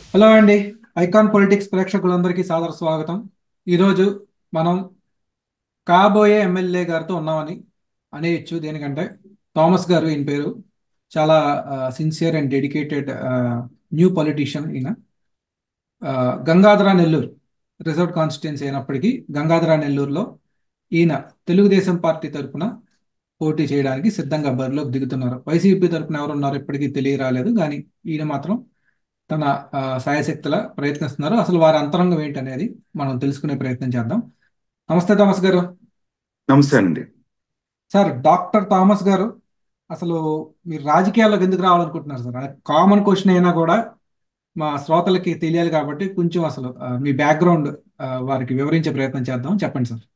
Hello అండి icon politics ప్రేక్షకులందరికీ సాదర స్వాగతం ఈరోజు మనం కాబోయే ఎమ్మెల్యే గారితో ఉన్నామని అనేయచ్చు దేనికంటే థామస్ గారు ఈయన పేరు చాలా sincere and dedicated new politician ఈయన ఆ, గంగాధర నెల్లూరు రిజర్వ్ కాన్స్టిట్యున్సీ అయినప్పటికీ గంగాధర నెల్లూరులో ఈయన తెలుగుదేశం పార్టీ తరఫున పోటీ చేయడానికి సిద్ధంగా బరిలోకి దిగుతున్నారు వైసీపీ తరఫున ఎవరున్నారో ఇప్పటికీ తెలియరాలేదు కానీ ఈయన మాత్రం తన ఆ, శాయశక్తుల ప్రయత్నిస్తున్నారు అసలు వారి అంతరంగం ఏంటనేది మనం తెలుసుకునే ప్రయత్నం చేద్దాం నమస్తే థామస్ గారు నమస్తే అండి సార్ డాక్టర్ థామస్ గారు అసలు మీరు రాజకీయాల్లోకి ఎందుకు రావాలనుకుంటున్నారు సార్ కామన్ క్వశ్చన్ అయినా కూడా మా శ్రోతలకి తెలియాలి కాబట్టి కొంచెం అసలు ఆ, మీ బ్యాక్గ్రౌండ్ వారికి వివరించే ప్రయత్నం చేద్దాం చెప్పండి సార్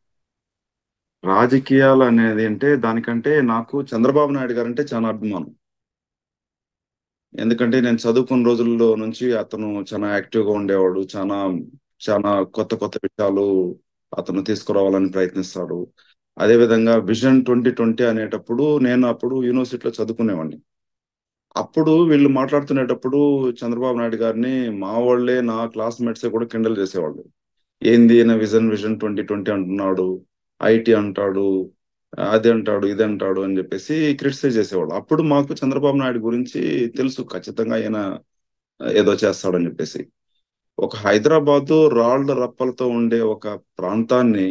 రాజకీయాలు అనేది అంటే దానికంటే నాకు చంద్రబాబు నాయుడు గారు అంటే చాలా అభిమానం ఎందుకంటే నేను చదువుకున్న రోజుల్లో నుంచి అతను చాలా యాక్టివ్ గా ఉండేవాడు చాలా చాలా కొత్త కొత్త విషయాలు అతను తీసుకురావాలని ప్రయత్నిస్తాడు అదే విధంగా విజన్ ట్వంటీ ట్వంటీ అనేటప్పుడు నేను అప్పుడు యూనివర్సిటీలో చదువుకునేవాడిని అప్పుడు వీళ్ళు మాట్లాడుతునేటప్పుడు చంద్రబాబు నాయుడు గారిని మా వాళ్ళే నా క్లాస్మేట్సే కూడా కిండల్ చేసేవాళ్ళు ఏంది ఈయన విజన్ విజన్ ట్వంటీ ట్వంటీ అంటున్నాడు ఐటీ అంటాడు అది అంటాడు ఇది అంటాడు అని చెప్పేసి క్రిటిసైజ్ చేసేవాడు అప్పుడు మాకు చంద్రబాబు నాయుడు గురించి తెలుసు ఖచ్చితంగా ఈయన ఏదో చేస్తాడని చెప్పేసి ఒక హైదరాబాద్ రాళ్ల రప్పలతో ఉండే ఒక ప్రాంతాన్ని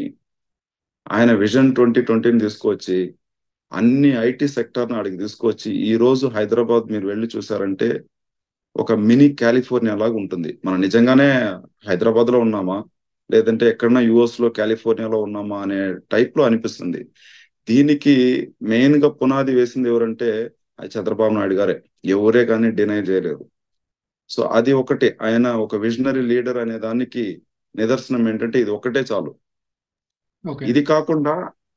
ఆయన విజన్ ట్వంటీ ట్వంటీని తీసుకొచ్చి అన్ని ఐటీ సెక్టర్ ఆడికి తీసుకొచ్చి ఈ రోజు హైదరాబాద్ మీరు వెళ్ళి చూసారంటే ఒక మినీ కాలిఫోర్నియా లాగా ఉంటుంది మనం నిజంగానే హైదరాబాద్ లో ఉన్నామా లేదంటే ఎక్కడన్నా యుఎస్ లో కాలిఫోర్నియాలో ఉన్నామా అనే టైప్ లో అనిపిస్తుంది దీనికి మెయిన్ గా పునాది వేసింది ఎవరంటే అది చంద్రబాబు నాయుడు గారే ఎవరే కానీ డినై చేయలేరు సో అది ఒకటి ఆయన ఒక విజనరీ లీడర్ అనే దానికి నిదర్శనం ఏంటంటే ఇది ఒకటే చాలు ఓకే ఇది కాకుండా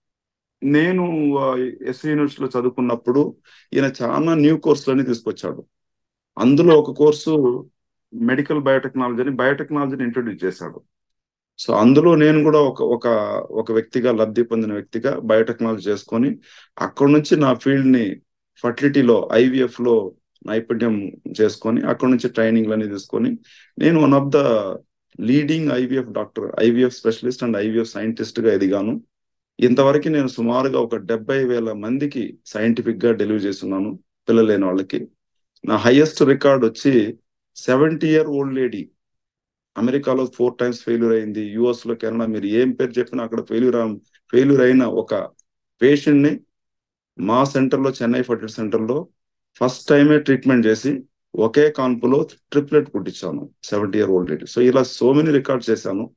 నేను ఎస్వి యూనివర్సిటీలో చదువుకున్నప్పుడు ఈయన చాలా న్యూ కోర్సులని తీసుకొచ్చాడు అందులో ఒక కోర్సు మెడికల్ బయోటెక్నాలజీ అని బయోటెక్నాలజీని ఇంట్రొడ్యూస్ చేశాడు సో అందులో నేను కూడా ఒక ఒక ఒక వ్యక్తిగా లబ్ధి పొందిన వ్యక్తిగా బయోటెక్నాలజీ చేసుకొని అక్కడ నుంచి నా ఫీల్డ్ ని ఫర్టిలిటీలో ఐవీఎఫ్ లో నైపుణ్యం చేసుకొని అక్కడ నుంచి ట్రైనింగ్లన్నీ తీసుకొని నేను one of the leading IVF doctor IVF specialist and IVF scientist గా ఎదిగాను ఇంతవరకు నేను సుమారుగా ఒక డెబ్బై వేల మందికి సైంటిఫిక్ గా డెలివరీ చేస్తున్నాను పిల్లలు లేని వాళ్ళకి నా హైయెస్ట్ రికార్డ్ వచ్చి సెవెంటీ ఇయర్ ఓల్డ్ లేడీ అమెరికాలో ఫోర్ టైమ్స్ ఫెయిల్యూర్ అయింది యుఎస్ లో కెనడా మీరు ఏం పేరు చెప్పినా అక్కడ ఫెయిల్యూర్ ఫెయిల్యూర్ అయిన ఒక పేషెంట్ ని మా సెంటర్ లో చెన్నై ఫర్టిలిటీ సెంటర్ లో ఫస్ట్ టైమే ట్రీట్మెంట్ చేసి ఒకే కాన్పులో ట్రిప్లెట్ పుట్టించాను seventy year old lady so ఇలా సో మెనీ రికార్డ్ చేశాను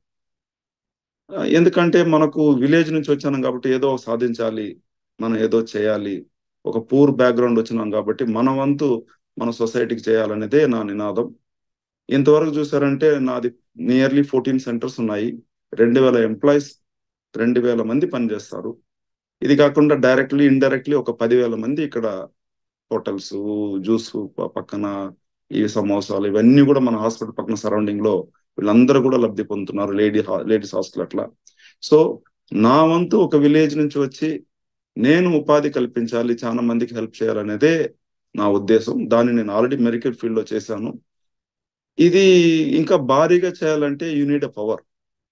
ఆ, ఎందుకంటే మనకు విలేజ్ నుంచి వచ్చాను కాబట్టి ఏదో సాధించాలి మనం ఏదో చేయాలి ఒక పూర్ బ్యాక్గ్రౌండ్ వచ్చినాం కాబట్టి మన వంతు మన సొసైటీకి చేయాలనేదే నా నినాదం ఇంతవరకు చూసారంటే నాది నియర్లీ ఫోర్టీన్ సెంటర్స్ ఉన్నాయి రెండు వేల ఎంప్లాయీస్ రెండు వేల మంది పనిచేస్తారు ఇది కాకుండా డైరెక్ట్లీ ఇండైరెక్ట్లీ ఒక పదివేల మంది ఇక్కడ హోటల్స్ జ్యూస్ పక్కన ఈ సమోసాలు ఇవన్నీ కూడా మన హాస్పిటల్ పక్కన సరౌండింగ్ లో వీళ్ళందరూ కూడా లబ్ధి పొందుతున్నారు లేడీ లేడీస్ హాస్టల్ అట్లా సో నా వంతు ఒక విలేజ్ నుంచి వచ్చి నేను ఉపాధి కల్పించాలి చాలా మందికి హెల్ప్ చేయాలనేదే నా ఉద్దేశం దాన్ని నేను ఆల్రెడీ మెడికల్ ఫీల్డ్ లో చేశాను ఇది ఇంకా భారీగా చేయాలంటే you need a power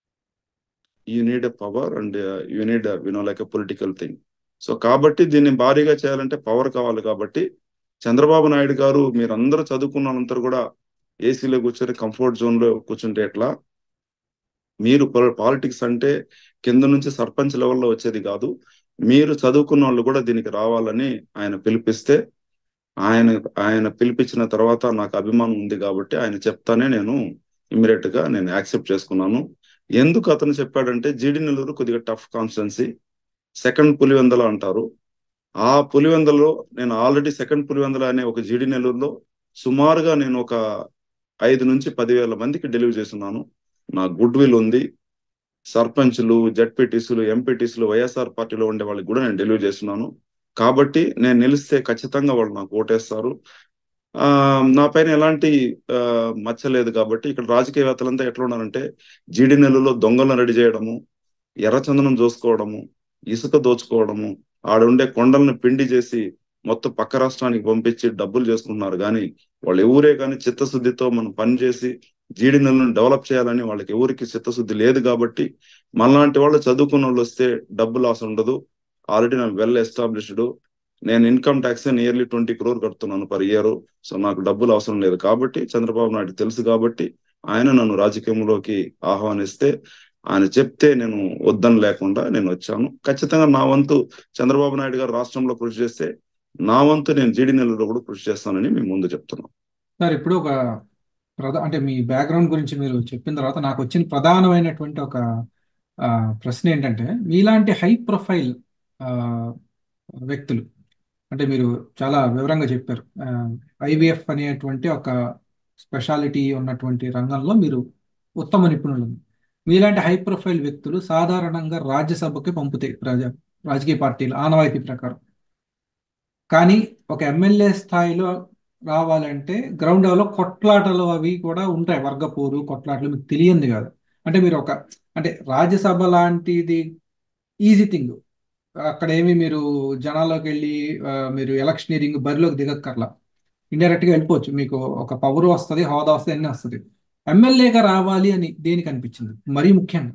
you need a power and you need you know like a political thing so కాబట్టి దీన్ని భారీగా చేయాలంటే పవర్ కావాలి కాబట్టి చంద్రబాబు నాయుడు గారు మీరందరూ చదువుకున్నంతరూ కూడా ఏసీలో కూర్చొని కంఫర్ట్ జోన్ లో కూర్చుంటే ఎట్లా మీరు పాలిటిక్స్ అంటే కింద నుంచి సర్పంచ్ లెవెల్లో వచ్చేది కాదు మీరు చదువుకున్న వాళ్ళు కూడా దీనికి రావాలని ఆయన పిలిపిస్తే ఆయన ఆయన పిలిపించిన తర్వాత నాకు అభిమానం ఉంది కాబట్టి ఆయన చెప్తానే నేను ఇమ్మీడియట్ గా నేను యాక్సెప్ట్ చేసుకున్నాను ఎందుకు అతను చెప్పాడంటే జీడి నెల్లూరు కొద్దిగా టఫ్ కాన్స్టెన్సీ సెకండ్ పులివెందల అంటారు ఆ పులివెందలో నేను ఆల్రెడీ సెకండ్ పులివెందల అనే ఒక జీడి నెల్లూరులో సుమారుగా నేను ఒక ఐదు నుంచి పదివేల మందికి డెలివరీ చేస్తున్నాను నా గుడ్ విల్ ఉంది సర్పంచ్లు జడ్పీటీసీలు ఎంపీటీసీలు వైఎస్ఆర్ పార్టీలో ఉండే వాళ్ళకి కూడా నేను డెలివరీ చేస్తున్నాను కాబట్టి నేను నిలిస్తే ఖచ్చితంగా వాళ్ళు నాకు ఓటేస్తారు ఆ నా పైన ఎలాంటి ఆ, మచ్చ లేదు కాబట్టి ఇక్కడ రాజకీయవేత్తలంతా ఎట్లా ఉన్నారంటే జీడి నెలలో దొంగలను రెడీ చేయడము ఎర్రచందనం చూసుకోవడము ఇసుక దోచుకోవడము ఆడుండే కొండలను పిండి చేసి మొత్తం పక్క రాష్ట్రానికి పంపించి డబ్బులు చేసుకుంటున్నారు కానీ వాళ్ళు ఎవరే కానీ చిత్తశుద్ధితో మనం పనిచేసి జీడి నెలను డెవలప్ చేయాలని వాళ్ళకి ఎవరికి చిత్తశుద్ధి లేదు కాబట్టి మనలాంటి వాళ్ళు చదువుకున్న వాళ్ళు వస్తే డబ్బు లాస్ ఉండదు ఆల్రెడీ నాకు వెల్ ఎస్టాబ్లిష్డ్ నేను income tax nearly twenty crore కడుతున్నాను పర్ ఇయర్ సో నాకు డబ్బులు అవసరం లేదు కాబట్టి చంద్రబాబు నాయుడు తెలుసు కాబట్టి ఆయన నన్ను రాజకీయంలోకి ఆహ్వానిస్తే ఆయన చెప్తే నేను వద్దని లేకుండా నేను వచ్చాను ఖచ్చితంగా నా వంతు చంద్రబాబు నాయుడు గారు రాష్ట్రంలో కృషి చేస్తే నా వంతు నేను జీడి నెలలో కూడా కృషి చేస్తానని మీ ముందు చెప్తున్నాను సార్ ఇప్పుడు ఒక ప్రధా అంటే మీ బ్యాక్గ్రౌండ్ గురించి మీరు చెప్పిన తర్వాత నాకు వచ్చిన ప్రధానమైనటువంటి ఒక ఆ, ప్రశ్న ఏంటంటే మీలాంటి హై ప్రొఫైల్ వ్యక్తులు అంటే మీరు చాలా వివరంగా చెప్పారు ఐవీఎఫ్ అనేటువంటి ఒక స్పెషాలిటీ ఉన్నటువంటి రంగంలో మీరు ఉత్తమ నిపుణులు మీలాంటి హై ప్రొఫైల్ వ్యక్తులు సాధారణంగా రాజ్యసభకి పంపుతాయి ప్రజా రాజకీయ పార్టీలు ఆనవాయితీ ప్రకారం కానీ ఒక ఎమ్మెల్యే స్థాయిలో రావాలంటే గ్రౌండ్ లెవెల్లో కొట్లాటలు అవి కూడా ఉంటాయి వర్గపోరు కొట్లాటలు మీకు తెలియంది కాదు అంటే మీరు ఒక అంటే రాజ్యసభ లాంటిది ఈజీ థింగ్ అక్కడ ఏమి మీరు జనాల్లోకి వెళ్ళి ఆ, మీరు ఎలక్షనీరింగ్ బరిలోకి దిగక్కర్లా ఇండైరెక్ట్ గా వెళ్ళిపోవచ్చు మీకు ఒక పవర్ వస్తుంది హోదా వస్తుంది అన్నీ వస్తుంది ఎమ్మెల్యేగా రావాలి అని దేనికి అనిపించింది మరీ ముఖ్యంగా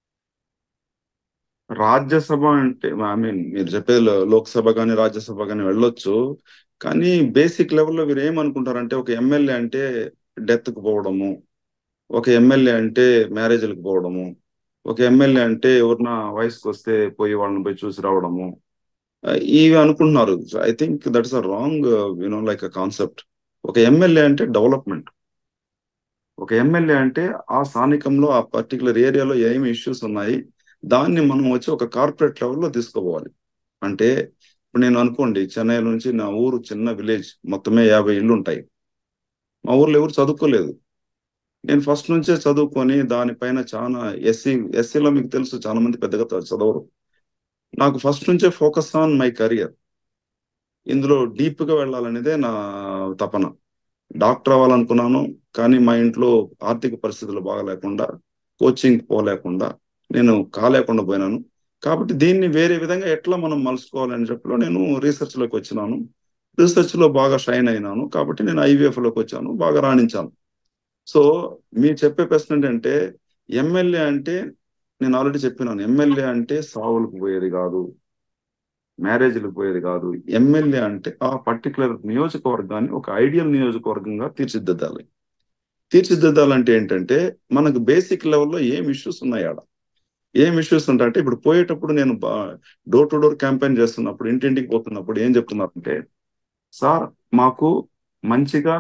రాజ్యసభ అంటే ఐ మీన్ మీరు చెప్పేది లో- లోక్సభ కానీ రాజ్యసభ కానీ వెళ్ళొచ్చు కానీ బేసిక్ లెవెల్లో మీరు ఏమనుకుంటారంటే ఒక ఎమ్మెల్యే అంటే డెత్ కు పోవడము ఒక ఎమ్మెల్యే అంటే మ్యారేజ్లకు పోవడము ఒక ఎమ్మెల్యే అంటే ఎవరినా వయసుకు వస్తే పోయి వాళ్ళని పోయి చూసి రావడము ఆ, ఇవి అనుకుంటున్నారు I think that's a wrong you know like a concept ఒక ఎమ్మెల్యే అంటే డెవలప్మెంట్ ఒక ఎమ్మెల్యే అంటే ఆ స్థానికంలో ఆ పర్టికులర్ ఏరియాలో ఏమి ఇష్యూస్ ఉన్నాయి దాన్ని మనం వచ్చి ఒక కార్పొరేట్ లెవెల్లో తీసుకోపోవాలి అంటే ఇప్పుడు నేను అనుకోండి చెన్నై నుంచి నా ఊరు చిన్న విలేజ్ మొత్తమే యాభై ఇళ్ళు ఉంటాయి మా ఊర్లో ఎవరు చదువుకోలేదు నేను ఫస్ట్ నుంచే చదువుకొని దానిపైన చాలా ఎస్సీ ఎస్సీలో మీకు తెలుసు చాలా మంది పెద్దగా చదవరు నాకు ఫస్ట్ నుంచే ఫోకస్ ఆన్ మై కెరియర్ ఇందులో డీప్ గా వెళ్ళాలనేదే నా తపన డాక్టర్ అవ్వాలనుకున్నాను కానీ మా ఇంట్లో ఆర్థిక పరిస్థితులు బాగలేకుండా కోచింగ్ పోలేకుండా నేను కాలేకుండా పోయినాను కాబట్టి దీన్ని వేరే విధంగా ఎట్లా మనం మలుచుకోవాలని చెప్పి నేను రీసెర్చ్ లోకి వచ్చినాను రీసెర్చ్ లో బాగా షైన్ అయినాను కాబట్టి నేను ఐవీఎఫ్ లోకి వచ్చాను బాగా రాణించాను సో మీరు చెప్పే ప్రశ్న ఏంటంటే ఎమ్మెల్యే అంటే నేను ఆల్రెడీ చెప్పినాను ఎమ్మెల్యే అంటే సావులకు పోయేది కాదు మ్యారేజ్లకు పోయేది కాదు ఎమ్మెల్యే అంటే ఆ పర్టికులర్ నియోజకవర్గాన్ని ఒక ఐడియల్ నియోజకవర్గంగా తీర్చిదిద్దాలి తీర్చిదిద్దాలంటే ఏంటంటే మనకు బేసిక్ లెవెల్లో ఏం ఇష్యూస్ ఉన్నాయి ఆడ ఏం ఇష్యూస్ ఉంటాయంటే ఇప్పుడు పోయేటప్పుడు నేను డోర్ టు డోర్ క్యాంపెయిన్ చేస్తున్నప్పుడు ఇంటింటికి పోతున్నప్పుడు ఏం చెప్తున్నారంటే సార్ మాకు మంచిగా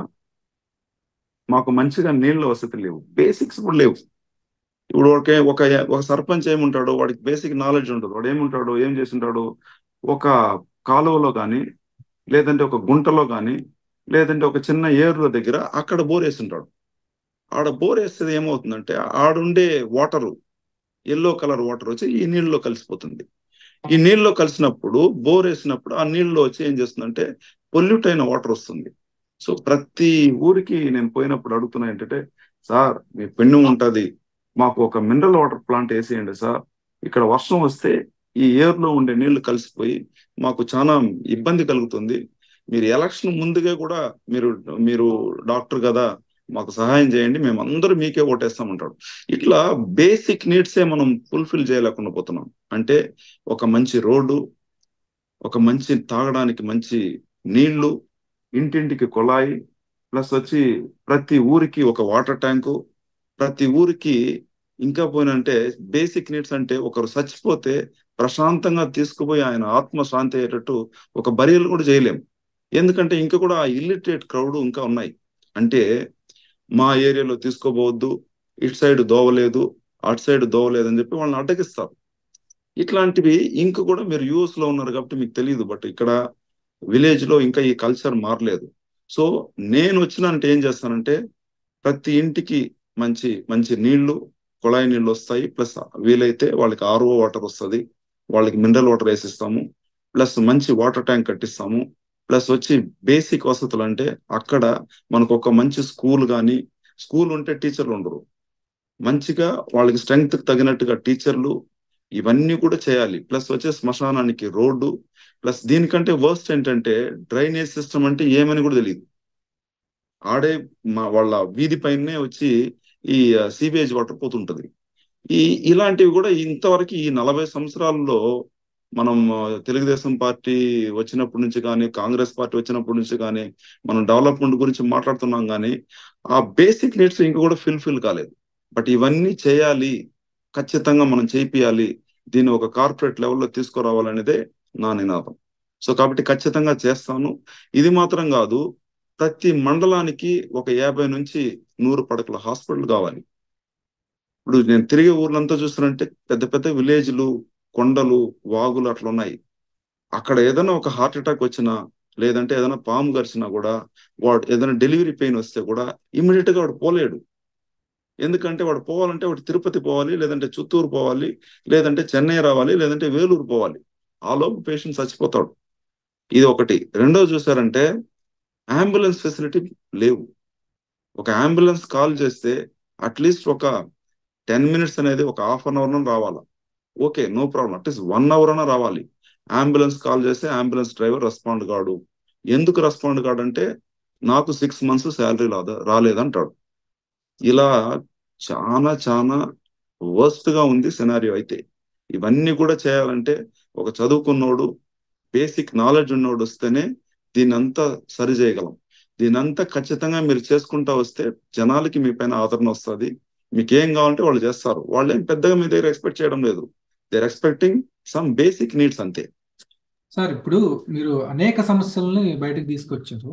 మాకు మంచిగా నీళ్ళ వసతి లేవు బేసిక్స్ కూడా లేవు ఇప్పుడు ఒక ఒక ఒక సర్పంచ్ ఏముంటాడు వాడికి బేసిక్ నాలెడ్జ్ ఉంటుంది వాడు ఏముంటాడు ఏం చేస్తుంటాడు ఒక కాలువలో కానీ లేదంటే ఒక గుంటలో కానీ లేదంటే ఒక చిన్న ఏరుల దగ్గర అక్కడ బోర్ వేస్తుంటాడు ఆడ బోర్ వేస్తే ఏమవుతుందంటే ఆడుండే వాటరు ఎల్లో కలర్ వాటర్ వచ్చి ఈ నీళ్ళలో కలిసిపోతుంది ఈ నీళ్ళలో కలిసినప్పుడు బోర్ వేసినప్పుడు ఆ నీళ్ళలో వచ్చి ఏం చేస్తుందంటే పొల్యూట్ అయిన వాటర్ వస్తుంది సో ప్రతి ఊరికి నేను పోయినప్పుడు అడుగుతున్నా ఏంటంటే సార్ మీ పెన్ను ఉంటది మాకు ఒక మినరల్ వాటర్ ప్లాంట్ వేసేయండి సార్ ఇక్కడ వర్షం వస్తే ఈ ఏర్లో ఉండే నీళ్లు కలిసిపోయి మాకు చాలా ఇబ్బంది కలుగుతుంది మీరు ఎలక్షన్ ముందుగా కూడా మీరు మీరు డాక్టర్ కదా మాకు సహాయం చేయండి మేము అందరూ మీకే ఓటేస్తామంటాడు ఇట్లా బేసిక్ నీడ్సే మనం ఫుల్ఫిల్ చేయలేకుండా పోతున్నాం అంటే ఒక మంచి రోడ్డు ఒక మంచి తాగడానికి మంచి నీళ్లు ఇంటింటికి కుళాయి ప్లస్ వచ్చి ప్రతి ఊరికి ఒక వాటర్ ట్యాంకు ప్రతి ఊరికి ఇంకా పోయినంటే బేసిక్ నీడ్స్ అంటే ఒకరు చచ్చిపోతే ప్రశాంతంగా తీసుకుపోయి ఆయన ఆత్మ శాంతి అయ్యేటట్టు ఒక బరియలు కూడా చేయలేం ఎందుకంటే ఇంకా కూడా ఆ ఇల్లిటరేట్ క్రౌడ్ ఇంకా ఉన్నాయి అంటే మా ఏరియాలో తీసుకోబోవద్దు ఇటు సైడ్ దోవలేదు అటు సైడ్ దోవలేదు అని చెప్పి వాళ్ళని అడ్డగిస్తారు ఇట్లాంటివి ఇంక కూడా మీరు యూఎస్ లో ఉన్నారు కాబట్టి మీకు తెలియదు బట్ ఇక్కడ విలేజ్ లో ఇంకా ఈ కల్చర్ మారలేదు సో నేను వచ్చినంటే ఏం చేస్తానంటే ప్రతి ఇంటికి మంచి మంచి నీళ్లు కుళాయి నీళ్ళు వస్తాయి ప్లస్ వీలైతే వాళ్ళకి ఆర్ఓ వాటర్ వస్తుంది వాళ్ళకి మినరల్ వాటర్ వేసిస్తాము ప్లస్ మంచి వాటర్ ట్యాంక్ కట్టిస్తాము ప్లస్ వచ్చి బేసిక్ వసతులు అంటే అక్కడ మనకు ఒక మంచి స్కూల్ కానీ స్కూల్ ఉంటే టీచర్లు ఉండరు మంచిగా వాళ్ళకి స్ట్రెంగ్త్ తగినట్టుగా టీచర్లు ఇవన్నీ కూడా చేయాలి ప్లస్ వచ్చే శ్మశానానికి రోడ్డు ప్లస్ దీనికంటే వర్స్ట్ ఏంటంటే డ్రైనేజ్ సిస్టమ్ అంటే ఏమని కూడా తెలియదు ఆడే మా వాళ్ళ వీధి పైనే వచ్చి ఈ సీవేజ్ వాటర్ పోతుంటది ఈ ఇలాంటివి కూడా ఇంతవరకు ఈ నలభై సంవత్సరాల్లో మనం ఆ, తెలుగుదేశం పార్టీ వచ్చినప్పటి నుంచి కానీ కాంగ్రెస్ పార్టీ వచ్చినప్పటి నుంచి కానీ మనం డెవలప్మెంట్ గురించి మాట్లాడుతున్నాం కానీ ఆ బేసిక్ నీడ్స్ ఇంకా కూడా ఫిల్ఫిల్ కాలేదు బట్ ఇవన్నీ చేయాలి ఖచ్చితంగా మనం చేపియాలి దీన్ని ఒక కార్పొరేట్ లెవెల్లో తీసుకురావాలనేదే నా నినాదం సో కాబట్టి ఖచ్చితంగా చేస్తాను ఇది మాత్రం కాదు ప్రతి మండలానికి ఒక యాభై నుంచి నూరు పడకల హాస్పిటల్ కావాలి ఇప్పుడు నేను తిరిగే ఊర్లంతా చూస్తానంటే పెద్ద పెద్ద విలేజ్లు కొండలు వాగులు అట్లా ఉన్నాయి అక్కడ ఏదైనా ఒక హార్ట్ అటాక్ వచ్చినా లేదంటే ఏదైనా పాము గరిచినా కూడా వాడు ఏదైనా డెలివరీ పెయిన్ వస్తే కూడా ఇమీడియట్ గా వాడు పోలేడు ఎందుకంటే వాడు పోవాలంటే వాడు తిరుపతి పోవాలి లేదంటే చిత్తూరు పోవాలి లేదంటే చెన్నై రావాలి లేదంటే వేలూరు పోవాలి ఆ లోపు పేషెంట్ చచ్చిపోతాడు ఇది ఒకటి రెండోది చూసారంటే అంబులెన్స్ ఫెసిలిటీ లేవు ఒక అంబులెన్స్ కాల్ చేస్తే అట్లీస్ట్ ఒక టెన్ మినిట్స్ అనేది ఒక హాఫ్ అన్ అవర్ రావాలా okay no problem at least one hour అన్నా రావాలి అంబులెన్స్ కాల్ చేస్తే అంబులెన్స్ డ్రైవర్ రెస్పాండ్ కాడు ఎందుకు రెస్పాండ్ కాడంటే నాకు సిక్స్ మంత్స్ శాలరీ రాదా రాలేదంటాడు ఇలా చాలా చాలా వర్స్ట్ గా ఉంది సినారియో అయితే ఇవన్నీ కూడా చేయాలంటే ఒక చదువుకున్నోడు బేసిక్ నాలెడ్జ్ ఉన్నోడు వస్తేనే దీన్ని అంతా సరి చేయగలం దీని అంతా ఖచ్చితంగా మీరు చేసుకుంటా వస్తే జనాలకి మీ పైన ఆదరణ వస్తుంది మీకు ఏం కావాలంటే వాళ్ళు చేస్తారు వాళ్ళు ఏం పెద్దగా మీ దగ్గర ఎక్స్పెక్ట్ చేయడం లేదు they're expecting some basic needs అంతే సార్ ఇప్పుడు మీరు అనేక సమస్యల్ని బయటకు తీసుకొచ్చారు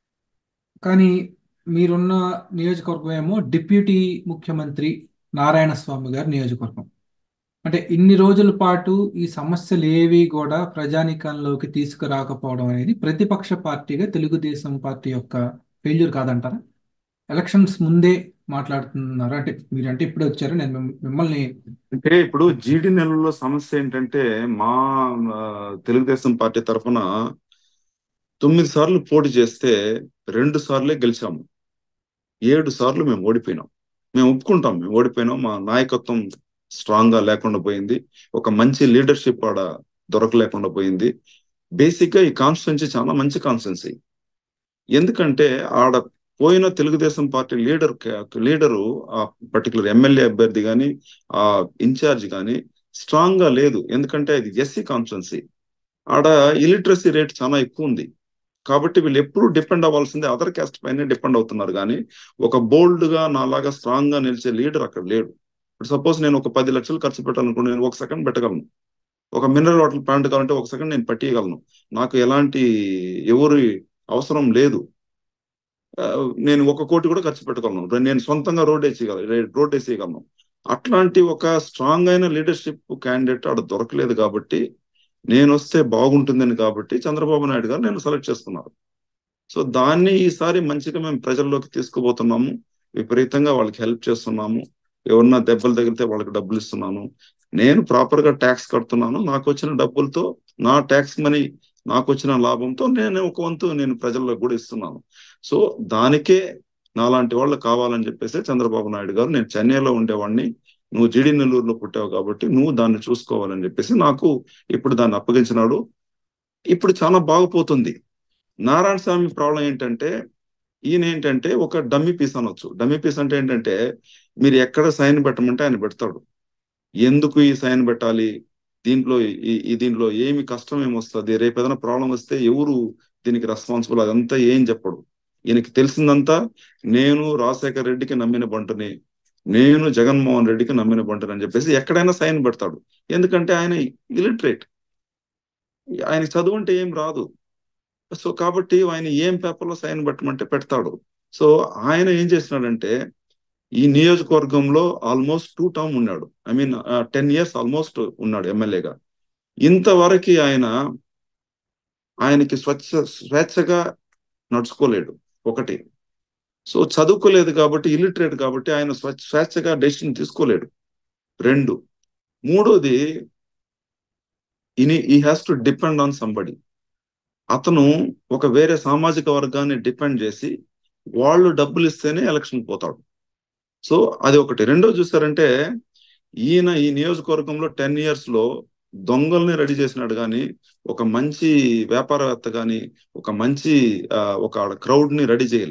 కానీ మీరున్న నియోజకవర్గం ఏమో డిప్యూటీ ముఖ్యమంత్రి నారాయణ స్వామి గారి నియోజకవర్గం అంటే ఇన్ని రోజుల పాటు ఈ సమస్యలు ఏవి కూడా ప్రజానీకంలోకి తీసుకురాకపోవడం అనేది ప్రతిపక్ష పార్టీగా తెలుగుదేశం పార్టీ యొక్క ఫెయిల్యూర్ కాదంటారా ఎలక్షన్స్ ముందే మాట్లాడుతున్నారు అంటే మీరంటే ఇప్పుడే వచ్చారు నేను మిమ్- మిమ్మల్ని అంటే ఇప్పుడు జీడి నెలల్లో సమస్య ఏంటంటే మా ఆ, తెలుగుదేశం పార్టీ తరఫున తొమ్మిది సార్లు పోటీ చేస్తే రెండు సార్లే గెలిచాము ఏడు సార్లు మేము ఓడిపోయినాం మేము ఒప్పుకుంటాం మేము ఓడిపోయినాం మా నాయకత్వం స్ట్రాంగ్ గా లేకుండా పోయింది ఒక మంచి లీడర్షిప్ ఆడ దొరకలేకుండా పోయింది బేసిక్ గా ఈ కాన్స్టిట్యున్సీ చాలా మంచి కాన్స్టిట్యున్సీ ఎందుకంటే ఆడ పోయిన తెలుగుదేశం పార్టీ లీడర్ లీడరు ఆ పర్టికులర్ ఎమ్మెల్యే అభ్యర్థి కానీ ఆ ఇన్ఛార్జ్ కానీ స్ట్రాంగ్ గా లేదు ఎందుకంటే ఇది ఎస్సీ కాన్స్టిట్యున్సీ ఆడ ఇలిటరసీ రేట్ చాలా ఎక్కువ ఉంది కాబట్టి వీళ్ళు ఎప్పుడు డిపెండ్ అవ్వాల్సిందే అదర్ క్యాస్ట్ పైన డిపెండ్ అవుతున్నారు కానీ ఒక బోల్డ్ గా నాలాగా స్ట్రాంగ్ గా నిలిచే లీడర్ అక్కడ లేడు ఇప్పుడు సపోజ్ నేను ఒక పది లక్షలు ఖర్చు పెట్టాలనుకుంటే నేను ఒక సెకండ్ పెట్టగలను ఒక మినరల్ వాటర్ ప్లాంట్ కావాలంటే ఒక సెకండ్ నేను పట్టియగలను నాకు ఎలాంటి ఎవరి అవసరం లేదు ఆ, నేను ఒక కోటి కూడా ఖర్చు పెట్టగలను నేను సొంతంగా రోడ్ వేసేయగలను రోడ్ వేసేయగలను అట్లాంటి ఒక స్ట్రాంగ్ అయిన లీడర్షిప్ క్యాండిడేట్ ఆడ దొరకలేదు కాబట్టి నేను వస్తే బాగుంటుందని కాబట్టి చంద్రబాబు నాయుడు గారు నేను సెలెక్ట్ చేసుకున్నారు సో దాన్ని ఈసారి మంచిగా మేము ప్రజల్లోకి తీసుకుపోతున్నాము విపరీతంగా వాళ్ళకి హెల్ప్ చేస్తున్నాము ఎవరన్నా దెబ్బలు తగిలితే వాళ్ళకి డబ్బులు ఇస్తున్నాను నేను ప్రాపర్ గా ట్యాక్స్ కడుతున్నాను నాకు వచ్చిన డబ్బులతో నా ట్యాక్స్ మనీ నాకు వచ్చిన లాభంతో నేను ఒక వంతు నేను ప్రజలకు కూడా ఇస్తున్నాను సో దానికే నాలాంటి వాళ్ళు కావాలని చెప్పేసి చంద్రబాబు నాయుడు గారు నేను చెన్నైలో ఉండేవాడిని నువ్వు జిడి నెల్లూరులో పుట్టావు కాబట్టి నువ్వు దాన్ని చూసుకోవాలని చెప్పేసి నాకు ఇప్పుడు దాన్ని అప్పగించినాడు ఇప్పుడు చాలా బాగుపోతుంది నారాయణ స్వామి ప్రాబ్లం ఏంటంటే ఈయన ఏంటంటే ఒక డమ్మీ పీస్ అనొచ్చు డమ్మీ పీస్ అంటే ఏంటంటే మీరు ఎక్కడ సైన్ పెట్టమంటే ఆయన పెడతాడు ఎందుకు ఈ సైన్ పెట్టాలి దీంట్లో ఈ ఈ దీంట్లో ఏమి కష్టం ఏమొస్తుంది రేపు ఏదైనా ప్రాబ్లం వస్తే ఎవరు దీనికి రెస్పాన్సిబుల్ అదంతా ఏం చెప్పడు ఈయనకి తెలిసిందంతా నేను రాజశేఖర్ రెడ్డికి నమ్మిన బంటుని నేను జగన్మోహన్ రెడ్డికి నమ్మిన బంటుని అని చెప్పేసి ఎక్కడైనా సైన్ పెడతాడు ఎందుకంటే ఆయన ఇలిటరేట్ ఆయన చదువు అంటే ఏం రాదు సో కాబట్టి ఆయన ఏం పేపర్లో సైన్ పెట్టమంటే పెడతాడు సో ఆయన ఏం చేసినాడంటే ఈ నియోజకవర్గంలో ఆల్మోస్ట్ టూ టర్మ్ ఉన్నాడు I mean ten years almost ఉన్నాడు ఎమ్మెల్యేగా ఇంతవరకు ఆయన ఆయనకి స్వచ్ఛ స్వేచ్ఛగా నడుచుకోలేడు ఒకటి సో చదువుకోలేదు కాబట్టి ఇల్లిటరేట్ కాబట్టి ఆయన స్వచ్ఛ స్వేచ్ఛగా డెసిషన్ తీసుకోలేడు రెండు మూడోది ఇని ఈ has to depend on somebody అతను ఒక వేరే సామాజిక వర్గాన్ని డిపెండ్ చేసి వాళ్ళు డబ్బులు ఇస్తేనే ఎలక్షన్ పోతాడు సో అది ఒకటి రెండో చూసారంటే ఈయన ఈ నియోజకవర్గంలో టెన్ ఇయర్స్ లో దొంగల్ని రెడీ చేసినాడు కానీ ఒక మంచి వ్యాపారవేత్త కానీ ఒక మంచి ఆ, ఒక క్రౌడ్ ని రెడీ చేయలే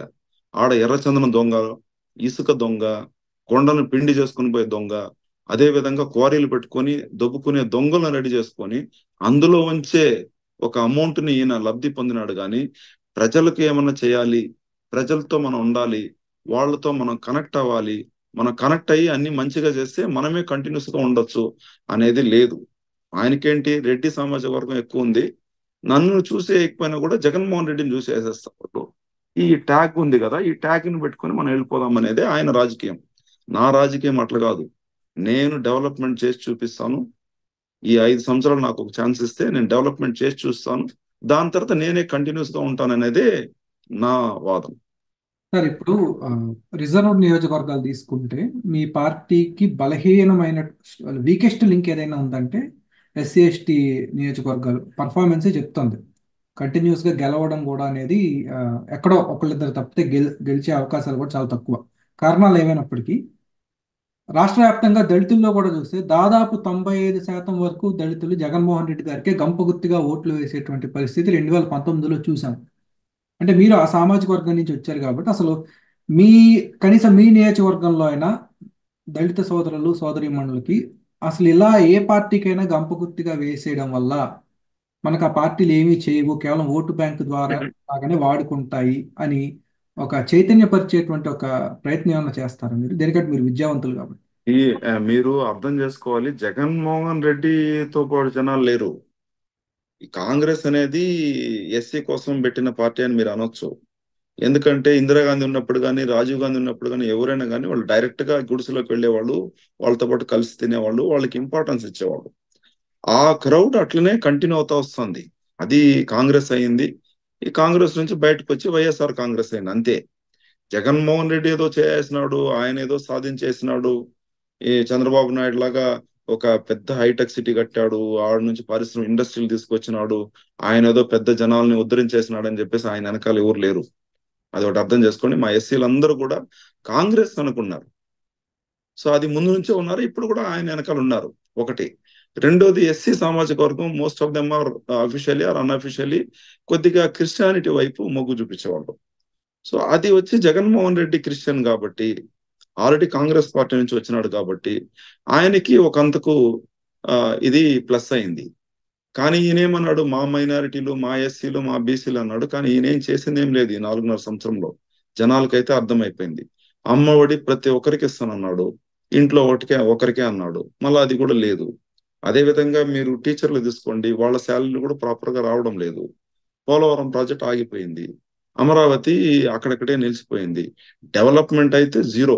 ఆడ ఎర్రచందనం దొంగ ఇసుక దొంగ కొండను పిండి చేసుకుని పోయే దొంగ అదే విధంగా క్వారీలు పెట్టుకొని దొబ్బుకునే దొంగలను రెడీ చేసుకొని అందులో ఉంచే ఒక అమౌంట్ ని ఈయన లబ్ధి పొందినాడు కానీ ప్రజలకు ఏమన్నా చేయాలి ప్రజలతో మనం ఉండాలి వాళ్ళతో మనం కనెక్ట్ అవ్వాలి మనం కనెక్ట్ అయ్యి అన్ని మంచిగా చేస్తే మనమే కంటిన్యూస్ గా ఉండొచ్చు అనేది లేదు ఆయనకేంటి రెడ్డి సామాజిక వర్గం ఎక్కువ ఉంది నన్ను చూసే ఎక్కువైనా కూడా జగన్మోహన్ రెడ్డిని చూసి వేసేస్తారు ఈ ట్యాగ్ ఉంది కదా ఈ ట్యాగ్ ని పెట్టుకొని మనం వెళ్ళిపోదాం అనేది ఆయన రాజకీయం నా రాజకీయం అట్లా కాదు నేను డెవలప్మెంట్ చేసి చూపిస్తాను ఈ ఐదు సంవత్సరాలు నాకు ఒక ఛాన్స్ ఇస్తే నేను డెవలప్మెంట్ చేసి చూస్తాను దాని తర్వాత నేనే కంటిన్యూస్ గా ఉంటాను అనేదే నా వాదం సార్ ఇప్పుడు రిజర్వ్ నియోజకవర్గాలు తీసుకుంటే మీ పార్టీకి బలహీనమైన వీకెస్ట్ లింక్ ఏదైనా ఉందంటే ఎస్సీ ఎస్టీ నియోజకవర్గాలు పర్ఫార్మెన్సే చెప్తుంది కంటిన్యూస్గా గెలవడం కూడా అనేది ఆ, ఎక్కడో ఒకళ్ళిద్దరు తప్పితే గెల్ గెలిచే అవకాశాలు కూడా చాలా తక్కువ కారణాలు ఏమైనప్పటికీ రాష్ట్ర వ్యాప్తంగా దళితుల్లో కూడా చూస్తే దాదాపు తొంభై ఐదు శాతం వరకు దళితులు జగన్మోహన్ రెడ్డి గారికే గంపగుత్తిగా ఓట్లు వేసేటువంటి పరిస్థితి రెండు వేల పంతొమ్మిదిలో చూసాం అంటే మీరు ఆ సామాజిక వర్గం నుంచి వచ్చారు కాబట్టి అసలు మీ కనీసం మీ నియోజకవర్గంలో అయినా దళిత సోదరులు సోదరీమణులకి అసలు ఇలా ఏ పార్టీకైనా గంపగుత్తిగా వేసేయడం వల్ల మనకు ఆ పార్టీలు ఏమీ చేయవు కేవలం ఓటు బ్యాంకు ద్వారా లాగానే వాడుకుంటాయి అని ఒక చైతన్యపరిచేటువంటి ఒక ప్రయత్నం ఏమైనా చేస్తారా మీరు దేనికంటే మీరు విద్యావంతులు కాబట్టి ఈ ఆ, మీరు అర్థం చేసుకోవాలి జగన్మోహన్ రెడ్డితో పాటు జనాలు లేరు ఈ కాంగ్రెస్ అనేది ఎస్సీ కోసం పెట్టిన పార్టీ అని మీరు అనొచ్చు ఎందుకంటే ఇందిరాగాంధీ ఉన్నప్పుడు కానీ రాజీవ్ గాంధీ ఉన్నప్పుడు కానీ ఎవరైనా కానీ వాళ్ళు డైరెక్ట్ గా గుడిసెలోకి వెళ్ళేవాళ్ళు వాళ్ళతో పాటు కలిసి తినేవాళ్ళు వాళ్ళకి ఇంపార్టెన్స్ ఇచ్చేవాళ్ళు ఆ క్రౌడ్ అట్లనే కంటిన్యూ అవుతా వస్తుంది అది కాంగ్రెస్ అయింది ఈ కాంగ్రెస్ నుంచి బయటకు వచ్చి వైఎస్ఆర్ కాంగ్రెస్ అయింది అంతే జగన్మోహన్ రెడ్డి ఏదో చేసినాడు ఆయన ఏదో సాధించేసినాడు ఈ చంద్రబాబు నాయుడు లాగా ఒక పెద్ద హైటెక్ సిటీ కట్టాడు ఆడ నుంచి పరిశ్రమ ఇండస్ట్రీలు తీసుకొచ్చినాడు ఆయన ఏదో పెద్ద జనాల్ని ఉద్ధరించేసినాడు అని చెప్పేసి ఆయన వెనకాల ఎవరు లేరు అది ఒకటి అర్థం చేసుకోండి మా ఎస్సీలు అందరూ కూడా కాంగ్రెస్ అనుకున్నారు సో అది ముందు నుంచే ఉన్నారు ఇప్పుడు కూడా ఆయన వెనకాల ఉన్నారు ఒకటి రెండోది ఎస్సీ సామాజిక వర్గం most of them are officially or unofficially కొద్దిగా క్రిస్టియానిటీ వైపు మొగ్గు చూపించేవాళ్ళు సో అది వచ్చి జగన్మోహన్ రెడ్డి క్రిస్టియన్ కాబట్టి ఆల్రెడీ కాంగ్రెస్ పార్టీ నుంచి వచ్చినాడు కాబట్టి ఆయనకి ఒకంతకు ఆ, ఇది ప్లస్ అయింది కానీ ఈయనేమన్నాడు మా మైనారిటీలు మా ఎస్సీలు మా బీసీలు అన్నాడు కానీ ఈయనేం చేసింది ఏం లేదు ఈ నాలుగున్నర సంవత్సరంలో జనాలకైతే అర్థమైపోయింది అమ్మఒడి ప్రతి ఒక్కరికి ఇస్తానన్నాడు ఇంట్లో ఒకటికే ఒకరికే అన్నాడు మళ్ళీ అది కూడా లేదు అదే విధంగా మీరు టీచర్లు తీసుకోండి వాళ్ళ శాలరీలు కూడా ప్రాపర్ గా రావడం లేదు పోలవరం ప్రాజెక్ట్ ఆగిపోయింది అమరావతి అక్కడక్కడే నిలిచిపోయింది డెవలప్మెంట్ అయితే జీరో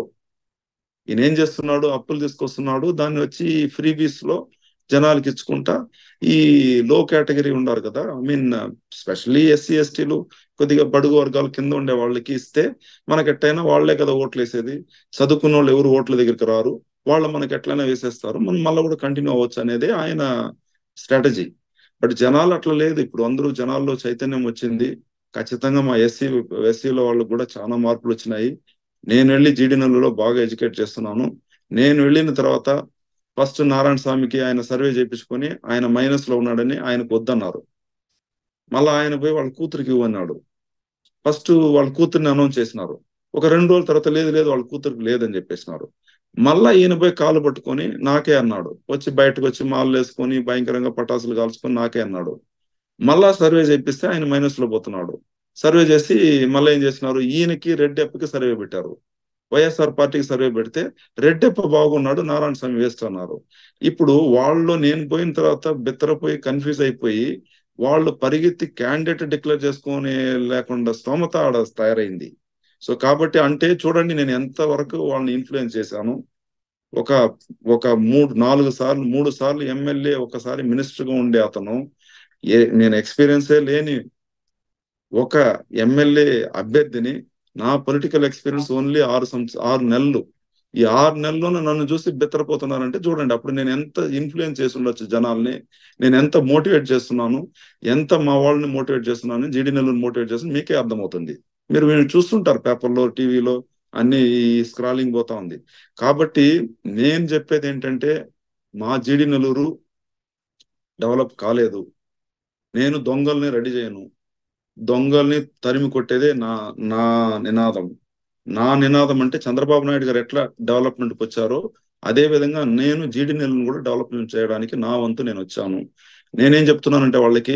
ఈయన ఏం చేస్తున్నాడు అప్పులు తీసుకొస్తున్నాడు దాన్ని వచ్చి ఫ్రీబీస్ లో జనాలకి ఇచ్చుకుంటా ఈ లో కేటగిరీ ఉన్నారు కదా ఐ మీన్ స్పెషల్లీ ఎస్సీ ఎస్టీలు కొద్దిగా బడుగు వర్గాల కింద ఉండే వాళ్ళకి ఇస్తే మనకి ఎట్టయినా వాళ్లే కదా ఓట్లు వేసేది చదువుకున్న వాళ్ళు ఎవరు ఓట్ల దగ్గరికి రారు వాళ్ళు మనకి ఎట్లయినా వేసేస్తారు మనం మళ్ళీ కూడా కంటిన్యూ అవ్వచ్చు అనేది ఆయన స్ట్రాటజీ బట్ జనాలు అట్లా లేదు ఇప్పుడు అందరూ జనాల్లో చైతన్యం వచ్చింది ఖచ్చితంగా మా ఎస్సీ ఎస్సీలో వాళ్ళకు కూడా చాలా మార్పులు వచ్చినాయి నేను వెళ్ళి జీడీనెలలో బాగా ఎడ్యుకేట్ చేస్తున్నాను నేను వెళ్ళిన తర్వాత ఫస్ట్ నారాయణ స్వామికి ఆయన సర్వే చేయించుకొని ఆయన మైనస్ లో ఉన్నాడని ఆయనకు వద్దన్నారు మళ్ళీ ఆయన పోయి వాళ్ళ కూతురికి ఇవ్వన్నాడు ఫస్ట్ వాళ్ళ కూతుర్ని అనౌన్స్ చేసినారు ఒక రెండు రోజుల తర్వాత లేదు లేదు వాళ్ళ కూతురికి లేదని చెప్పేసినారు మళ్ళా ఈయన పోయి కాలు పట్టుకొని నాకే అన్నాడు వచ్చి బయటకు వచ్చి మాలు వేసుకొని భయంకరంగా పటాసులు కాల్చుకొని నాకే అన్నాడు మళ్ళా సర్వే చేపిస్తే ఆయన మైనస్ లో పోతున్నాడు సర్వే చేసి మళ్ళీ ఏం చేసినారు ఈయనకి రెడ్డెప్పకి సర్వే పెట్టారు వైఎస్ఆర్ పార్టీకి సర్వే పెడితే రెడ్డెప్ప బాగున్నాడు నారాయణ స్వామి వేస్ట్ అన్నారు ఇప్పుడు వాళ్ళు నేను పోయిన తర్వాత బిత్తరపోయి కన్ఫ్యూజ్ అయిపోయి వాళ్ళు పరిగెత్తి క్యాండిడేట్ డిక్లేర్ చేసుకొని లేకుండా స్తోమత ఆడ తయారైంది సో కాబట్టి అంటే చూడండి నేను ఎంత వరకు వాళ్ళని ఇన్ఫ్లుయెన్స్ చేశాను ఒక ఒక మూడు నాలుగు సార్లు మూడు సార్లు ఎమ్మెల్యే ఒకసారి మినిస్టర్ గా ఉండే అతను ఏ నేను ఎక్స్పీరియన్సే లేని ఒక ఎమ్మెల్యే అభ్యర్థిని నా పొలిటికల్ ఎక్స్పీరియన్స్ ఓన్లీ ఆరు సంవత్స ఆరు నెలలు ఈ ఆరు నెలల్లోనే నన్ను చూసి బెత్తరపోతున్నారంటే చూడండి అప్పుడు నేను ఎంత ఇన్ఫ్లుయెన్స్ చేసి ఉండొచ్చు జనాల్ని నేను ఎంత మోటివేట్ చేస్తున్నాను ఎంత మా వాళ్ళని మోటివేట్ చేస్తున్నాను జీడీ నెలను మోటివేట్ చేస్తున్నాను మీకే అర్థమవుతుంది మీరు మీరు చూస్తుంటారు పేపర్లో టీవీలో అన్ని ఈ స్క్రాలింగ్ పోతా ఉంది కాబట్టి నేను చెప్పేది ఏంటంటే మా జీడి నెల్లూరు డెవలప్ కాలేదు నేను దొంగల్ని రెడీ చేయను దొంగల్ని తరిమి కొట్టేదే నా నా నినాదం నా నినాదం అంటే చంద్రబాబు నాయుడు గారు ఎట్లా డెవలప్మెంట్కి వచ్చారో అదే విధంగా నేను జీడి నెలను కూడా డెవలప్మెంట్ చేయడానికి నా వంతు నేను వచ్చాను నేనేం చెప్తున్నానంటే వాళ్ళకి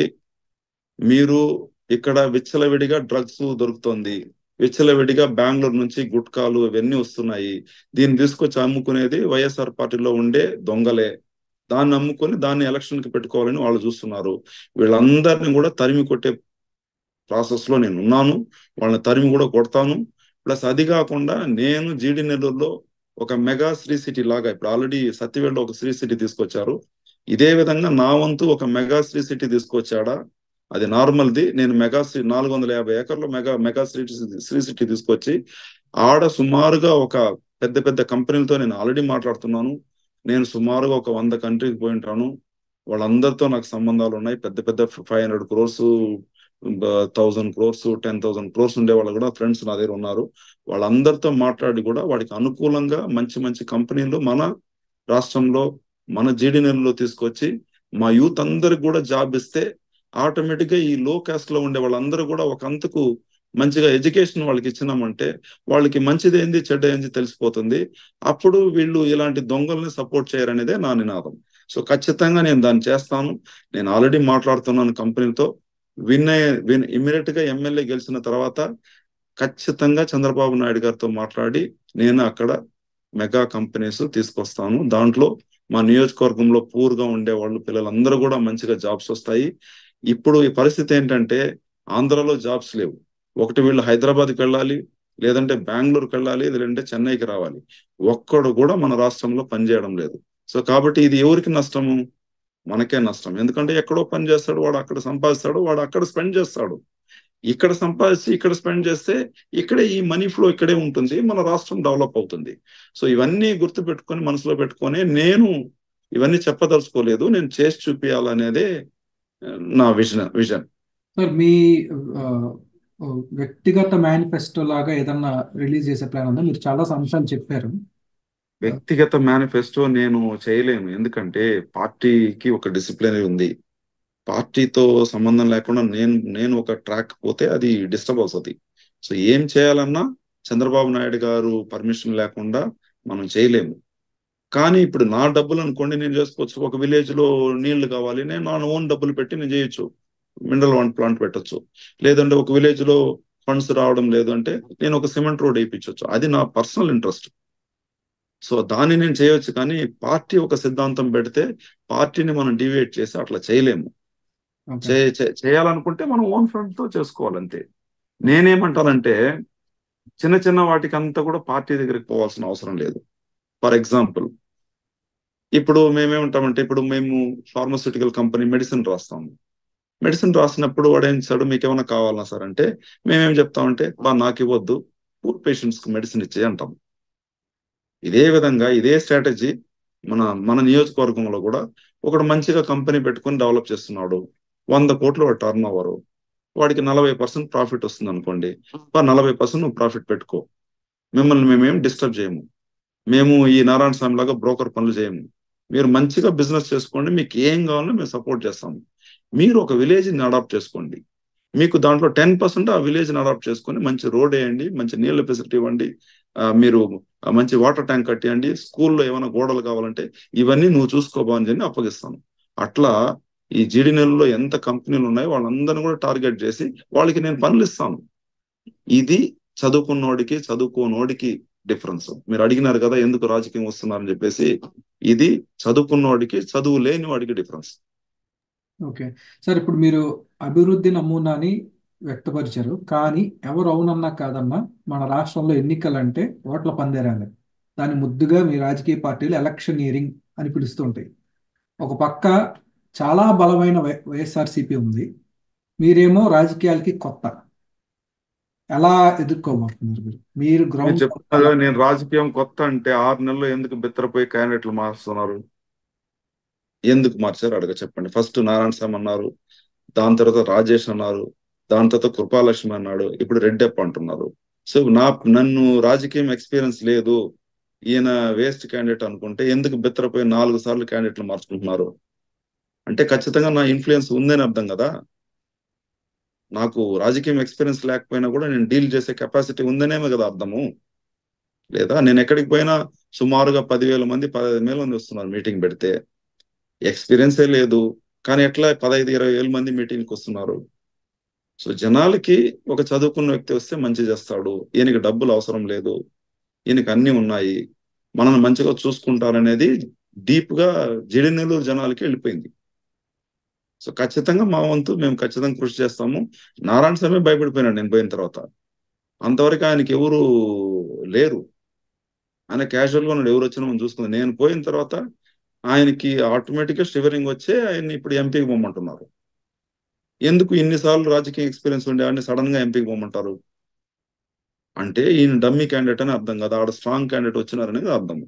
మీరు ఇక్కడ విచ్చలవిడిగా డ్రగ్స్ దొరుకుతుంది విచ్చలవిడిగా బెంగళూరు నుంచి గుట్కాలు ఇవన్నీ వస్తున్నాయి దీన్ని తీసుకొచ్చి అమ్ముకునేది వైఎస్ఆర్ పార్టీలో ఉండే దొంగలే దాన్ని అమ్ముకొని దాన్ని ఎలక్షన్ కి పెట్టుకోవాలని వాళ్ళు చూస్తున్నారు వీళ్ళందరినీ కూడా తరిమి కొట్టే ప్రాసెస్ లో నేను ఉన్నాను వాళ్ళని తరిమి కూడా కొడతాను ప్లస్ అది కాకుండా నేను జీడి నెల్లూరులో ఒక మెగా శ్రీ సిటీ లాగా ఇప్పుడు ఆల్రెడీ సత్యవేడలో ఒక శ్రీ సిటీ తీసుకొచ్చారు ఇదే విధంగా నా వంతు ఒక మెగా శ్రీ సిటీ తీసుకొచ్చాడా అది నార్మల్ది నేను మెగా శ్రీ నాలుగు వందల యాభై ఏకర్లో mega mega Sri Sri City తీసుకొచ్చి ఆడ సుమారుగా ఒక పెద్ద పెద్ద కంపెనీలతో నేను ఆల్రెడీ మాట్లాడుతున్నాను నేను సుమారుగా ఒక వంద కంట్రీకి పోయి ఉంటాను వాళ్ళందరితో నాకు సంబంధాలు ఉన్నాయి పెద్ద పెద్ద five hundred crores thousand crores ten thousand crores ఉండే వాళ్ళు కూడా ఫ్రెండ్స్ నా దగ్గర ఉన్నారు వాళ్ళందరితో మాట్లాడి కూడా వాడికి అనుకూలంగా మంచి మంచి కంపెనీలు మన రాష్ట్రంలో మన జీడి నెలలో తీసుకొచ్చి మా యూత్ అందరికి కూడా జాబ్ ఇస్తే ఆటోమేటిక్ గా ఈ లో కాస్ట్ లో ఉండే వాళ్ళందరూ కూడా ఒక అంతకు మంచిగా ఎడ్యుకేషన్ వాళ్ళకి ఇచ్చినామంటే వాళ్ళకి మంచిది ఏంది చెడ్డ ఏంది తెలిసిపోతుంది అప్పుడు వీళ్ళు ఇలాంటి దొంగల్ని సపోర్ట్ చేయరనేదే నా నినాదం సో ఖచ్చితంగా నేను దాన్ని చేస్తాను నేను ఆల్రెడీ మాట్లాడుతున్నాను కంపెనీతో విన్ విన్ ఇమీడియట్ గా ఎమ్మెల్యే గెలిచిన తర్వాత ఖచ్చితంగా చంద్రబాబు నాయుడు గారితో మాట్లాడి నేను అక్కడ మెగా కంపెనీస్ తీసుకొస్తాను దాంట్లో మా నియోజకవర్గంలో పూర్గా ఉండే వాళ్ళు పిల్లలందరూ కూడా మంచిగా జాబ్స్ వస్తాయి ఇప్పుడు ఈ పరిస్థితి ఏంటంటే ఆంధ్రలో జాబ్స్ లేవు ఒకటి వీళ్ళు హైదరాబాద్కి వెళ్ళాలి లేదంటే బెంగళూరుకి వెళ్ళాలి లేదంటే చెన్నైకి రావాలి ఒక్కడు కూడా మన రాష్ట్రంలో పనిచేయడం లేదు సో కాబట్టి ఇది ఎవరికి నష్టము మనకే నష్టం ఎందుకంటే ఎక్కడో పని చేస్తాడు వాడు అక్కడ సంపాదిస్తాడు వాడు అక్కడ స్పెండ్ చేస్తాడు ఇక్కడ సంపాదించి ఇక్కడ స్పెండ్ చేస్తే ఇక్కడే ఈ మనీ ఫ్లో ఇక్కడే ఉంటుంది మన రాష్ట్రం డెవలప్ అవుతుంది సో ఇవన్నీ గుర్తు పెట్టుకొని మనసులో పెట్టుకొని నేను ఇవన్నీ చెప్పదలుచుకోలేదు నేను చేసి చూపించాలనేదే నా విజన్ విజన్ సార్ మీ వ్యక్తిగత మేనిఫెస్టో లాగా ఏదన్నా రిలీజ్ చేసే ప్లాన్ ఉందా మీరు చాలా అంశాలు చెప్పారు వ్యక్తిగత మేనిఫెస్టో నేను చేయలేను ఎందుకంటే పార్టీకి ఒక డిసిప్లినరీ ఉంది పార్టీతో సంబంధం లేకుండా నేను నేను ఒక ట్రాక్ పోతే అది డిస్టర్బ్ అవుతుంది సో ఏం చేయాలన్నా చంద్రబాబు నాయుడు గారు పర్మిషన్ లేకుండా మనం చేయలేము కానీ ఇప్పుడు నా డబ్బులు అనుకోండి నేను చేసుకోవచ్చు ఒక విలేజ్ లో నీళ్లు కావాలి నేను నా ఓన్ డబ్బులు పెట్టి నేను చేయొచ్చు మినరల్ వాటర్ ప్లాంట్ పెట్టచ్చు లేదంటే ఒక విలేజ్ లో ఫండ్స్ రావడం లేదు అంటే నేను ఒక సిమెంట్ రోడ్ వేయించవచ్చు అది నా పర్సనల్ ఇంట్రెస్ట్ సో దాన్ని నేను చేయొచ్చు కానీ పార్టీ ఒక సిద్ధాంతం పెడితే పార్టీని మనం డివేట్ చేసి అట్లా చేయలేము చేయాలనుకుంటే మనం ఓన్ ఫ్రంట్ తో చేసుకోవాలంతే నేనేమంటానంటే చిన్న చిన్న వాటికి అంతా కూడా పార్టీ దగ్గరికి పోవాల్సిన అవసరం లేదు ఫర్ ఎగ్జాంపుల్ ఇప్పుడు మేమేమంటామంటే ఇప్పుడు మేము ఫార్మస్యూటికల్ కంపెనీ మెడిసిన్ రాస్తాము మెడిసిన్ రాసినప్పుడు వాడు ఏం చేస్తాడు మీకు ఏమైనా కావాలన్నా సార్ అంటే మేమేం చెప్తామంటే బా నాకు ఇవ్వద్దు పూర్ పేషెంట్స్ కి మెడిసిన్ ఇచ్చే అంటాం ఇదే విధంగా ఇదే స్ట్రాటజీ మన మన నియోజకవర్గంలో కూడా ఒకడు మంచిగా కంపెనీ పెట్టుకొని డెవలప్ చేస్తున్నాడు వంద కోట్లు వాడు టర్న్ ఓవర్ వాడికి నలభై పర్సెంట్ ప్రాఫిట్ వస్తుంది అనుకోండి నలభై పర్సెంట్ నువ్వు ప్రాఫిట్ పెట్టుకో మిమ్మల్ని మేమేం డిస్టర్బ్ చేయము మేము ఈ నారాయణ స్వామి లాగా బ్రోకర్ పనులు చేయము మీరు మంచిగా బిజినెస్ చేసుకోండి మీకు ఏం కావాలో మేము సపోర్ట్ చేస్తాము మీరు ఒక విలేజ్ని అడాప్ట్ చేసుకోండి మీకు దాంట్లో టెన్ పర్సెంట్ ఆ విలేజ్ని అడాప్ట్ చేసుకొని మంచి రోడ్ వేయండి మంచి నీళ్ళ ఫెసిలిటీ ఇవ్వండి మీరు మంచి వాటర్ ట్యాంక్ కట్టియండి స్కూల్లో ఏమైనా గోడలు కావాలంటే ఇవన్నీ నువ్వు చూసుకోబా అని చెప్పి అప్పగిస్తాను అట్లా ఈ జీడి నెలలో ఎంత కంపెనీలు ఉన్నాయో వాళ్ళందరినీ కూడా టార్గెట్ చేసి వాళ్ళకి నేను పనులు ఇస్తాను ఇది చదువుకున్నోడికి చదువుకోనోడికి డిఫరెన్స్ మీరు అడిగినారు కదా ఎందుకు రాజకీయం వస్తున్నారని చెప్పేసి ఇది చదువుకున్నోడికి చదువు లేని వాడికి డిఫరెన్స్ ఓకే సార్ ఇప్పుడు మీరు అభివృద్ధి నమూనాని వ్యక్తపరిచారు కానీ ఎవరు అవునన్నా కాదన్నా మన రాష్ట్రంలో ఎన్నికలంటే ఓట్ల పందేరాలి దాని ముద్దుగా మీ రాజకీయ పార్టీలు ఎలక్షనీరింగ్ అని పిలుస్తుంటాయి ఒక పక్క చాలా బలమైన వై వైఎస్ఆర్సీపీ ఉంది మీరేమో రాజకీయాలకి కొత్త ఎలా ఎదుర్కోబోతున్నారు మీరు మీరు గ్రౌండ్ చెప్తున్నా నేను రాజకీయం కొత్త అంటే ఆరు నెలలు ఎందుకు బిత్తరపోయి క్యాండిడేట్లు మారుస్తున్నారు ఎందుకు మార్చారు అడగ చెప్పండి ఫస్ట్ నారాయణ స్వామి అన్నారు దాని తర్వాత రాజేష్ అన్నారు దాని తర్వాత కృపాలక్ష్మి అన్నాడు ఇప్పుడు రెడ్డప్ప అంటున్నారు సో నా నన్ను రాజకీయం ఎక్స్పీరియన్స్ లేదు ఈయన వేస్ట్ క్యాండిడేట్ అనుకుంటే ఎందుకు బిత్తరపోయి నాలుగు సార్లు క్యాండిడేట్లు మార్చుకుంటున్నారు అంటే ఖచ్చితంగా నా ఇన్ఫ్లుయెన్స్ ఉందని అర్థం కదా నాకు రాజకీయం ఎక్స్పీరియన్స్ లేకపోయినా కూడా నేను డీల్ చేసే కెపాసిటీ ఉందనేమే కదా అర్థము లేదా నేను ఎక్కడికి పోయినా సుమారుగా పదివేల మంది పదహైదు వేల మంది వస్తున్నారు మీటింగ్ పెడితే ఎక్స్పీరియన్సే లేదు కానీ ఎట్లా పదహైదు ఇరవై వేల మంది మీటింగ్కి వస్తున్నారు సో జనాలకి ఒక చదువుకున్న వ్యక్తి వస్తే మంచి చేస్తాడు ఈయనకి డబ్బులు అవసరం లేదు ఈయనకి అన్ని ఉన్నాయి మనల్ని మంచిగా చూసుకుంటారనేది డీప్ గా జిడినెల్లూరు జనాలకి వెళ్ళిపోయింది సో ఖచ్చితంగా మా వంతు మేము ఖచ్చితంగా కృషి చేస్తాము నారాయణ స్వామి భయపడిపోయినాడు నేను పోయిన తర్వాత అంతవరకు ఆయనకి ఎవరు లేరు ఆయన క్యాజువల్ గా ఉన్నాడు ఎవరు వచ్చినా మనం చూసుకుంది నేను పోయిన తర్వాత ఆయనకి ఆటోమేటిక్ గా షివరింగ్ వచ్చే ఆయన్ని ఇప్పుడు ఎంపీకి పొమ్మంటున్నారు ఎందుకు ఇన్నిసార్లు రాజకీయ ఎక్స్పీరియన్స్ ఉండే ఆయన సడన్ గా ఎంపీకి పొమ్మంటారు అంటే ఈయన డమ్మీ క్యాండిడేట్ అని అర్థం కదా ఆడ స్ట్రాంగ్ క్యాండిడేట్ వచ్చినారనేది అర్థం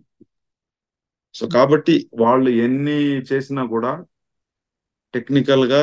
సో కాబట్టి వాళ్ళు ఎన్ని చేసినా కూడా టెక్నికల్ గా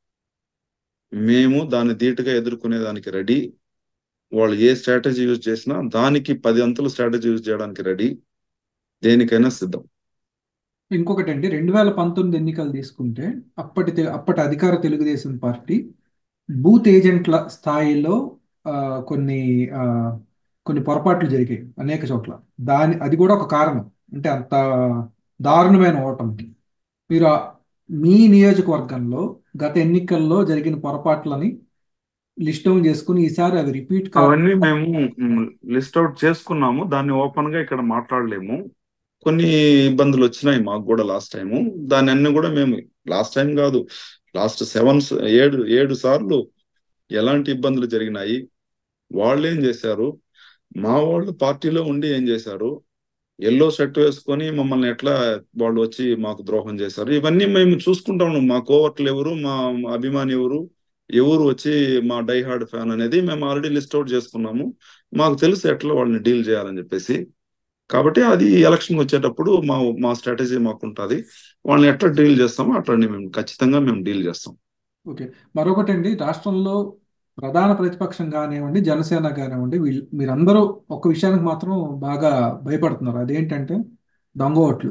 మేము దాన్ని ధీటుగా ఎదుర్కొనే దానికి రెడీ వాళ్ళు ఏ స్ట్రాటజీ యూజ్ చేసినా దానికి పది అంతులు స్ట్రాటజీ యూజ్ చేయడానికి రెడీ దేనికైనా సిద్ధం ఇంకొకటి అండి రెండు వేల పంతొమ్మిది ఎన్నికలు తీసుకుంటే అప్పటి తె- అప్పటి అధికార తెలుగుదేశం పార్టీ బూత్ ఏజెంట్ల స్థాయిలో ఆ, కొన్ని ఆ, కొన్ని పొరపాట్లు జరిగాయి అనేక చోట్ల దాని అది కూడా ఒక కారణం అంటే అంత దారుణమైన ఓటమికి మీరు ఆ- మీ నియోజకవర్గంలో గత ఎన్నికల్లో జరిగిన పొరపాట్లని లిస్ట్ డౌన్ చేసుకుని ఈసారి అవి రిపీట్ అవన్నీ కాకుండా మేము లిస్ట్ అవుట్ చేసుకున్నాము దాన్ని ఓపెన్ గా ఇక్కడ మాట్లాడలేము కొన్ని ఇబ్బందులు వచ్చినాయి మాకు కూడా లాస్ట్ టైము దాని అన్ని కూడా మేము లాస్ట్ టైం కాదు లాస్ట్ సెవెన్ ఏడు ఏడు సార్లు ఎలాంటి ఇబ్బందులు జరిగినాయి వాళ్ళు ఏం చేశారు మా వాళ్ళు పార్టీలో ఉండి ఏం చేశారు ఎల్లో షర్ట్ వేసుకొని మమ్మల్ని ఎట్లా వాళ్ళు వచ్చి మాకు ద్రోహం చేశారు ఇవన్నీ మేము చూసుకుంటా ఉన్నాం మా కోవర్ట్లు ఎవరు మా మా అభిమాని ఎవరు ఎవరు వచ్చి మా డై హార్డ్ ఫ్యాన్ అనేది మేము ఆల్రెడీ లిస్ట్ అవుట్ చేసుకున్నాము మాకు తెలుసు ఎట్లా వాళ్ళని డీల్ చేయాలని చెప్పేసి కాబట్టి అది ఎలక్షన్ వచ్చేటప్పుడు మా మా స్ట్రాటజీ మాకు ఉంటుంది వాళ్ళని ఎట్లా డీల్ చేస్తామో అట్లని మేము ఖచ్చితంగా మేము డీల్ చేస్తాం ఓకే మరొకటి అండి రాష్ట్రంలో ప్రధాన ప్రతిపక్షం కానివ్వండి జనసేన కానివ్వండి వీళ్ళు మీరందరూ ఒక విషయానికి మాత్రం బాగా భయపడుతున్నారు అదేంటంటే దొంగ ఓట్లు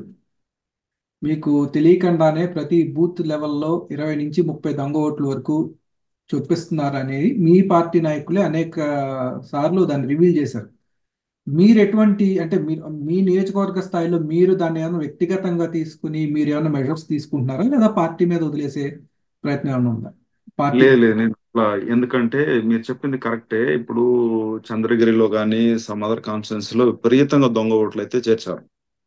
మీకు తెలియకుండానే ప్రతి బూత్ లెవెల్లో ఇరవై నుంచి ముప్పై దొంగ ఓట్ల వరకు చొప్పిస్తున్నారు అనేది మీ పార్టీ నాయకులే అనేక సార్లు దాన్ని రివీల్ చేశారు మీరు ఎటువంటి అంటే మీరు మీ నియోజకవర్గ స్థాయిలో మీరు దాన్ని ఏమైనా వ్యక్తిగతంగా తీసుకుని మీరు ఏమైనా మెజర్స్ తీసుకుంటున్నారా లేదా పార్టీ మీద వదిలేసే ప్రయత్నం ఏమైనా ఉందా పార్టీ లేదు లేదు నేను అట్లా ఎందుకంటే మీరు చెప్పింది కరెక్టే ఇప్పుడు చంద్రగిరిలో కానీ సమ్ అదర్ కాన్స్టిట్యున్సీ లో విపరీతంగా దొంగ ఓట్లు అయితే చేర్చారు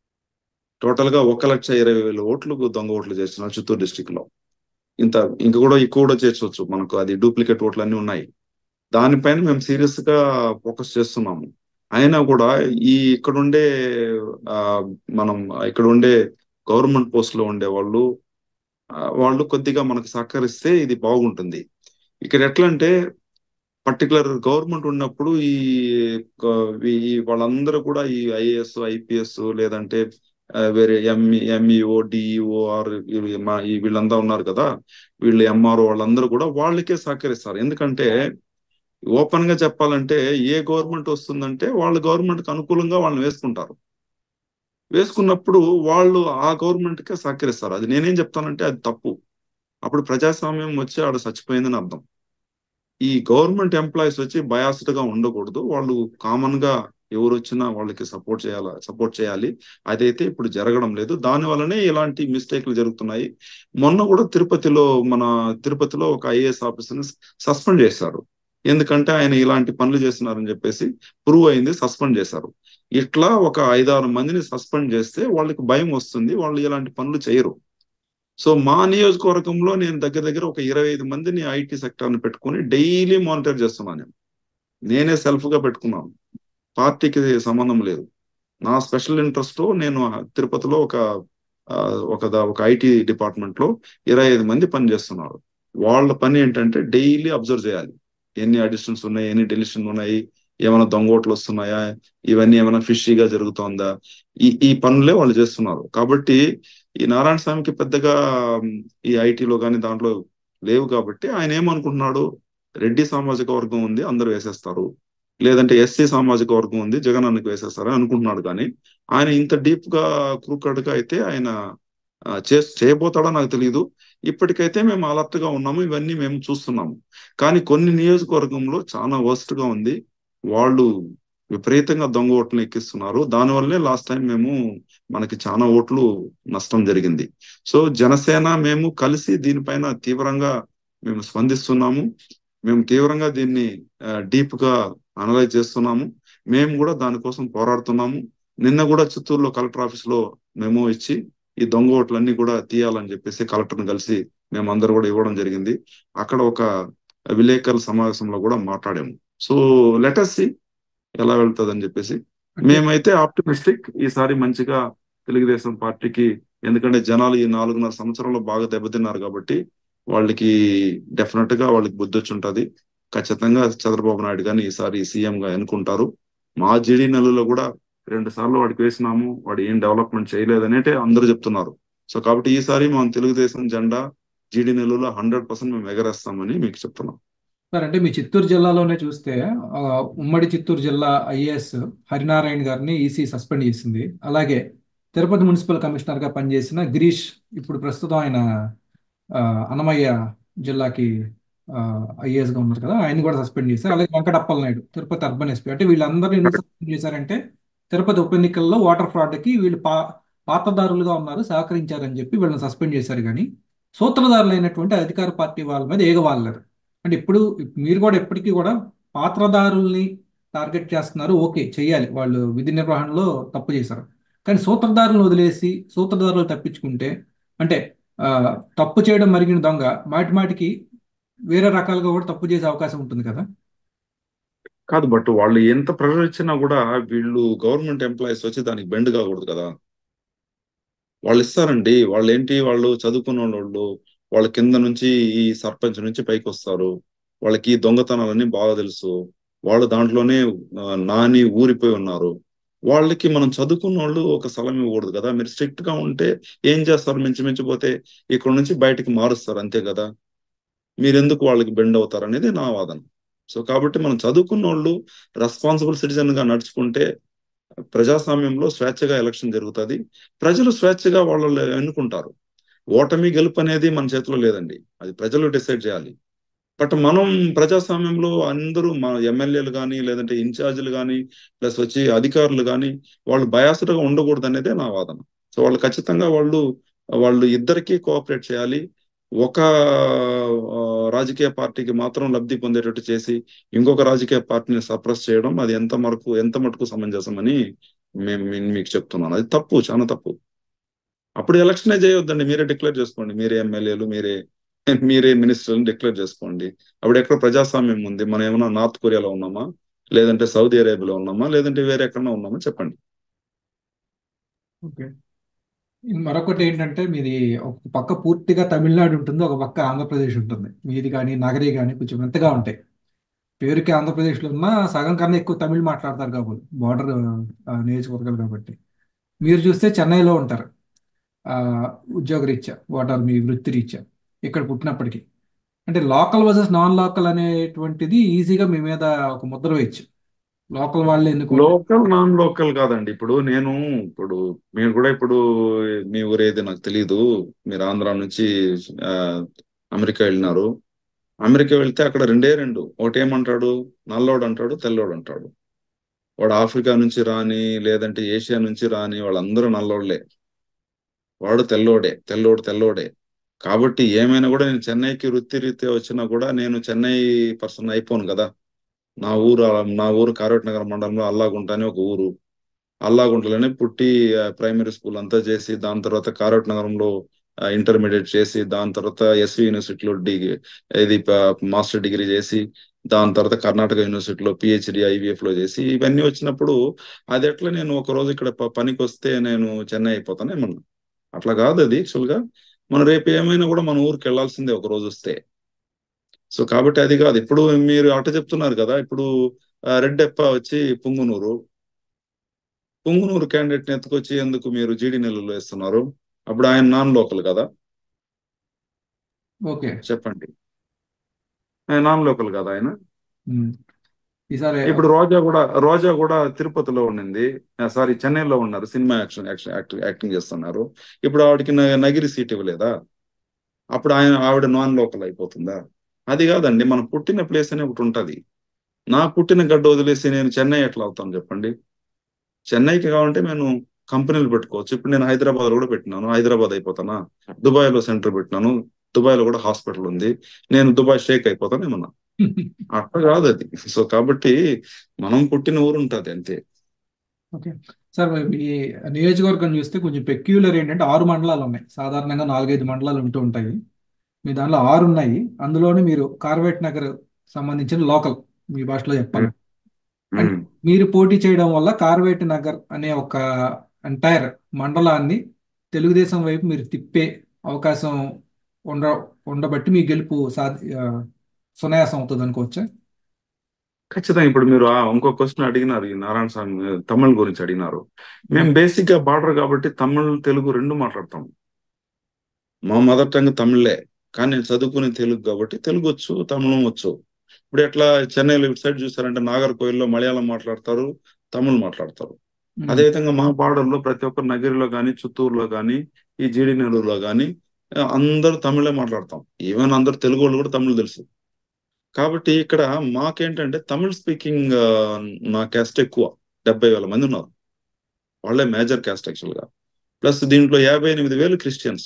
టోటల్ గా ఒక లక్ష ఇరవై వేల ఓట్లు దొంగ ఓట్లు చేస్తున్నారు చిత్తూరు డిస్టిక్ లో ఇంత ఇంకా కూడా ఎక్కువ కూడా చేర్చవచ్చు మనకు అది డూప్లికేట్ ఓట్లు అన్ని ఉన్నాయి దానిపైన మేము సీరియస్ గా ఫోకస్ చేస్తున్నాము అయినా కూడా ఈ ఇక్కడ ఉండే ఆ, మనం ఇక్కడ ఉండే గవర్నమెంట్ పోస్ట్ లో ఉండే వాళ్ళు ఆ, వాళ్ళు కొద్దిగా మనకు సహకరిస్తే ఇది బాగుంటుంది ఇక్కడ ఎట్లా అంటే పర్టికులర్ గవర్నమెంట్ ఉన్నప్పుడు ఈ గ- ఈ వాళ్ళందరూ కూడా ఈ ఐఏఎస్ ఐపీఎస్ లేదంటే ఆ, వేరే ఎంఈ ఎంఈఓ డిఈఓ ఆర్ మా ఈ వీళ్ళంతా ఉన్నారు కదా వీళ్ళు ఎంఆర్ఓ వాళ్ళందరూ కూడా వాళ్ళకే సహకరిస్తారు ఎందుకంటే ఓపెన్ గా చెప్పాలంటే ఏ గవర్నమెంట్ వస్తుందంటే వాళ్ళు గవర్నమెంట్ కి అనుకూలంగా వాళ్ళని వేసుకుంటారు వేసుకున్నప్పుడు వాళ్ళు ఆ గవర్నమెంట్ కే సహకరిస్తారు అది నేనేం చెప్తానంటే అది తప్పు అప్పుడు ప్రజాస్వామ్యం వచ్చి ఆడ చచ్చిపోయిందని అర్థం ఈ గవర్నమెంట్ ఎంప్లాయీస్ వచ్చి బయాస్డ్ గా ఉండకూడదు వాళ్ళు కామన్ గా ఎవరు వచ్చినా వాళ్ళకి సపోర్ట్ చేయాలి సపోర్ట్ చేయాలి అదైతే ఇప్పుడు జరగడం లేదు దాని వల్లనే ఇలాంటి మిస్టేక్లు జరుగుతున్నాయి మొన్న కూడా తిరుపతిలో మన తిరుపతిలో ఒక ఐఏఎస్ ఆఫీసర్ని సస్పెండ్ చేశారు ఎందుకంటే ఆయన ఇలాంటి పనులు చేస్తున్నారని చెప్పేసి ప్రూవ్ అయింది సస్పెండ్ చేశారు ఇట్లా ఒక ఐదారు మందిని సస్పెండ్ చేస్తే వాళ్ళకి భయం వస్తుంది వాళ్ళు ఇలాంటి పనులు చేయరు సో మా నియోజకవర్గంలో నేను దగ్గర దగ్గర ఒక ఇరవై ఐదు మందిని ఐటీ సెక్టర్ ని పెట్టుకుని డైలీ మానిటర్ చేస్తున్నాను నేను నేనే సెల్ఫ్ గా పెట్టుకున్నాను పార్టీకి సంబంధం లేదు నా స్పెషల్ ఇంట్రెస్ట్ నేను తిరుపతిలో ఒక ఆ, ఒక ద- ఒక ఐటీ డిపార్ట్మెంట్ లో ఇరవై ఐదు మంది పని చేస్తున్నారు వాళ్ళ పని ఏంటంటే డైలీ అబ్జర్వ్ చేయాలి ఎన్ని అడిషన్స్ ఉన్నాయి ఎన్ని డెలిషన్ ఉన్నాయి ఏమైనా దొంగోట్లు వస్తున్నాయా ఇవన్నీ ఏమైనా ఫిషీగా జరుగుతోందా ఈ ఈ పనులే వాళ్ళు చేస్తున్నారు కాబట్టి ఈ నారాయణ స్వామికి పెద్దగా ఉమ్, ఈ ఐటీలో కానీ దాంట్లో లేవు కాబట్టి ఆయన ఏమనుకుంటున్నాడు రెడ్డి సామాజిక వర్గం ఉంది అందరూ వేసేస్తారు లేదంటే ఎస్సీ సామాజిక వర్గం ఉంది జగన్ అన్నకి వేసేస్తారు అని అనుకుంటున్నాడు కానీ ఆయన ఇంత డీప్ గా క్రూకడ్ గా అయితే ఆయన ఆ, చే చేయబోతాడో నాకు తెలియదు ఇప్పటికైతే మేము అలర్ట్ గా ఉన్నాము ఇవన్నీ మేము చూస్తున్నాము కానీ కొన్ని నియోజకవర్గంలో చాలా వర్స్ట్ గా ఉంది వాళ్ళు విపరీతంగా దొంగ ఓట్లను ఎక్కిస్తున్నారు దానివల్లే లాస్ట్ టైం మేము మనకి చాలా ఓట్లు నష్టం జరిగింది సో జనసేన మేము కలిసి దీనిపైన తీవ్రంగా మేము స్పందిస్తున్నాము మేము తీవ్రంగా దీన్ని డీప్ గా అనలైజ్ చేస్తున్నాము మేము కూడా దానికోసం పోరాడుతున్నాము నిన్న కూడా చిత్తూరులో కలెక్టర్ ఆఫీస్ లో మెమో ఇచ్చి ఈ దొంగ ఓట్లన్నీ కూడా తీయాలని చెప్పేసి కలెక్టర్ని కలిసి మేము అందరు కూడా ఇవ్వడం జరిగింది అక్కడ ఒక విలేకరుల సమావేశంలో కూడా మాట్లాడాము సో లెటర్స్ ఎలా వెళ్తుంది అని చెప్పేసి అంటే మేమైతే ఆప్టిమిస్టిక్ ఈసారి మంచిగా తెలుగుదేశం పార్టీకి ఎందుకంటే జనాలు ఈ నాలుగున్నర సంవత్సరంలో బాగా దెబ్బతిన్నారు కాబట్టి వాళ్ళకి డెఫినెట్ గా వాళ్ళకి బుద్ధి వచ్చి ఉంటది ఖచ్చితంగా చంద్రబాబు నాయుడు గాని ఈసారి సీఎం గా ఎన్నుకుంటారు మా జీడీ నెలలో కూడా రెండు సార్లు వాడికి వేసినాము వాడు ఏం డెవలప్మెంట్ చేయలేదనేటే అందరూ చెప్తున్నారు సో కాబట్టి ఈసారి మనం తెలుగుదేశం జెండా జీడీ నెలలో హండ్రెడ్ పర్సెంట్ మేము ఎగరేస్తామని మీకు చెప్తున్నాం సార్ అంటే మీ చిత్తూరు జిల్లాలోనే చూస్తే ఆ, ఉమ్మడి చిత్తూరు జిల్లా ఐఏఎస్ హరినారాయణ గారిని ఈసీ సస్పెండ్ చేసింది అలాగే తిరుపతి మున్సిపల్ కమిషనర్ గా పనిచేసిన గిరీష్ ఇప్పుడు ప్రస్తుతం ఆయన ఆ, అన్నమయ్య జిల్లాకి ఐఏఎస్ గా ఉన్నారు కదా ఆయన కూడా సస్పెండ్ చేశారు అలాగే వెంకటప్పల నాయుడు తిరుపతి అర్బన్ ఎస్పీ అంటే వీళ్ళందరూ ఎందుకు సస్పెండ్ చేశారంటే తిరుపతి ఉప ఎన్నికల్లో ఓటర్ ఫ్రాడ్ కి వీళ్ళు పా పాత్రదారులుగా ఉన్నారు సహకరించారని చెప్పి వీళ్ళని సస్పెండ్ చేశారు కానీ సూత్రధారులైనటువంటి అధికార పార్టీ వాళ్ళ మీద ఏగవాళ్ళరు అంటే ఇప్పుడు మీరు కూడా ఎప్పటికీ కూడా పాత్రదారుల్ని టార్గెట్ చేస్తున్నారు ఓకే చెయ్యాలి వాళ్ళు విధి నిర్వహణలో తప్పు చేశారు కానీ సూత్రధారులను వదిలేసి సూత్రధారులు తప్పించుకుంటే అంటే ఆ, తప్పు చేయడం మరిగిన దొంగ మాటి మాటికి వేరే రకాలుగా కూడా తప్పు చేసే అవకాశం ఉంటుంది కదా కాదు బట్ వాళ్ళు ఎంత ప్రెషర్ ఇచ్చినా కూడా వీళ్ళు గవర్నమెంట్ ఎంప్లాయీస్ వచ్చి దానికి బెండ్ కాకూడదు కదా వాళ్ళు ఇస్తారండి వాళ్ళు ఏంటి వాళ్ళు చదువుకున్న వాళ్ళు వాళ్ళ కింద నుంచి ఈ సర్పంచ్ నుంచి పైకి వస్తారు వాళ్ళకి ఈ దొంగతనాలన్నీ బాగా తెలుసు వాళ్ళు దాంట్లోనే ఆ, నాని ఊరిపోయి ఉన్నారు వాళ్ళకి మనం చదువుకున్న వాళ్ళు ఒక స్థలం ఇవ్వకూడదు కదా మీరు స్ట్రిక్ట్ గా ఉంటే ఏం చేస్తారు మించి మించిపోతే ఇక్కడ నుంచి బయటికి మారుస్తారు అంతే కదా మీరు ఎందుకు వాళ్ళకి బెండ్ అవుతారు అనేది నా వాదన సో కాబట్టి మనం చదువుకున్న వాళ్ళు రెస్పాన్సిబుల్ సిటిజన్ గా నడుచుకుంటే ప్రజాస్వామ్యంలో స్వేచ్ఛగా ఎలక్షన్ జరుగుతుంది ప్రజలు స్వేచ్ఛగా వాళ్ళు ఎన్నుకుంటారు ఓటమి గెలుపు అనేది మన చేతిలో లేదండి అది ప్రజలు డిసైడ్ చేయాలి బట్ మనం ప్రజాస్వామ్యంలో అందరూ మన ఎమ్మెల్యేలు కానీ లేదంటే ఇన్ఛార్జీలు కానీ ప్లస్ వచ్చి అధికారులు కానీ వాళ్ళు బయాసులుగా ఉండకూడదు అనేదే నా వాదన సో వాళ్ళు ఖచ్చితంగా వాళ్ళు వాళ్ళు ఇద్దరికీ కోఆపరేట్ చేయాలి ఒక ఆ, రాజకీయ పార్టీకి మాత్రం లబ్ధి పొందేటట్టు చేసి ఇంకొక రాజకీయ పార్టీని సప్రెస్ చేయడం అది ఎంత మరకు ఎంత మటుకు సమంజసం అని మేము నేను మీకు చెప్తున్నాను అది తప్పు చాలా తప్పు అప్పుడు ఎలక్షనే చేయొద్దండి మీరే డిక్లేర్ చేసుకోండి మీరే ఎమ్మెల్యేలు మీరే మీరే మినిస్టర్ని డిక్లేర్ చేసుకోండి అప్పుడు ఎక్కడ ప్రజాస్వామ్యం ఉంది మనం ఏమైనా నార్త్ కొరియాలో ఉన్నామా లేదంటే సౌదీ అరేబియాలో ఉన్నామా లేదంటే వేరే ఎక్కడన్నా ఉన్నామా చెప్పండి ఓకే మరొకటి ఏంటంటే మీది ఒక పక్క పూర్తిగా తమిళనాడు ఉంటుంది ఒక పక్క ఆంధ్రప్రదేశ్ ఉంటుంది మీది కానీ నగరి కానీ కొంచెం ఎంతగా ఉంటాయి పేరుకి ఆంధ్రప్రదేశ్లో ఉన్న సగం కన్నా ఎక్కువ తమిళ్ మాట్లాడతారు కాబట్టి బార్డర్ నియోజకవర్గాలు కాబట్టి మీరు చూస్తే చెన్నైలో ఉంటారు ఆ, ఉద్యోగరీత్యా వాటర్ మీ వృత్తి రీత్యా ఇక్కడ పుట్టినప్పటికీ అంటే లోకల్ వర్సెస్ నాన్ లోకల్ అనేటువంటిది ఈజీగా మీ మీద ఒక ముద్ర వేయచ్చు లోకల్ వాళ్ళు ఎన్నుకోండి లోకల్ నాన్ లోకల్ కాదండి ఇప్పుడు నేను ఇప్పుడు మీరు కూడా ఇప్పుడు మీ ఊరేది నాకు తెలియదు మీరు ఆంధ్ర నుంచి ఆ, అమెరికా వెళ్ళినారు అమెరికా వెళ్తే అక్కడ రెండే రెండు ఒకటి ఏమంటాడు నల్లోడు అంటాడు తెల్లోడు అంటాడు వాడు ఆఫ్రికా నుంచి రాని లేదంటే ఏషియా నుంచి రాని వాళ్ళందరూ నల్లోళ్ళే వాడు తెల్లోడే తెల్లోడు తెల్లోడే కాబట్టి ఏమైనా కూడా నేను చెన్నైకి వృత్తి రీత్యా వచ్చినా కూడా నేను చెన్నై పర్సన్ అయిపోను కదా నా ఊరు నా ఊరు కారట్ నగర్ మండలంలో అల్లాగుంట అని ఒక ఊరు అల్లాగుంటలోనే పుట్టి ప్రైమరీ స్కూల్ అంతా చేసి దాని తర్వాత కారట్ నగరంలో ఇంటర్మీడియట్ చేసి దాని తర్వాత ఎస్వి యూనివర్సిటీలో డిగ్రీ ఇది మాస్టర్ డిగ్రీ చేసి దాని తర్వాత కర్ణాటక యూనివర్సిటీలో పిహెచ్డి ఐవీఎఫ్ లో చేసి ఇవన్నీ వచ్చినప్పుడు అది ఎట్లా నేను ఒక రోజు ఇక్కడ ప- పనికి వస్తే నేను చెన్నై అయిపోతాను ఏమన్నా అట్లా కాదు అది యాక్చువల్ గా మనం రేపు ఏమైనా కూడా మన ఊరికి వెళ్ళాల్సిందే ఒక రోజు వస్తే సో కాబట్టి అది కాదు ఇప్పుడు మీరు అట చెప్తున్నారు కదా ఇప్పుడు ఆ, రెడ్డెప్ప వచ్చి పుంగునూరు పుంగునూరు క్యాండిడేట్ ఎత్తుకొచ్చి ఎందుకు మీరు జీడి నెలలు వేస్తున్నారు అప్పుడు ఆయన నాన్ లోకల్ కదా ఓకే చెప్పండి ఆయన నాన్ లోకల్ కదా ఆయన ఉమ్. ఈసారి ఇప్పుడు రోజా కూడా రోజా కూడా తిరుపతిలో ఉండింది సారీ చెన్నైలో ఉన్నారు cinema action action acting acting చేస్తున్నారు ఇప్పుడు ఆవిడకి న- నగిరి సీట్ ఇవ్వలేదా అప్పుడు ఆయన ఆవిడ నాన్ లోకల్ అయిపోతుందా అది కాదండి మనం పుట్టిన ప్లేస్ అనే ఒకటి ఉంటది నా పుట్టిన గడ్డ వదిలేసి నేను చెన్నై ఎట్లా అవుతాను చెప్పండి చెన్నైకి కావాలంటే నేను కంపెనీలు పెట్టుకోవచ్చు ఇప్పుడు నేను హైదరాబాద్ కూడా పెట్టినాను హైదరాబాద్ అయిపోతానా దుబాయ్ లో సెంటర్ పెట్టినాను దుబాయ్ లో కూడా హాస్పిటల్ ఉంది నేను దుబాయ్ షేక్ అయిపోతాను ఏమన్నా అట్లా కాదు అది సో కాబట్టి మనం పుట్టిన ఊరు ఉంటది అంతే ఓకే సార్ మీ నియోజకవర్గం చూస్తే కొంచెం పెక్యులర్ ఏంటంటే ఆరు మండలాలు ఉన్నాయి సాధారణంగా నాలుగైదు మండలాలు ఉంటూ ఉంటాయి మీ దాంట్లో ఆరు ఉన్నాయి అందులోనే మీరు కార్వేట్ నగర్ సంబంధించిన లోకల్ మీ భాషలో చెప్పాలి అంటే ఉమ్. మీరు పోటీ చేయడం వల్ల కార్వేట్ నగర్ అనే ఒక ఎంటైర్ మండలాన్ని తెలుగుదేశం వైపు మీరు తిప్పే అవకాశం ఉండ ఉండబట్టి మీ గెలుపు సాధి ఆ, సునాయాసం అవుతుంది అనుకోవచ్చా ఖచ్చితంగా ఇప్పుడు మీరు ఆ ఇంకో క్వశ్చన్ అడిగినారు ఈ నారాయణ స్వామి తమిళ్ గురించి అడిగినారు మేము బేసిక్ గా బార్డర్ కాబట్టి తమిళ్ తెలుగు రెండు మాట్లాడతాం మా మదర్ టంగ్ తమిళే కానీ నేను చదువుకునే తెలుగు కాబట్టి తెలుగు వచ్చు తమిళం వచ్చు ఇప్పుడు ఎట్లా చెన్నైలో ఇటు సైడ్ చూసారంటే నాగర్కోయిల్లో మలయాళం మాట్లాడతారు తమిళ్ మాట్లాడతారు ఉమ్, అదేవిధంగా మా బార్డర్ లో ప్రతి ఒక్క నగిరిలో కానీ చిత్తూరులో కానీ ఈ జీడి నెల్లూరులో కానీ అందరూ తమిళే మాట్లాడతాం ఈవెన్ అందరూ తెలుగు వాళ్ళు కూడా తమిళ్ తెలుసు కాబట్టి ఇక్కడ మాకేంటంటే తమిళ్ స్పీకింగ్ నా క్యాస్ట్ ఎక్కువ డెబ్బై వేల మంది ఉన్నారు వాళ్ళే మేజర్ క్యాస్ట్ యాక్చువల్ గా ప్లస్ దీంట్లో యాభై ఎనిమిది వేలు క్రిస్టియన్స్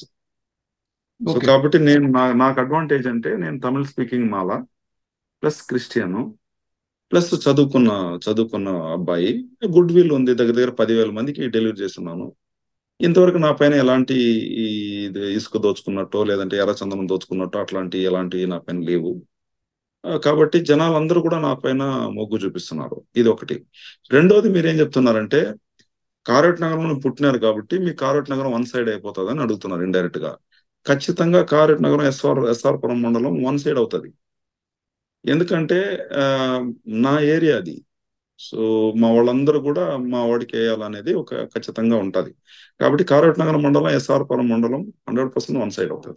సో ఓకే కాబట్టి నేను నా నాకు అడ్వాంటేజ్ అంటే నేను Tamil speaking Mala plus Christian plus చదువుకున్న చదువుకున్న అబ్బాయి గుడ్ విల్ ఉంది దగ్గర దగ్గర పదివేల మందికి డెలివరీ చేస్తున్నాను ఇంతవరకు నా పైన ఎలాంటి ఈ ఇది ఇసుక దోచుకున్నట్టో లేదంటే ఎర్రచందనం దోచుకున్నట్టో అట్లాంటి ఎలాంటివి నా పైన లేవు ఆ, కాబట్టి జనాలందరూ కూడా నా పైన మొగ్గు చూపిస్తున్నారు ఇది ఒకటి రెండోది మీరేం చెప్తున్నారంటే కారెట్ నగరంలో పుట్టినారు కాబట్టి మీ కారెట్ నగరం వన్ సైడ్ అయిపోతుందని అడుగుతున్నారు ఇండైరెక్ట్ గా ఖచ్చితంగా కారెట్ నగరం ఎస్ఆర్ ఎస్ఆర్పురం మండలం వన్ సైడ్ అవుతుంది ఎందుకంటే ఆ, నా ఏరియా అది సో మా వాళ్ళందరూ కూడా మా వాడికి వేయాలనేది ఒక ఖచ్చితంగా ఉంటది కాబట్టి కారెట్ నగరం మండలం ఎస్ఆర్పురం మండలం హండ్రెడ్ పర్సెంట్ వన్ సైడ్ అవుతుంది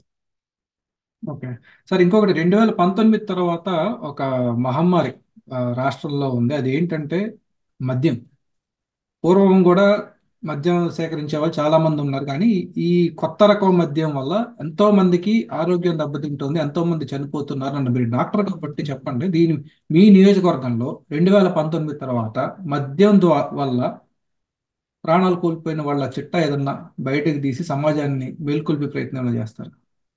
ఓకే సార్ ఇంకొకటి రెండు వేల పంతొమ్మిది తర్వాత ఒక మహమ్మారి ఆ, రాష్ట్రంలో ఉంది అది ఏంటంటే మద్యం పూర్వం కూడా మద్యం సేకరించే వాళ్ళు చాలా మంది ఉన్నారు కానీ ఈ కొత్త రకం మద్యం వల్ల ఎంతో మందికి ఆరోగ్యం దెబ్బతింటుంది ఎంతో మంది చనిపోతున్నారు అంటే మీరు డాక్టర్ కాబట్టి చెప్పండి దీని మీ నియోజకవర్గంలో రెండు వేల పంతొమ్మిది తర్వాత మద్యం ద్వా- వల్ల ప్రాణాలు కోల్పోయిన వాళ్ళ చిట్టా ఏదన్నా బయటకు తీసి సమాజాన్ని మేల్కొల్పే ప్రయత్నం చేస్తారు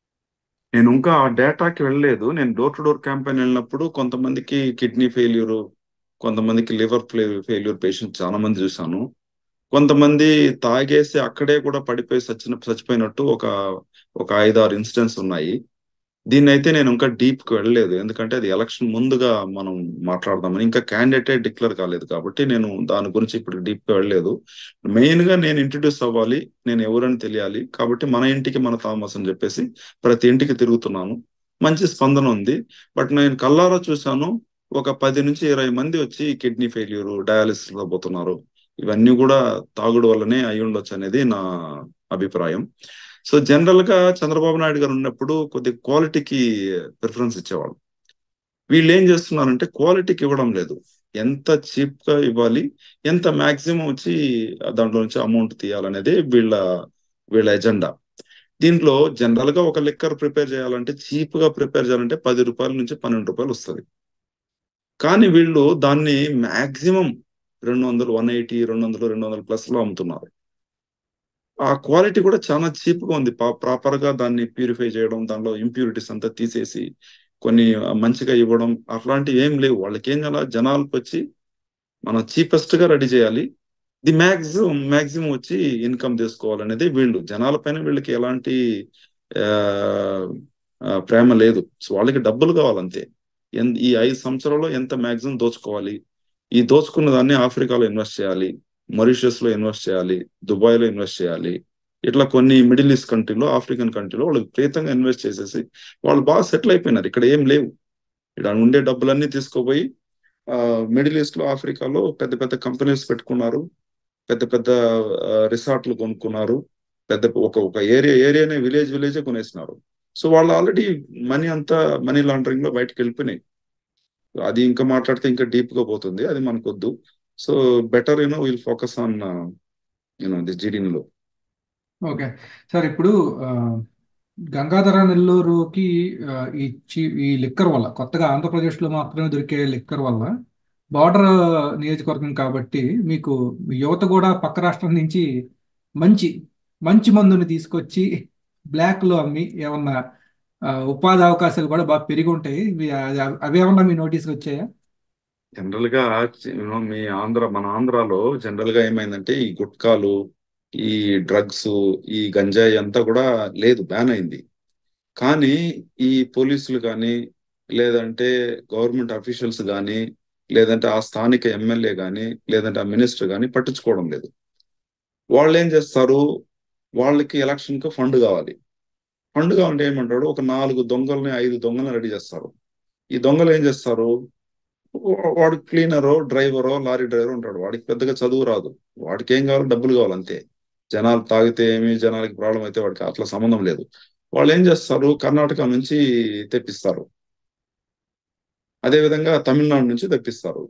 నేను ఇంకా ఆ డేటాకి వెళ్ళలేదు నేను డోర్ టు డోర్ క్యాంపెయిన్ వెళ్ళినప్పుడు కొంతమందికి కిడ్నీ ఫెయిల్యూర్ కొంతమందికి లివర్ ఫెయిల్యూర్ పేషెంట్స్ చాలా మంది చూశాను కొంతమంది తాగేసి అక్కడే కూడా పడిపోయి చచ్చిన చచ్చిపోయినట్టు ఒక ఒక ఐదారు ఇన్సిడెంట్స్ ఉన్నాయి దీన్ని అయితే నేను ఇంకా డీప్ కి వెళ్ళలేదు ఎందుకంటే అది ఎలక్షన్ ముందుగా మనం మాట్లాడదామని ఇంకా క్యాండిడేటే డిక్లేర్ కాలేదు కాబట్టి నేను దాని గురించి ఇప్పుడు డీప్ గా వెళ్ళలేదు మెయిన్ గా నేను ఇంట్రడ్యూస్ అవ్వాలి నేను ఎవరని తెలియాలి కాబట్టి మన ఇంటికి మన థామస్ అని చెప్పేసి ప్రతి ఇంటికి తిరుగుతున్నాను మంచి స్పందన ఉంది బట్ నేను కల్లారా చూశాను ఒక పది నుంచి ఇరవై మంది వచ్చి కిడ్నీ ఫెయిల్యూర్ డయాలిసిస్ లో పోతున్నారు ఇవన్నీ కూడా తాగుడు వల్లనే అయి ఉండొచ్చు అనేది నా అభిప్రాయం సో జనరల్ గా చంద్రబాబు నాయుడు గారు ఉన్నప్పుడు కొద్ది క్వాలిటీకి ప్రిఫరెన్స్ ఇచ్చేవాళ్ళు వీళ్ళు ఏం చేస్తున్నారంటే క్వాలిటీకి ఇవ్వడం లేదు ఎంత చీప్ గా ఇవ్వాలి ఎంత మాక్సిమం వచ్చి దాంట్లో నుంచి అమౌంట్ తీయాలనేది వీళ్ళ వీళ్ళ ఎజెండా దీంట్లో జనరల్ గా ఒక లిక్కర్ ప్రిపేర్ చేయాలంటే చీప్ గా ప్రిపేర్ చేయాలంటే పది రూపాయల నుంచి పన్నెండు రూపాయలు వస్తుంది కానీ వీళ్ళు దాన్ని మాక్సిమం రెండు వందలు వన్ ఎయిటీ రెండు వందలు రెండు వందల ప్లస్ లో అమ్ముతున్నారు ఆ క్వాలిటీ కూడా చాలా చీప్ గా ఉంది ప్రాపర్ గా దాన్ని ప్యూరిఫై చేయడం దానిలో ఇంప్యూరిటీస్ అంతా తీసేసి కొన్ని మంచిగా ఇవ్వడం అట్లాంటివి ఏం లేవు వాళ్ళకి ఏం చేయాలి జనాలకు వచ్చి మనం చీపెస్ట్ గా రెడీ చేయాలి ది మ్యాక్సిమం మ్యాక్సిమం వచ్చి ఇన్కమ్ తీసుకోవాలనేది వీళ్ళు జనాల పైన వీళ్ళకి ఎలాంటి ఆ, ఆ, ప్రేమ లేదు సో వాళ్ళకి డబ్బులు కావాలంతే ఎన్- ఈ ఐదు సంవత్సరాల్లో ఎంత మ్యాక్సిమం దోచుకోవాలి ఈ దోచుకున్న దాన్ని ఆఫ్రికాలో ఇన్వెస్ట్ చేయాలి మారిషియస్ లో ఇన్వెస్ట్ చేయాలి దుబాయ్ లో ఇన్వెస్ట్ చేయాలి ఇట్లా కొన్ని మిడిల్ ఈస్ట్ కంట్రీలో ఆఫ్రికన్ కంట్రీలో వాళ్ళు విపరీతంగా ఇన్వెస్ట్ చేసేసి వాళ్ళు బాగా సెటిల్ అయిపోయినారు ఇక్కడ ఏం లేవు ఇక్కడ ఉండే డబ్బులన్నీ తీసుకుపోయి ఆ, మిడిల్ ఈస్ట్ లో ఆఫ్రికాలో పెద్ద పెద్ద కంపెనీస్ పెట్టుకున్నారు పెద్ద పెద్ద ఆ, రిసార్ట్లు కొనుక్కున్నారు పెద్ద ఒక ఒక ఏరియా ఏరియానే విలేజ్ విలేజే కొనేసినారు సో వాళ్ళు ఆల్రెడీ మనీ అంతా మనీ లాండరింగ్ లో బయటకు వెళ్ళిపోయినాయి అది ఇంకా మాట్లాడితే ఇంకా డీప్ గా పోతుంది అది మనకొద్దు so better you know will focus on you know this జీడీలో ఓకే సార్ ఇప్పుడు ఆ, గంగాధర నెల్లూరుకి ఆ, ఈ చి- ఈ లిక్కర్ వల్ల కొత్తగా ఆంధ్రప్రదేశ్లో మాత్రమే దొరికే లిక్కర్ వల్ల బార్డర్ నియోజకవర్గం కాబట్టి మీకు యువత కూడా పక్క రాష్ట్రం నుంచి మంచి మంచి మందుని తీసుకొచ్చి బ్లాక్ లో అమ్మి ఏమన్నా ఆ, ఉపాధి అవకాశాలు కూడా బాగా పెరిగి ఉంటాయి ఇవి- అది- అవి ఏమన్నా మీ నోటీస్కి వచ్చాయా జనరల్ గా యూనో మీ ఆంధ్ర మన ఆంధ్రాలో జనరల్ గా ఏమైందంటే ఈ గుట్కాలు ఈ డ్రగ్స్ ఈ గంజాయి అంతా కూడా లేదు బ్యాన్ అయింది కానీ ఈ పోలీసులు కానీ లేదంటే గవర్నమెంట్ అఫీషియల్స్ కానీ లేదంటే ఆ స్థానిక ఎమ్మెల్యే కానీ లేదంటే ఆ మినిస్టర్ కానీ పట్టించుకోవడం లేదు వాళ్ళు ఏం చేస్తారు వాళ్ళకి ఎలక్షన్ కు ఫండ్ కావాలి ఫండ్ కావాలంటే ఏమంటాడు ఒక నాలుగు దొంగల్ని ఐదు దొంగల్ని రెడీ చేస్తారు ఈ దొంగలు ఏం చేస్తారు వా- వాడు క్లీనరో డ్రైవరో లారీ డ్రైవర్ ఉంటాడు వాడికి పెద్దగా చదువు రాదు వాడికి ఏం కావాలి డబ్బులు కావాలి అంతే జనాలు తాగితే ఏమి జనాలకి ప్రాబ్లం అయితే వాడికి అట్లా సంబంధం లేదు వాళ్ళు ఏం చేస్తారు కర్ణాటక నుంచి తెప్పిస్తారు అదే విధంగా తమిళనాడు నుంచి తెప్పిస్తారు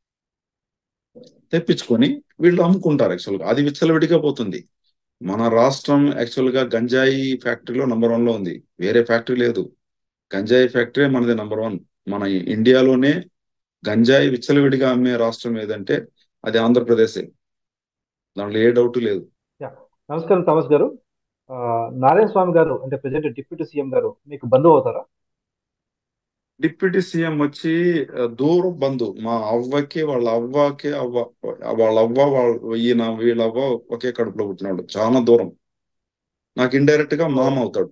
తెప్పించుకొని వీళ్ళు అమ్ముకుంటారు యాక్చువల్ గా అది విచ్చలవిడిగా పోతుంది మన రాష్ట్రం యాక్చువల్ గా గంజాయి ఫ్యాక్టరీలో నంబర్ వన్ లో ఉంది వేరే ఫ్యాక్టరీ లేదు గంజాయి ఫ్యాక్టరీ మనది నంబర్ వన్ మన ఇండియాలోనే గంజాయి విచ్చలవిడిగా అమ్మే రాష్ట్రం ఏదంటే అది ఆంధ్రప్రదేశే దాంట్లో ఏ డౌట్ లేదు యా. నమస్కారం థామస్ గారు ఆ, నారాయణ స్వామి గారు అంటే ప్రెసెంట్ డిప్యూటీ సీఎం గారు మీకు బంధువు అవుతారా డిప్యూటీ సీఎం వచ్చి ఆ, దూర బంధు మా అవ్వకి వాళ్ళ అవ్వకి అవ్వ వాళ్ళ అవ్వ వాళ్ళ ఈయన వీళ్ళ అవ్వ ఒకే కడుపులో పుట్టినాడు చాలా దూరం నాకు ఇండైరెక్ట్ గా మామ అవుతాడు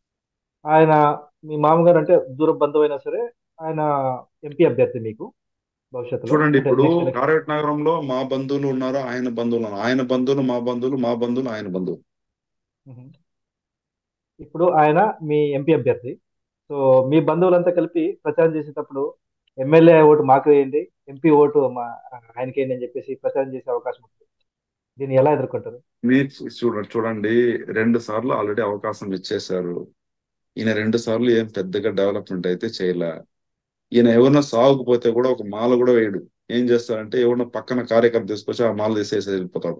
ఆయన మీ మామగారు అంటే దూర బంధువు అయినా సరే ఆయన ఎంపీ అభ్యర్థి మీకు భవిష్యత్తులో చూడండి అంటే ఇప్పుడు నెక్స్ట్ ఎలక్షన్ కారవేట్ నగరంలో మా బంధువులు ఉన్నారు ఆయన బంధువులు ఉన్నారు ఆయన బంధువులు మా బంధువులు మా బంధువులు ఆయన బంధువులు మ్మ్. ఇప్పుడు ఆయన మీ ఎంపీ అభ్యర్థి సో మీ బంధువులంతా కలిపి ప్రచారం చేసేటప్పుడు ఎమ్మెల్యే ఓటు మాకు వేయండి ఎంపీ ఓటు మా ఆయనకి వేయండి అని చెప్పేసి ప్రచారం చేసే అవకాశం ఉంటుంది దీన్ని ఎలా ఎదుర్కొంటారు మీరు చూడ చూడండి రెండు సార్లు ఆల్రెడీ అవకాశం ఇచ్చేశారు ఈయన రెండు సార్లు ఏం పెద్దగా డెవలప్మెంట్ అయితే చేయలే ఈయన ఎవరన్నా సాగుకుపోతే కూడా ఒక మాల కూడా వేయడు ఏం చేస్తారంటే ఎవరన్నా పక్కన కార్యకర్త తీసుకొచ్చి ఆ మాల తీసేసి వెళ్ళిపోతాడు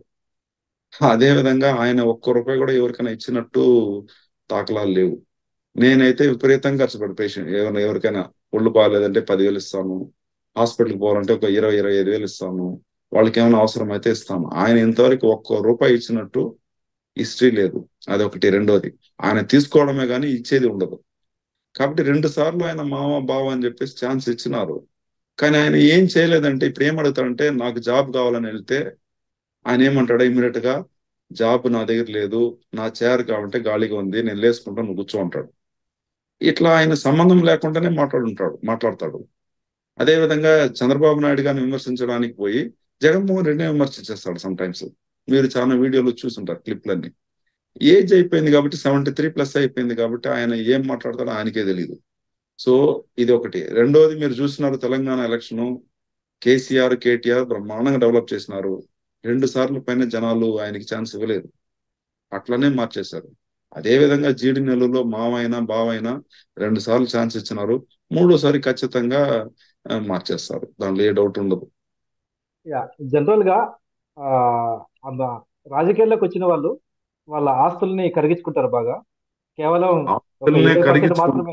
అదే విధంగా ఆయన ఒక్క రూపాయి కూడా ఎవరికైనా ఇచ్చినట్టు దాఖలాలు లేవు నేనైతే విపరీతంగా ఖర్చు పెడతాను పేషెంట్ ఎవరైనా ఎవరికైనా ఒళ్ళు బాగాలేదంటే పదివేలు ఇస్తాను హాస్పిటల్కి పోవాలంటే ఒక ఇరవై ఇరవై ఐదు వేలు ఇస్తాను వాళ్ళకి ఏమైనా అవసరం అయితే ఇస్తాను ఆయన ఇంతవరకు ఒక్క రూపాయి ఇచ్చినట్టు హిస్టరీ లేదు అదొకటి రెండోది ఆయన తీసుకోవడమే కానీ ఇచ్చేది ఉండదు కాబట్టి రెండు సార్లు ఆయన మామ బావ అని చెప్పేసి ఛాన్స్ ఇచ్చినారు కానీ ఆయన ఏం చేయలేదంటే ఇప్పుడు ఏం అడుగుతాడంటే నాకు జాబ్ కావాలని వెళ్తే ఆయన ఏమంటాడు ఇమీడియట్ గా జాబ్ నా దగ్గర లేదు నా చేర్ కావాలంటే గాలిగా ఉంది నేను లేసుకుంటాను నువ్వు కూర్చో అంటాడు ఇట్లా ఆయన సంబంధం లేకుండానే మాట్లాడుంటాడు మాట్లాడతాడు అదే విధంగా చంద్రబాబు నాయుడు గారిని విమర్శించడానికి పోయి జగన్మోహన్ రెడ్డిని విమర్శించేస్తాడు సమ్ టైమ్స్ మీరు చాలా వీడియోలు చూసుంటారు క్లిప్లన్నీ ఏజ్ అయిపోయింది కాబట్టి సెవెంటీ త్రీ ప్లస్ అయిపోయింది కాబట్టి ఆయన ఏం మాట్లాడతాడో ఆయనకే తెలియదు సో ఇది ఒకటి రెండోది మీరు చూసినారు తెలంగాణ ఎలక్షన్ కేసీఆర్ కేటీఆర్ బ్రహ్మాండంగా డెవలప్ చేసినారు రెండు సార్లు పైన జనాలు ఆయనకి ఛాన్స్ ఇవ్వలేదు అట్లనే మార్చేశారు అదే విధంగా జీడి నెలలో మావైనా బావైనా రెండు సార్లు ఛాన్స్ ఇచ్చినారు మూడోసారి ఖచ్చితంగా ఆ, మార్చేస్తారు దాంట్లో ఏ డౌట్ ఉండదు యా జనరల్ గా ఆ, అన్న రాజకీయాల్లోకి వచ్చిన వాళ్ళు వాళ్ళ ఆస్తుల్ని కరిగించుకుంటారు బాగా కేవలం ఒక ఆస్తుల్నే ఇరవై పర్సెంట్ కరిగించుకు మాత్రమే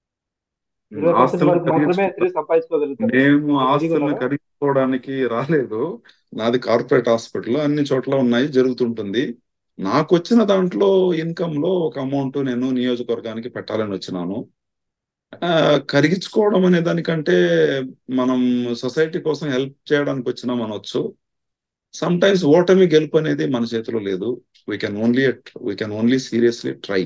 ఇరవై పర్సెంట్ ఆస్తుల్ని వరకు మాత్రమే కరిగించుకు తిరిగి సంపాదించుకోగలుగుతారు మేము మీరు రెడీగా ఆస్తుల్ని ఉన్నారా కరిగించుకోవడానికి రాలేదు నాది కార్పొరేట్ హాస్పిటల్ అన్ని చోట్ల ఉన్నాయి జరుగుతుంటుంది నాకు వచ్చిన దాంట్లో ఇన్కమ్ లో ఒక అమౌంట్ నేను నియోజకవర్గానికి పెట్టాలని వచ్చినాను ఆ, కరిగించుకోవడం అనే దానికంటే మనం సొసైటీ కోసం హెల్ప్ చేయడానికి వచ్చినాం అనొచ్చు సమ్ టైమ్స్ ఓటమి గెలుపు అనేది మన చేతిలో లేదు we can only we can only seriously try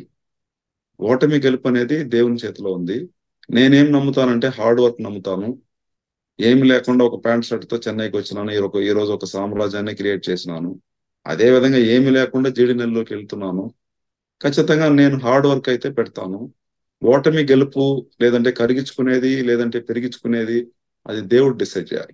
ఓటమి గెలుపు అనేది దేవుని చేతిలో ఉంది నేనేం నమ్ముతానంటే హార్డ్ వర్క్ నమ్ముతాను ఏమి లేకుండా ఒక ప్యాంట్ షర్ట్ తో చెన్నైకి వచ్చినాను ఈ ఒక- ఈ రోజు ఒక సామ్రాజ్యాన్ని క్రియేట్ చేసినాను అదే విధంగా ఏమి లేకుండా జీడి నెలలోకి వెళ్తున్నాను ఖచ్చితంగా నేను హార్డ్ వర్క్ అయితే పెడతాను ఓటమి గెలుపు లేదంటే కరిగించుకునేది లేదంటే పెరిగించుకునేది అది దేవుడు డిసైడ్ చేయాలి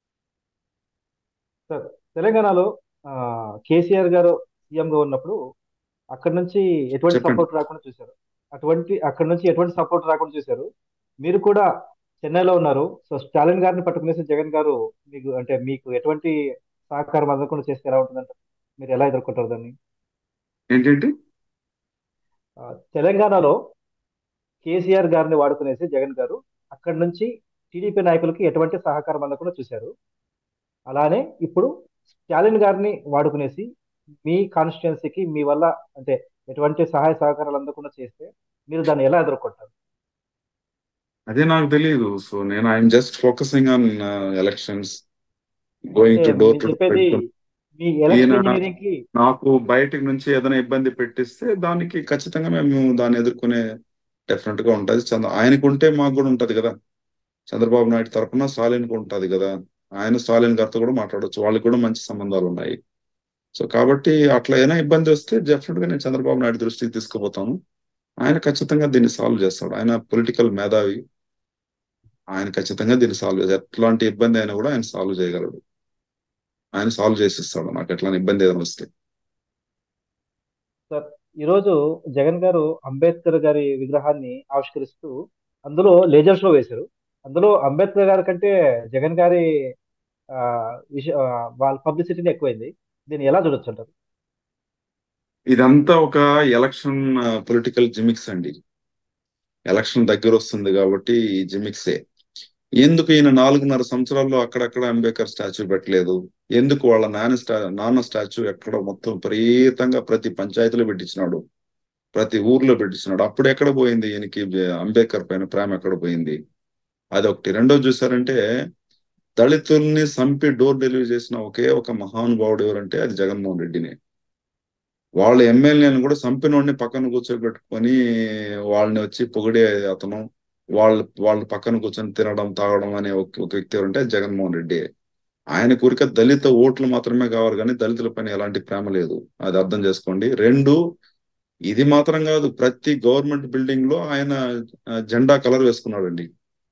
సార్ తెలంగాణలో ఆ, కేసీఆర్ గారు సీఎం గా ఉన్నప్పుడు అక్కడ నుంచి ఎటువంటి చెప్పండి సపోర్ట్ రాకుండా చూశారు అటువంటి అక్కడ నుంచి ఎటువంటి సపోర్ట్ రాకుండా చూశారు మీరు కూడా చెన్నైలో ఉన్నారు సో స్టాలిన్ గారిని పట్టుకునేసి జగన్ గారు మీకు అంటే మీకు ఎటువంటి సహకారం అందకుండా చేస్తే ఎలా ఉంటుందంట మీరు ఎలా ఎదుర్కొంటారు దాన్ని ఏంటంటే ఆ, తెలంగాణలో కేసీఆర్ గారిని వాడుకునేసి జగన్ గారు అక్కడి నుంచి టీడీపీ నాయకులకి ఎటువంటి సహకారం అందకుండా చూశారు అలానే ఇప్పుడు స్టాలిన్ గారిని వాడుకునేసి మీ కాన్స్టిట్యున్సీకి మీ వల్ల అంటే ఎటువంటి సహాయ సహకారాలు అందకుండా చేస్తే మీరు దాన్ని ఎలా ఎదుర్కొంటారు అదే నాకు తెలియదు సో నేను I'm just focusing on elections going అంటే టు డోర్ నేను టు చెప్పేది మీ ఎలక్షన్ ఈయన ఇంజనీరింగ్ కి నాకు బయటకు నుంచి ఏదైనా ఇబ్బంది పెట్టిస్తే దానికి ఖచ్చితంగా మేము దాన్ని ఎదుర్కొనే డెఫినెట్ గా ఉంటది చంద్ర ఆయనకు ఉంటే మాకు కూడా ఉంటది కదా చంద్రబాబు నాయుడు తరపున స్టాలిన్కి ఉంటది కదా ఆయన స్టాలిన్ గారితో కూడా మాట్లాడొచ్చు వాళ్ళకి కూడా మంచి సంబంధాలు ఉన్నాయి సో కాబట్టి అట్లా ఏదైనా ఇబ్బంది వస్తే డెఫినెట్ గా నేను చంద్రబాబు నాయుడు దృష్టికి తీసుకుపోతాను ఆయన ఖచ్చితంగా దీన్ని సాల్వ్ చేస్తాడు ఆయన పొలిటికల్ మేధావి ఆయన ఖచ్చితంగా దీన్ని సాల్వ్ చేస్తారు ఎట్లాంటి ఇబ్బంది అయినా కూడా ఆయన సాల్వ్ చేయగలడు ఆయన సాల్వ్ చేసిస్తాడు నాకు ఎట్లాంటి ఇబ్బంది ఏదైనా వస్తే సార్ ఈరోజు జగన్ గారు అంబేద్కర్ గారి విగ్రహాన్ని ఆవిష్కరిస్తూ అందులో లేజర్ షో వేశారు అందులో అంబేద్కర్ గారి కంటే జగన్ గారి ఆ, విష ఆ, వాళ్ళ పబ్లిసిటీని ఎక్కువైంది దీన్ని ఎలా చూడొచ్చు అంటారు ఇదంతా ఒక ఎలక్షన్ పొలిటికల్ జిమిక్స్ అండి ఎలక్షన్ దగ్గర వస్తుంది కాబట్టి ఈ జిమిక్సే ఎందుకు ఈయన నాలుగున్నర సంవత్సరాల్లో అక్కడక్కడ అంబేద్కర్ స్టాచ్యూ పెట్టలేదు ఎందుకు వాళ్ళ నాన్న స్టా నాన్న స్టాచ్యూ ఎక్కడ మొత్తం విపరీతంగా ప్రతి పంచాయతీలో పెట్టించినాడు ప్రతి ఊర్లో పెట్టించినాడు అప్పుడు ఎక్కడ పోయింది ఈయనకి అంబేద్కర్ పైన ప్రేమ ఎక్కడ పోయింది అదొకటి రెండోది చూసారంటే దళితుల్ని సంపి డోర్ డెలివరీ చేసిన ఒకే ఒక మహానుభావుడు ఎవరంటే అది జగన్మోహన్ రెడ్డినే వాళ్ళ ఎమ్మెల్యేలను కూడా సంపినోడిని పక్కన కూర్చోబెట్టుకొని వాళ్ళని వచ్చి పొగిడే అతను వాళ్ళ వాళ్ళ పక్కన కూర్చొని తినడం తాగడం అనే ఒక ఒక వ్యక్తి ఎవరంటే అది జగన్మోహన్ రెడ్డి ఆయన కోరిక దళిత ఓట్లు మాత్రమే కావాలి కానీ దళితుల పైన ఎలాంటి ప్రేమ లేదు అది అర్థం చేసుకోండి రెండు ఇది మాత్రం కాదు ప్రతి గవర్నమెంట్ బిల్డింగ్ లో ఆయన ఆ, జెండా కలర్ వేసుకున్నాడండి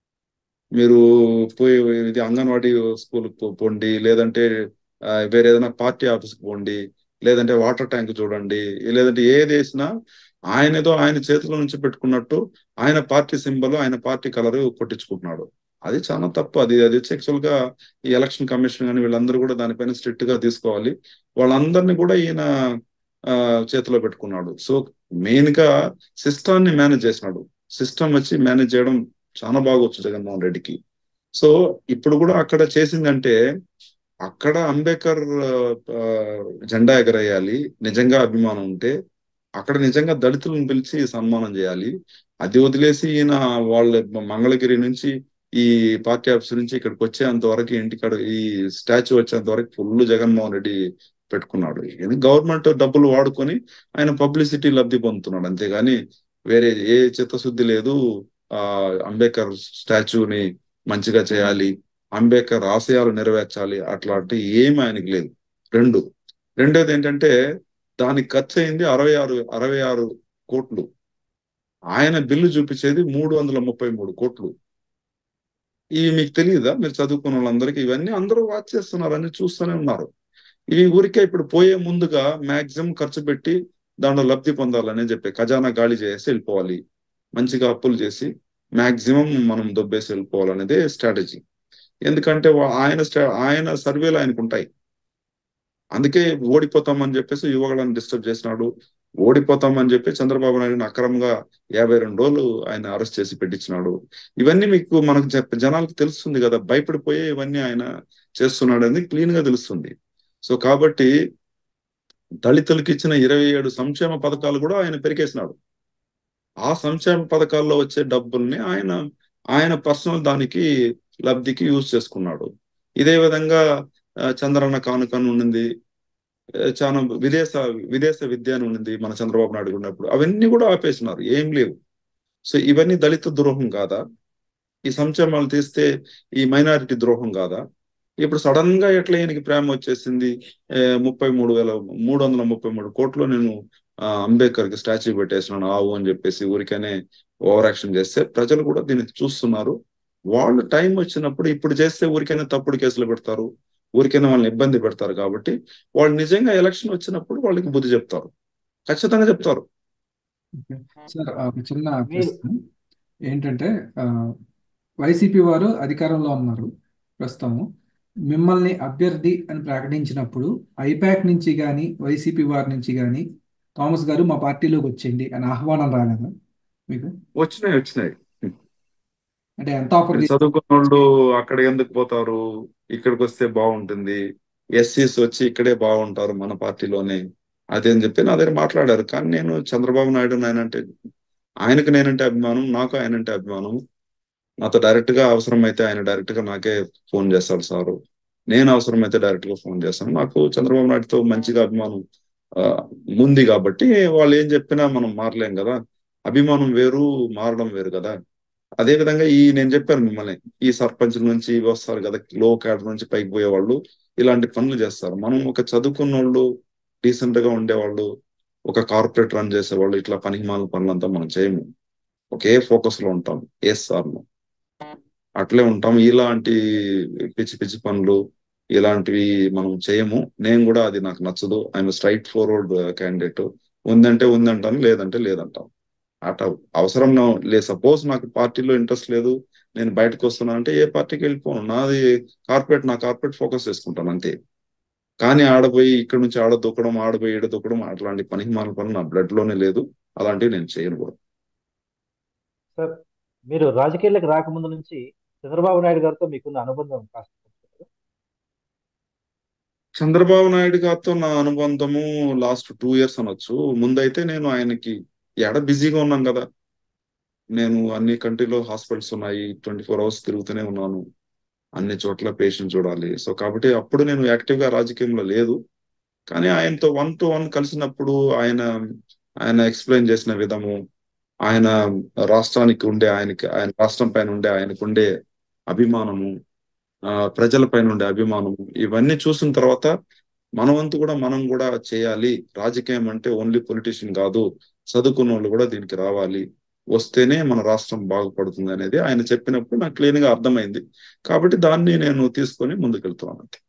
మీరు పోయి ఇది అంగన్వాడీ స్కూల్ పోండి లేదంటే ఆ, వేరే ఏదైనా పార్టీ ఆఫీస్కి పోండి లేదంటే వాటర్ ట్యాంక్ చూడండి లేదంటే ఏది వేసినా ఆయన ఏదో ఆయన చేతిలో నుంచి పెట్టుకున్నట్టు ఆయన పార్టీ సింబల్ ఆయన పార్టీ కలర్ కొట్టించుకుంటున్నాడు అది చాలా తప్పు అది అది యాక్చువల్ గా ఈ ఎలక్షన్ కమిషన్ కానీ వీళ్ళందరూ కూడా దానిపైన స్ట్రిక్ట్ గా తీసుకోవాలి వాళ్ళందరినీ కూడా ఈయన ఆ, చేతిలో పెట్టుకున్నాడు సో మెయిన్ గా సిస్టాన్ని మేనేజ్ చేసినాడు సిస్టమ్ వచ్చి మేనేజ్ చేయడం చాలా బాగా వచ్చు జగన్మోహన్ రెడ్డికి సో ఇప్పుడు కూడా అక్కడ చేసిందంటే అక్కడ అంబేద్కర్ ఆ, జెండా ఎగరేయాలి నిజంగా అభిమానం ఉంటే అక్కడ నిజంగా దళితులను పిలిచి సన్మానం చేయాలి అది వదిలేసి ఈయన వాళ్ళ మంగళగిరి నుంచి ఈ పార్టీ ఆఫీస్ నుంచి ఇక్కడికి వచ్చేంత వరకు ఇంటికాడ ఈ స్టాచ్యూ వచ్చేంత వరకు ఫుల్ జగన్మోహన్ రెడ్డి పెట్టుకున్నాడు ఇది గవర్నమెంట్ డబ్బులు వాడుకొని ఆయన పబ్లిసిటీ లబ్ధి పొందుతున్నాడు అంతేగాని వేరే ఏ చిత్తశుద్ధి లేదు ఆ అంబేద్కర్ స్టాచ్యూని మంచిగా చేయాలి అంబేద్కర్ ఆశయాలు నెరవేర్చాలి అట్లాంటి ఏమి ఆయనకి లేదు రెండు రెండోది ఏంటంటే దానికి ఖర్చు అయింది అరవై ఆరు అరవై ఆరు కోట్లు ఆయన బిల్లు చూపించేది మూడు వందల ముప్పై మూడు కోట్లు ఇవి మీకు తెలియదా మీరు చదువుకున్న వాళ్ళందరికీ ఇవన్నీ అందరూ వాచ్ చేస్తున్నారు అన్ని చూస్తూనే ఉన్నారు ఇవి ఊరికే ఇప్పుడు పోయే ముందుగా మాక్సిమం ఖర్చు పెట్టి దాంట్లో లబ్ధి పొందాలని చెప్పి ఖజానా గాలి చేసి వెళ్ళిపోవాలి మంచిగా అప్పులు చేసి మాక్సిమం మనం దొబ్బేసి వెళ్ళిపోవాలనేదే స్ట్రాటజీ ఎందుకంటే వా- ఆయన స్ట్రా- ఆయన సర్వేలు ఆయనకు ఉంటాయి అందుకే ఓడిపోతామని చెప్పేసి యువకులను డిస్టర్బ్ చేసినాడు ఓడిపోతామని చెప్పి చంద్రబాబు నాయుడుని అక్రమంగా యాభై రెండు రోజులు ఆయన అరెస్ట్ చేసి పెట్టించినాడు ఇవన్నీ మీకు మనకు చెప్ప జనాలకు తెలుస్తుంది కదా భయపడిపోయే ఇవన్నీ ఆయన చేస్తున్నాడు అనేది క్లీన్ గా తెలుస్తుంది సో కాబట్టి దళితులకు ఇచ్చిన ఇరవై ఏడు సంక్షేమ పథకాలు కూడా ఆయన పెరికేసినాడు ఆ సంక్షేమ పథకాల్లో వచ్చే డబ్బుల్ని ఆయన ఆయన పర్సనల్ దానికి లబ్ధికి యూజ్ చేసుకున్నాడు ఇదే విధంగా ఆ, చంద్రన్న కానుక అని ఉండింది ఆ, చాలా విదేశ విదేశ విద్య అని ఉండింది మన చంద్రబాబు నాయుడు ఉన్నప్పుడు అవన్నీ కూడా ఆపేసినారు ఏం లేవు సో ఇవన్నీ దళిత ద్రోహం కాదా ఈ సంక్షేమాలు తీస్తే ఈ మైనారిటీ ద్రోహం కాదా ఇప్పుడు సడన్ గా ఎట్లా ఈయనకి ప్రేమ వచ్చేసింది ఏ, ముప్పై మూడు వేల మూడు వందల ముప్పై మూడు కోట్లు నేను ఆ, అంబేద్కర్ కి స్టాచ్యూ పెట్టేసినాను ఆవు అని చెప్పేసి ఊరికనే ఓవర్ యాక్షన్ చేస్తే ప్రజలు కూడా దీన్ని చూస్తున్నారు వాళ్ళు టైం వచ్చినప్పుడు ఇప్పుడు చేస్తే ఊరికైనా తప్పుడు కేసులు పెడతారు ఊరికైనా వాళ్ళని ఇబ్బంది పెడతారు కాబట్టి వాళ్ళు నిజంగా ఎలక్షన్ వచ్చినప్పుడు వాళ్ళకి బుద్ధి చెప్తారు ఖచ్చితంగా చెప్తారు ఓకే. సార్ ఒక చిన్న మీరు ప్రశ్న ఏంటంటే ఆ, వైసీపీ వారు అధికారంలో ఉన్నారు ప్రస్తుతము మిమ్మల్ని అభ్యర్థి అని ప్రకటించినప్పుడు ఐపాక్ నుంచి కానీ వైసీపీ వారి నుంచి కానీ థామస్ గారు మా పార్టీలోకి వచ్చేయండి అని ఆహ్వానం రాలేదా మీకు వచ్చినాయి వచ్చినాయి అంటే ఎంత ఆఫర్ మీరు చదువుకున్న వాళ్ళు అక్కడ ఎందుకు పోతారు ఇక్కడికి వస్తే బాగుంటుంది ఎస్సీస్ వచ్చి ఇక్కడే బాగుంటారు మన పార్టీలోనే అదే అని చెప్పి నా దగ్గర మాట్లాడారు కానీ నేను చంద్రబాబు నాయుడు నాయనంటే ఆయనకు నేనంటే అభిమానం నాకు ఆయనంటే అభిమానం నాతో డైరెక్ట్ గా అవసరం అయితే ఆయన డైరెక్ట్ గా నాకే ఫోన్ చేస్తాడు సారు నేను అవసరం అయితే డైరెక్ట్ గా ఫోన్ చేస్తాను నాకు చంద్రబాబు నాయుడుతో మంచిగా అభిమానం ఆ, ఉంది కాబట్టి వాళ్ళు ఏం చెప్పినా మనం మారలేం కదా అభిమానం వేరు మారడం వేరు కదా అదే విధంగా ఈ నేను చెప్పాను మిమ్మల్ని ఈ సర్పంచ్ నుంచి వస్తారు కదా లో క్యాడర్ నుంచి పైకి పోయే వాళ్ళు ఇలాంటి పనులు చేస్తారు మనం ఒక చదువుకున్న వాళ్ళు డీసెంట్ గా ఉండేవాళ్ళు ఒక కార్పొరేట్ రన్ చేసేవాళ్ళు ఇట్లా పనికిమాల పనులంతా మనం చేయము ఒకే ఫోకస్ లో ఉంటాం ఏ సార్ అట్లే ఉంటాం ఇలాంటి పిచ్చి పిచ్చి పనులు ఇలాంటివి మనం చేయము నేను కూడా అది నాకు నచ్చదు ఐఎమ్ స్ట్రైట్ ఫార్వర్డ్ క్యాండిడేట్ ఉందంటే ఉందంటాను లేదంటే లేదంటాం అట అవసరం నా- లే సపోజ్ నాకు పార్టీలో ఇంట్రెస్ట్ లేదు నేను బయటకు వస్తున్నా అంటే ఏ పార్టీకి వెళ్ళిపోను నాది కార్పొరేట్ నా కార్పొరేట్ ఫోకస్ చేసుకుంటాను అంతే కానీ ఆడపోయి ఇక్కడ నుంచి ఆడ దొక్కడం ఆడపోయి ఈడ దొక్కడం అట్లాంటి పనికి మాల పనులు నా బ్లడ్ లోనే లేదు అలాంటివి నేను చేయను కూడా సార్ మీరు రాజకీయాలకు రాకముందు నుంచి చంద్రబాబు నాయుడు గారితో మీకున్న అనుబంధం కాస్త చెప్తారా? చంద్రబాబు నాయుడు గారితో నా అనుబంధము లాస్ట్ టూ ఇయర్స్ అనొచ్చు ముందైతే నేను ఆయనకి ఎడ బిజీగా ఉన్నాం కదా నేను అన్ని కంట్రీలో హాస్పిటల్స్ ఉన్నాయి ట్వంటీ ఫోర్ అవర్స్ తిరుగుతూనే ఉన్నాను అన్ని చోట్ల పేషెంట్ చూడాలి సో కాబట్టి అప్పుడు నేను యాక్టివ్ గా రాజకీయంలో లేదు కానీ ఆయనతో వన్ టు వన్ కలిసినప్పుడు ఆయన ఆయన ఎక్స్ప్లెయిన్ చేసిన విధము ఆయన రాష్ట్రానికి ఉండే ఆయనకి ఆయన రాష్ట్రం పైన ఉండే ఆయనకు ఉండే అభిమానము ఆ ప్రజల పైన ఉండే అభిమానము ఇవన్నీ చూసిన తర్వాత మన వంతు కూడా మనం కూడా చేయాలి రాజకీయం అంటే ఓన్లీ పొలిటీషియన్ కాదు చదువుకున్న వాళ్ళు కూడా దీనికి రావాలి వస్తేనే మన రాష్ట్రం బాగుపడుతుంది అనేది ఆయన చెప్పినప్పుడు నాకు క్లీన్ గా అర్థమైంది కాబట్టి దాన్ని నేను తీసుకొని ముందుకెళ్తున్నాను అంతే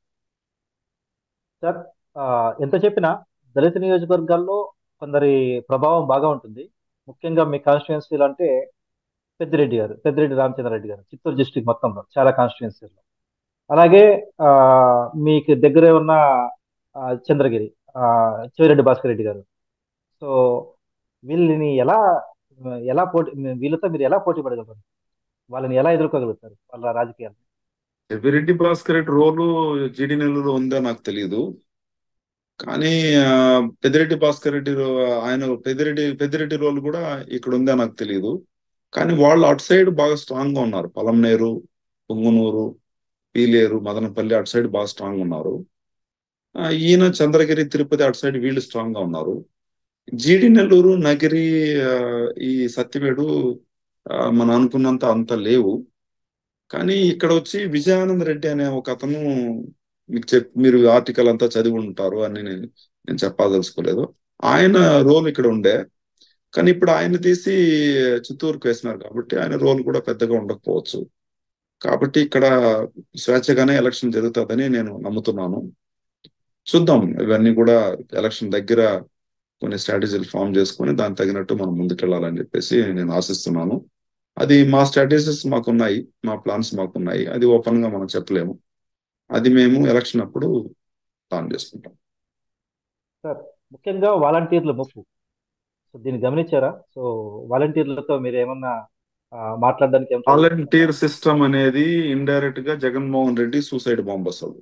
సార్ ఆ, ఎంత చెప్పినా దళిత నియోజకవర్గాల్లో కొందరి ప్రభావం బాగా ఉంటుంది ముఖ్యంగా మీ కాన్స్టిట్యున్సీలు అంటే పెద్దిరెడ్డి గారు పెద్దిరెడ్డి రామచంద్రరెడ్డి గారు చిత్తూరు డిస్టిక్ మొత్తంలో చాలా కాన్స్టిట్యున్సీలు అలాగే ఆ, మీకు దగ్గరే ఉన్న ఆ, చంద్రగిరి ఆ, చెవిరెడ్డి భాస్కర్ రెడ్డి గారు సో వీళ్ళని ఎలా ఎలా పోటీ వీళ్ళతో మీరు ఎలా పోటీ పడగలరు వాళ్ళని ఎలా ఎదుర్కోగలుగుతారు వాళ్ళ రాజకీయాలు రెడ్డి భాస్కర్ రెడ్డి రోలు జీడి నెల్లూరు ఉందో నాకు తెలియదు కానీ ఆ, పెద్దిరెడ్డి భాస్కర్ రెడ్డి రో- ఆయన పెద్దిరెడ్డి పెద్దిరెడ్డి రోల్ కూడా ఇక్కడ ఉందా నాకు తెలియదు కానీ వాళ్ళు అటు సైడ్ బాగా స్ట్రాంగ్ గా ఉన్నారు పలంనేరు పొంగునూరు పీలేరు మదనపల్లి అటు సైడ్ బాగా స్ట్రాంగ్ ఉన్నారు ఆ, ఈయన చంద్రగిరి తిరుపతి అటు సైడ్ వీళ్ళు స్ట్రాంగ్ గా ఉన్నారు జీడి నెల్లూరు నగిరి ఆ, ఈ సత్యవేడు ఆ, మనం అనుకున్నంత అంత లేవు కానీ ఇక్కడ వచ్చి విజయానంద రెడ్డి అనే ఒక అతను మీకు చెప్ మీరు ఆర్టికల్ అంతా చదివి ఉంటారు అని నేను నేను చెప్పదలుచుకోలేదు ఆయన రోల్ ఇక్కడ ఉండే కానీ ఇప్పుడు ఆయన తీసి చిత్తూరుకు వేసినారు కాబట్టి ఆయన రోల్ కూడా పెద్దగా ఉండకపోవచ్చు కాబట్టి ఇక్కడ స్వేచ్ఛగానే ఎలక్షన్ జరుగుతుందని నేను నమ్ముతున్నాను చూద్దాం ఇవన్నీ కూడా ఎలక్షన్ దగ్గర కొన్ని స్ట్రాటజీలు ఫామ్ చేసుకొని దానికి తగినట్టు మనం ముందుకెళ్ళాలని చెప్పేసి నేను ఆశిస్తున్నాను అది మా స్ట్రాటజీస్ మాకున్నాయి మా ప్లాన్స్ మాకున్నాయి అది ఓపెన్ గా మనం చెప్పలేము అది మేము ఎలక్షన్ అప్పుడు ప్లాన్ చేసుకుంటాం సార్ ముఖ్యంగా వాలంటీర్ల ముప్పు సో దీన్ని గమనించారా సో వాలంటీర్లతో మీరు ఏమన్నా ఆ, మాట్లాడడానికి ఏం వాలంటీర్ సిస్టమ్ అనేది ఇండైరెక్ట్ గా జగన్మోహన్ రెడ్డి సూసైడ్ బాంబ్ అసలు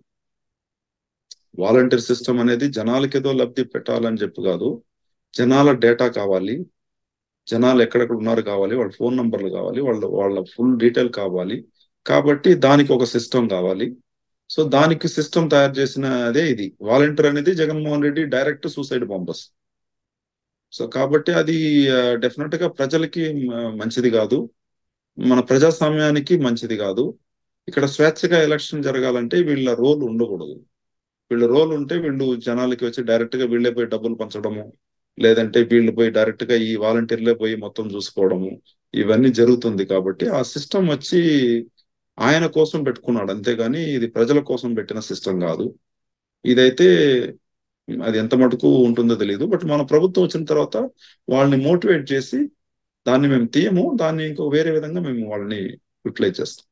వాలంటీర్ సిస్టమ్ అనేది జనాలకి ఏదో లబ్ధి పెట్టాలని చెప్పి కాదు జనాల డేటా కావాలి జనాలు ఎక్కడెక్కడ ఉన్నారు కావాలి వాళ్ళ ఫోన్ నంబర్లు కావాలి వాళ్ళ వాళ్ళ ఫుల్ డీటెయిల్ కావాలి కాబట్టి దానికి ఒక సిస్టమ్ కావాలి సో దానికి సిస్టమ్ తయారు చేసిన అదే ఇది వాలంటీర్ అనేది Jaganmohan Reddy direct suicide bombers so కాబట్టి అది డెఫినెట్ గా ప్రజలకి మ- మంచిది కాదు మన ప్రజాస్వామ్యానికి మంచిది కాదు ఇక్కడ స్వేచ్ఛగా ఎలక్షన్ జరగాలంటే వీళ్ళ రోల్ ఉండకూడదు వీళ్ళ రోల్ ఉంటే వీళ్ళు జనాలకి వచ్చి డైరెక్ట్ గా వీళ్ళే పోయి డబ్బులు పంచడము లేదంటే వీళ్ళు పోయి డైరెక్ట్ గా ఈ వాలంటీర్లే పోయి మొత్తం చూసుకోవడము ఇవన్నీ జరుగుతుంది కాబట్టి ఆ సిస్టమ్ వచ్చి ఆయన కోసం పెట్టుకున్నాడు అంతేగాని ఇది ప్రజల కోసం పెట్టిన సిస్టమ్ కాదు ఇదైతే అది ఎంత మటుకు ఉంటుందో తెలియదు బట్ మన ప్రభుత్వం వచ్చిన తర్వాత వాళ్ళని మోటివేట్ చేసి దాన్ని మేము తీయము దాన్ని ఇంకో వేరే విధంగా మేము వాళ్ళని యూటిలైజ్ చేస్తాం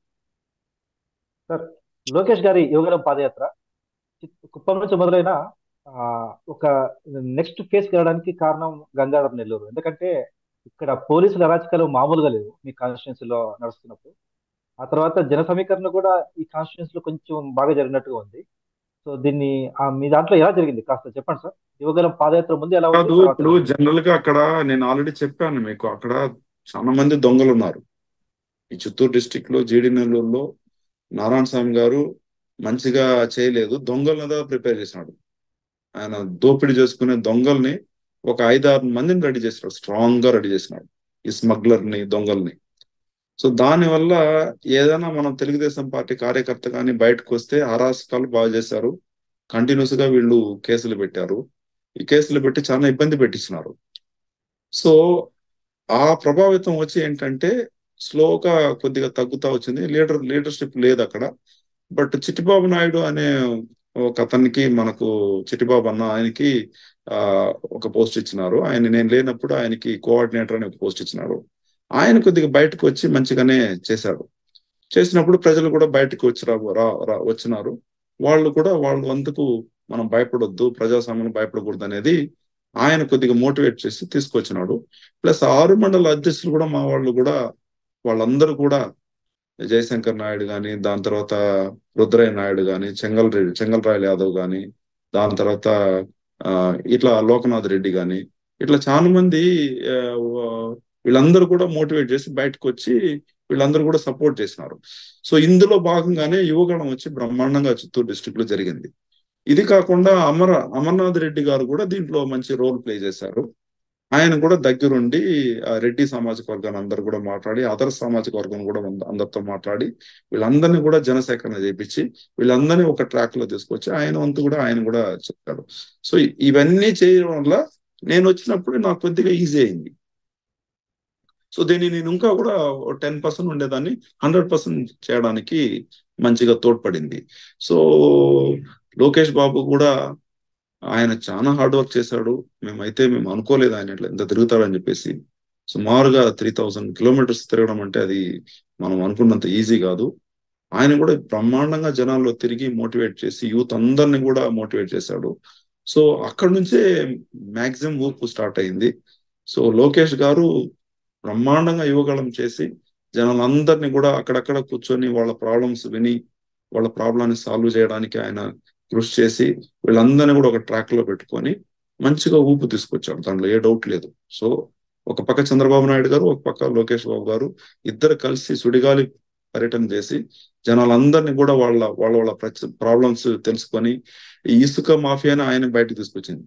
సార్ లోకేష్ గారి యువగలం పాదయాత్ర చిత్- కుప్పం నుంచి మొదలైన ఆ, ఒక నెక్స్ట్ ఫేజ్ వెళ్ళడానికి కారణం గంగాధర్ నెల్లూరు ఎందుకంటే ఇక్కడ పోలీసుల అరాచకాలు మామూలుగా లేవు మీ కాన్స్టిట్యున్సీలో నడుస్తున్నప్పుడు ఆ తర్వాత జన సమీకరణ కూడా ఈ కాన్స్టిట్యున్సీలో కొంచెం బాగా జరిగినట్టుగా ఉంది సో దీన్ని ఆ, మీ దాంట్లో ఎలా జరిగింది కాస్త చెప్పండి సార్ యువగలం పాదయాత్ర ముందు ఎలా ఉంది కాదు తర్వాత ఇప్పుడు జనరల్ గా అక్కడ నేను ఆల్రెడీ చెప్పాను మీకు అక్కడ చాలా మంది దొంగలు ఉన్నారు ఈ చిత్తూరు డిస్టిక్ లో జీడి నెల్లూరులో నారాయణ స్వామి గారు మంచిగా చేయలేదు దొంగలను ప్రిపేర్ చేసినాడు ఆయన దోపిడీ చేసుకునే దొంగల్ని ఒక ఐదారు మందిని రెడీ చేసినాడు స్ట్రాంగ్ గా రెడీ చేసినాడు ఈ స్మగ్లర్ ని దొంగల్ని సో దాని వల్ల ఏదైనా మనం తెలుగుదేశం పార్టీ కార్యకర్త కానీ బయటకు వస్తే అరాచకాలు బాగా చేశారు కంటిన్యూస్ గా వీళ్ళు కేసులు పెట్టారు ఈ కేసులు పెట్టి చాలా ఇబ్బంది పెట్టించినారు సో ఆ ప్రభావితం వచ్చి ఏంటంటే స్లోగా కొద్దిగా తగ్గుతా వచ్చింది లీడర్ లీడర్షిప్ లేదు అక్కడ బట్ చిట్టిబాబు నాయుడు అనే ఒక అతనికి మనకు చిట్టిబాబు అన్న ఆయనకి ఆ ఒక పోస్ట్ ఇచ్చినారు ఆయన నేను లేనప్పుడు ఆయనకి కోఆర్డినేటర్ అని ఒక పోస్ట్ ఇచ్చినారు ఆయన కొద్దిగా బయటకు వచ్చి మంచిగానే చేశాడు చేసినప్పుడు ప్రజలు కూడా బయటకు వచ్చి రా రా- రా- వచ్చినారు వాళ్ళు కూడా వాళ్ళు అందుకు మనం భయపడొద్దు ప్రజాస్వామ్యం భయపడకూడదు అనేది ఆయన కొద్దిగా మోటివేట్ చేసి తీసుకొచ్చినాడు ప్లస్ ఆరు మండల అధ్యక్షులు కూడా మా వాళ్ళు కూడా వాళ్ళందరూ కూడా జయశంకర్ నాయుడు గాని దాని తర్వాత రుద్రయ్య నాయుడు గాని చెంగల్ రెడ్డి చెంగల్ రాయల్ యాదవ్ గాని దాని తర్వాత ఆ ఇట్లా లోకనాథ్ రెడ్డి గాని ఇట్లా చాలా మంది ఆ, వా- వీళ్ళందరూ కూడా మోటివేట్ చేసి బయటకు వచ్చి వీళ్ళందరూ కూడా సపోర్ట్ చేసినారు సో ఇందులో భాగంగానే యువగణం వచ్చి బ్రహ్మాండంగా చిత్తూరు డిస్ట్రిక్ట్ లో జరిగింది ఇది కాకుండా అమర అమర్నాథ్ రెడ్డి గారు కూడా దీంట్లో మంచి రోల్ ప్లే చేశారు ఆయన కూడా దగ్గరుండి ఆ రెడ్డి సామాజిక వర్గాన్ని అందరు కూడా మాట్లాడి అదర్ సామాజిక వర్గం కూడా అంద- అందరితో మాట్లాడి వీళ్ళందరినీ కూడా జనసేకరణ చేపించి వీళ్ళందరినీ ఒక ట్రాక్ లో తీసుకొచ్చి ఆయన వంతు కూడా ఆయన కూడా చెప్పాడు సో ఇవన్నీ చేయడం వల్ల నేను వచ్చినప్పుడు నాకు కొద్దిగా ఈజీ అయింది సో దీన్ని నేను ఇంకా కూడా టెన్ పర్సెంట్ ఉండేదాన్ని హండ్రెడ్ పర్సెంట్ చేయడానికి మంచిగా తోడ్పడింది సో లోకేష్ బాబు కూడా ఆయన చాలా హార్డ్ వర్క్ చేశాడు మేమైతే మేము అనుకోలేదు ఆయన ఇట్లా ఇంత తిరుగుతాడని చెప్పేసి సుమారుగా త్రీ థౌసండ్ కిలోమీటర్స్ తిరగడం అంటే అది మనం అనుకున్నంత ఈజీ కాదు ఆయన కూడా బ్రహ్మాండంగా జనాల్లో తిరిగి మోటివేట్ చేసి యూత్ అందరిని కూడా మోటివేట్ చేశాడు సో అక్కడ నుంచే మాక్సిమం ఊపు స్టార్ట్ అయింది సో లోకేష్ గారు బ్రహ్మాండంగా యువగళం చేసి జనాలందరినీ కూడా అక్కడక్కడ కూర్చొని వాళ్ళ ప్రాబ్లమ్స్ విని వాళ్ళ ప్రాబ్లాన్ని సాల్వ్ చేయడానికి ఆయన కృషి చేసి వీళ్ళందరినీ కూడా ఒక ట్రాక్ లో పెట్టుకొని మంచిగా ఊపు తీసుకొచ్చాడు దాంట్లో ఏ డౌట్ లేదు సో ఒక పక్క చంద్రబాబు నాయుడు గారు ఒక పక్క లోకేష్ బాబు గారు ఇద్దరు కలిసి సుడిగాలి పర్యటన చేసి జనాలందరినీ కూడా వాళ్ళ వాళ్ళ వాళ్ళ ప్రాబ్లమ్స్ తెలుసుకొని ఈ ఇసుక మాఫియాని ఆయన బయటకు తీసుకొచ్చింది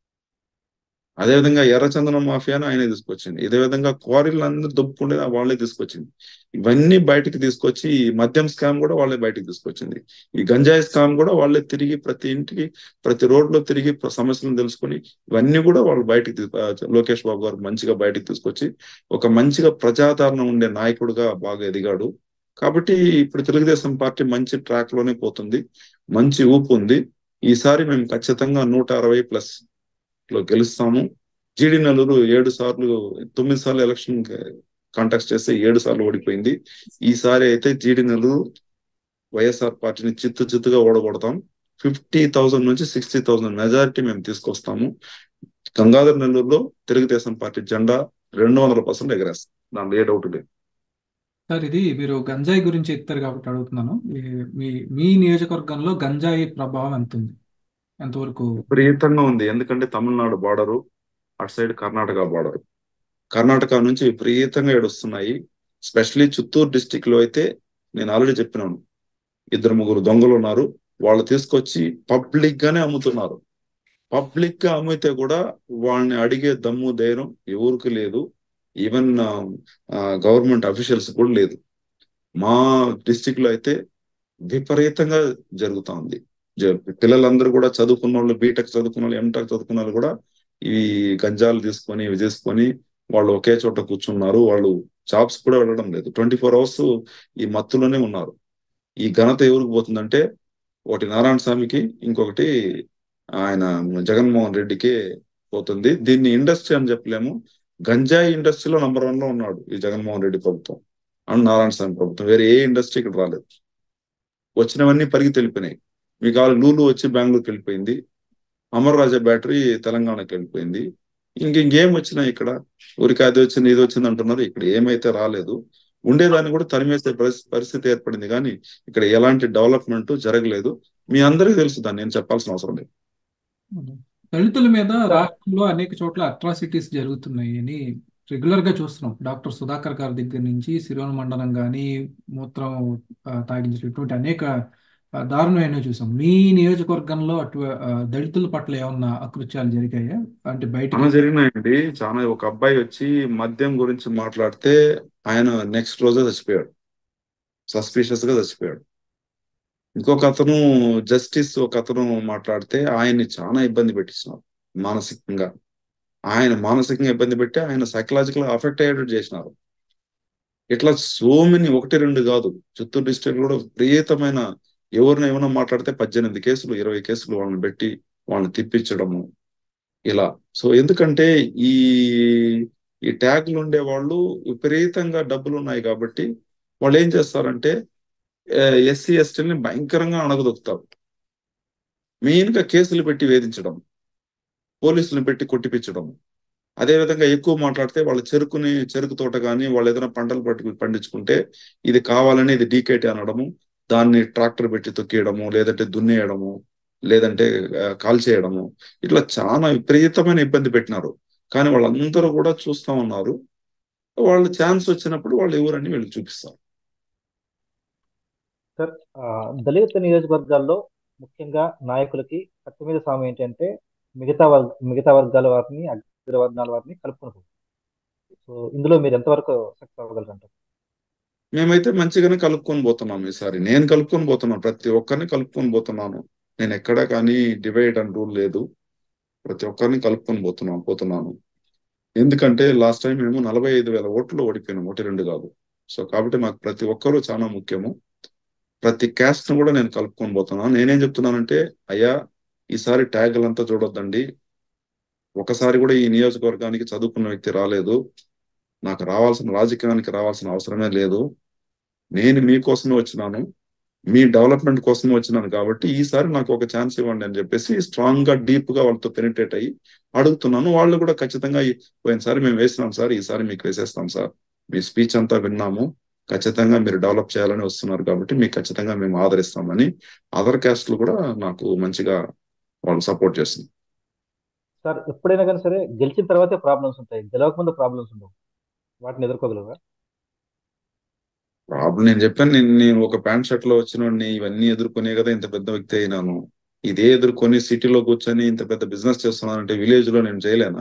అదేవిధంగా ఎర్రచందనం మాఫియాను ఆయనే తీసుకొచ్చింది ఇదే విధంగా క్వారీలు అందరూ దొబ్బుకుంటే వాళ్ళే తీసుకొచ్చింది ఇవన్నీ బయటికి తీసుకొచ్చి ఈ మద్యం స్కామ్ కూడా వాళ్ళే బయటికి తీసుకొచ్చింది ఈ గంజాయి స్కామ్ కూడా వాళ్ళే తిరిగి ప్రతి ఇంటికి ప్రతి రోడ్ లో తిరిగి ప్ర- సమస్యలను తెలుసుకొని ఇవన్నీ కూడా వాళ్ళు బయటికి తీ- ఆ, లోకేష్ బాబు గారు మంచిగా బయటికి తీసుకొచ్చి ఒక మంచిగా ప్రజాదరణ ఉండే నాయకుడుగా బాగా ఎదిగాడు కాబట్టి ఇప్పుడు తెలుగుదేశం పార్టీ మంచి ట్రాక్ లోనే పోతుంది మంచి ఊపు ఉంది ఈసారి మేము ఖచ్చితంగా నూట అరవై ప్లస్ లో గెలుస్తాము జీడి నెల్లూరు ఏడు సార్లు తొమ్మిది సార్లు ఎలక్షన్ కాంటాక్ట్ చేస్తే ఏడు సార్లు ఓడిపోయింది ఈసారి అయితే జీడి నెల్లూరు వైఎస్ఆర్ పార్టీని చిత్తు చిత్తుగా ఓడగొడతాం ఫిఫ్టీ థౌసండ్ నుంచి సిక్స్టీ థౌసండ్ మెజారిటీ మేము తీసుకొస్తాము గంగాధర్ నెల్లూరులో తెలుగుదేశం పార్టీ జెండా రెండు వందల పర్సెంట్ ఎగరేస్తాం దాంట్లో ఏ డౌట్ లేదు సార్ ఇది మీరు గంజాయి గురించి ఎత్తారు కాబట్టి అడుగుతున్నాను ఈ- మీ మీ నియోజకవర్గంలో గంజాయి ప్రభావం ఎంత ఉంది ఎంతవరకు విపరీతంగా ఉంది ఎందుకంటే తమిళనాడు బార్డరు అటు సైడ్ కర్ణాటక బార్డర్ కర్ణాటక నుంచి విపరీతంగా ఏడుస్తున్నాయి స్పెషలీ చిత్తూరు డిస్టిక్ లో అయితే నేను ఆల్రెడీ చెప్పినాను ఇద్దరు ముగ్గురు దొంగలు ఉన్నారు వాళ్ళు తీసుకొచ్చి పబ్లిక్ గానే అమ్ముతున్నారు పబ్లిక్ గా అమ్మితే కూడా వాళ్ళని అడిగే దమ్ము ధైర్యం ఎవరికి లేదు ఈవెన్ గవర్నమెంట్ అఫీషియల్స్ కూడా లేదు మా డిస్టిక్ లో అయితే విపరీతంగా జరుగుతా ఉంది జ- పిల్లలందరూ కూడా చదువుకున్న వాళ్ళు బీటెక్ చదువుకున్న వాళ్ళు ఎంటెక్ చదువుకున్న వాళ్ళు కూడా ఈ గంజాలు తీసుకొని ఇవి తీసుకొని వాళ్ళు ఒకే చోట కూర్చున్నారు వాళ్ళు జాబ్స్ కూడా వెళ్ళడం లేదు ట్వంటీ ఫోర్ అవర్స్ ఈ మత్తులోనే ఉన్నారు ఈ ఘనత ఎవరికి పోతుందంటే ఒకటి నారాయణ స్వామికి ఇంకొకటి ఆయన జగన్మోహన్ రెడ్డికి పోతుంది దీన్ని ఇండస్ట్రీ అని చెప్పలేము గంజాయి ఇండస్ట్రీలో నంబర్ వన్ లో ఉన్నాడు ఈ జగన్మోహన్ రెడ్డి ప్రభుత్వం అండ్ నారాయణ స్వామి ప్రభుత్వం వేరే ఏ ఇండస్ట్రీ ఇక్కడ రాలేదు వచ్చినవన్నీ పరిగి తెలిపినాయి మీకు ఆ లూలు వచ్చి బెంగళూరుకి వెళ్ళిపోయింది అమర్ రాజా బ్యాటరీ తెలంగాణకి వెళ్ళిపోయింది ఇంక ఇంకేం వచ్చినాయి ఇక్కడ ఊరికి అది వచ్చింది ఇది వచ్చింది అంటున్నారు ఇక్కడ ఏమైతే రాలేదు ఉండేదాన్ని కూడా తరిమేసే పరిస్థితి పరిస్థితి ఏర్పడింది కానీ ఇక్కడ ఎలాంటి డెవలప్మెంట్ జరగలేదు మీ అందరికీ తెలుసు దాన్ని నేను చెప్పాల్సిన అవసరం లేదు దళితుల మీద రాష్ట్రంలో అనేక చోట్ల అట్రాసిటీస్ జరుగుతున్నాయి అని రెగ్యులర్ గా చూస్తున్నాం డాక్టర్ సుధాకర్ గారి దగ్గర నుంచి సిరోన మండలం కానీ మూత్రం ఆ, తాగించడం ఇటువంటి అనేక ఆ, దారుణమైన చూసాం మీ నియోజకవర్గంలో అటు ఆ, దళితుల పట్ల ఏమన్నా అకృత్యాలు జరిగాయా అంటే బయటకు చాలా జరిగినాయండి చాలా ఒక అబ్బాయి వచ్చి మద్యం గురించి మాట్లాడితే ఆయన నెక్స్ట్ రోజే చచ్చిపోయాడు సస్పీషియస్ గా చచ్చిపోయాడు ఇంకొక అతను జస్టిస్ ఒక అతను మాట్లాడితే ఆయన్ని చాలా ఇబ్బంది పెట్టించినారు మానసికంగా ఆయన మానసికంగా ఇబ్బంది పెట్టి ఆయన సైకలాజికల్ అఫెక్ట్ అయ్యేటట్టు చేసినారు ఇట్లా సో మెనీ ఒకటి రెండు కాదు చిత్తూరు డిస్ట్రిక్ట్ కూడా విపరీతమైన ఎవరిని ఏమైనా మాట్లాడితే పద్దెనిమిది కేసులు ఇరవై కేసులు వాళ్ళని పెట్టి వాళ్ళని తిప్పించడము ఇలా సో ఎందుకంటే ఈ ఈ ట్యాగ్లు ఉండే వాళ్ళు విపరీతంగా డబ్బులు ఉన్నాయి కాబట్టి వాళ్ళు ఏం చేస్తారంటే ఎస్సీ ఎస్టీని భయంకరంగా అణగదొక్కుతారు మెయిన్ గా కేసులు పెట్టి వేధించడం పోలీసులను పెట్టి కొట్టిపించడం అదే విధంగా ఎక్కువ మాట్లాడితే వాళ్ళ చెరుకుని చెరుకు తోట కానీ వాళ్ళు ఏదైనా పంటలు పట్టు పండించుకుంటే ఇది కావాలని ఇది డీకేటీ అనడము దాన్ని ట్రాక్టర్ పెట్టి తొక్కేయడము లేదంటే దున్నేయడము లేదంటే ఆ, కాల్చేయడము ఇట్లా చాలా విపరీతమైన ఇబ్బంది పెట్టినారు కానీ వాళ్ళందరూ కూడా చూస్తా ఉన్నారు వాళ్ళు ఛాన్స్ వచ్చినప్పుడు వాళ్ళు ఎవరని వీళ్ళు చూపిస్తారు సార్ ఆ, దళిత నియోజకవర్గాల్లో ముఖ్యంగా నాయకులకి కత్తి మీద సాము ఏంటంటే మిగతా వర్గ మిగతా వర్గాల వారిని అగ్రవర్ణాల వారిని కలుపుకున్నారు సో ఇందులో మీరు ఎంతవరకు సక్సెస్ అవ్వగలరంటారు మేమైతే మంచిగానే కలుపుకొని పోతున్నాం ఈసారి నేను కలుపుకొని పోతున్నాను ప్రతి ఒక్కరిని కలుపుకొని పోతున్నాను నేను ఎక్కడ కానీ డివైడ్ అండ్ రూల్ లేదు ప్రతి ఒక్కరిని కలుపుకొని పోతున్నాను పోతున్నాను ఎందుకంటే లాస్ట్ టైం మేము నలభై ఐదు వేల ఓట్లు ఓడిపోయినాం ఒకటి రెండు కాదు సో కాబట్టి మాకు ప్రతి ఒక్కరూ చాలా ముఖ్యము ప్రతి క్యాస్ట్ ను కూడా నేను కలుపుకొని పోతున్నాను నేనేం చెప్తున్నానంటే అయ్యా ఈసారి ట్యాగులంతా చూడొద్దండి ఒకసారి కూడా ఈ నియోజకవర్గానికి చదువుకున్న వ్యక్తి రాలేదు నాకు రావాల్సిన రాజకీయానికి రావాల్సిన అవసరమే లేదు నేను మీకోసమే వచ్చినాను మీ డెవలప్మెంట్ కోసమే వచ్చినాను కాబట్టి ఈసారి నాకు ఒక ఛాన్స్ ఇవ్వండి అని చెప్పేసి స్ట్రాంగ్ గా డీప్ గా వాళ్ళతో పెనిట్రేట్ అయ్యి అడుగుతున్నాను వాళ్ళు కూడా ఖచ్చితంగా ఈ- పోయినసారి మేము వేసినాం సార్ ఈసారి మీకు వేసేస్తాం సార్ మీ స్పీచ్ అంతా విన్నాము ఖచ్చితంగా మీరు డెవలప్ చేయాలని వస్తున్నారు కాబట్టి మీకు ఖచ్చితంగా మేము ఆదరిస్తామని అదర్ క్యాస్ట్లు కూడా నాకు మంచిగా వాళ్ళు సపోర్ట్ చేస్తుంది సార్ ఎప్పుడైనా కానీ సరే గెలిచిన తర్వాతే ప్రాబ్లమ్స్ ఉంటాయి గెలవక ముందు ప్రాబ్లమ్స్ ఉండవు వాటిని ఎదుర్కోగలరా ప్రాబ్లం నేను చెప్పాను నేను నేను ఒక ప్యాంట్ షర్ట్ లో వచ్చినోడిని ఇవన్నీ ఎదుర్కొనే కదా ఇంత పెద్ద వ్యక్తి అయినాను ఇదే ఎదుర్కొని సిటీలో కూర్చొని ఇంత పెద్ద బిజినెస్ చేస్తున్నానంటే విలేజ్ లో నేను చేయలేనా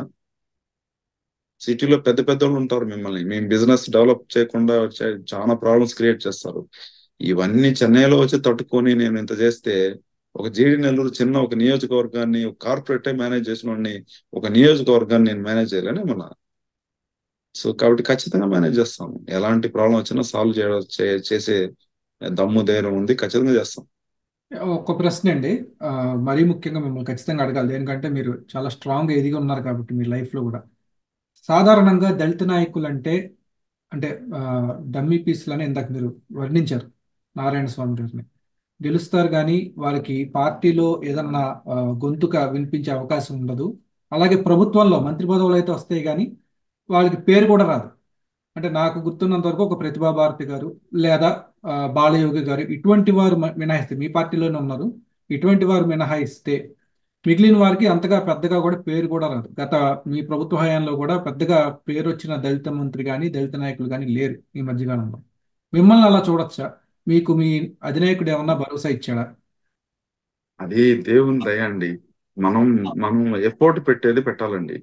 సిటీలో పెద్ద పెద్ద వాళ్ళు ఉంటారు మిమ్మల్ని మేము బిజినెస్ డెవలప్ చేయకుండా చే- చాలా ప్రాబ్లమ్స్ క్రియేట్ చేస్తారు ఇవన్నీ చెన్నైలో వచ్చి తట్టుకొని నేను ఇంత చేస్తే ఒక జీడి నెల్లూరు చిన్న ఒక నియోజకవర్గాన్ని ఒక కార్పొరేటే మేనేజ్ చేసిన వాడిని ఒక నియోజకవర్గాన్ని నేను మేనేజ్ చేయలేను ఏమన్నా సో కాబట్టి ఖచ్చితంగా మేనేజ్ చేస్తాము ఎలాంటి ప్రాబ్లం వచ్చినా సాల్వ్ చేసే దమ్ము ధైర్యం ఉంది ఖచ్చితంగా చేస్తాం ఒక ప్రశ్న అండి ఆ, మరీ ముఖ్యంగా మిమ్మల్ని ఖచ్చితంగా అడగాలి దేనికంటే మీరు చాలా స్ట్రాంగ్ ఎదిగి ఉన్నారు కాబట్టి మీ లైఫ్లో కూడా సాధారణంగా దళిత నాయకులు అంటే అంటే ఆ, డమ్మీ పీస్లని ఇందాక మీరు వర్ణించారు నారాయణ స్వామి గారిని గెలుస్తారు కానీ వారికి పార్టీలో ఏదన్నా ఆ, గొంతుక వినిపించే అవకాశం ఉండదు అలాగే ప్రభుత్వంలో మంత్రి పదవులు అయితే వస్తాయి కానీ వాళ్ళకి పేరు కూడా రాదు అంటే నాకు గుర్తున్నంత వరకు ఒక ప్రతిభా భారతి గారు లేదా ఆ, బాలయోగి గారు ఇటువంటి వారు మ- మినహాయిస్తే మీ పార్టీలోనే ఉన్నారు ఇటువంటి వారు మినహాయిస్తే మిగిలిన వారికి అంతగా పెద్దగా కూడా పేరు కూడా రాదు గత మీ ప్రభుత్వ హయాంలో కూడా పెద్దగా పేరు వచ్చిన దళిత మంత్రి కానీ దళిత నాయకులు కానీ లేరు ఈ మధ్యకాలంలో మిమ్మల్ని అలా చూడొచ్చా మీకు మీ అధినాయకుడు ఏమన్నా భరోసా ఇచ్చాడా అది దేవుని దయ అండి మనం మనం ఎఫోర్ట్ పెట్టేది పెట్టాలండి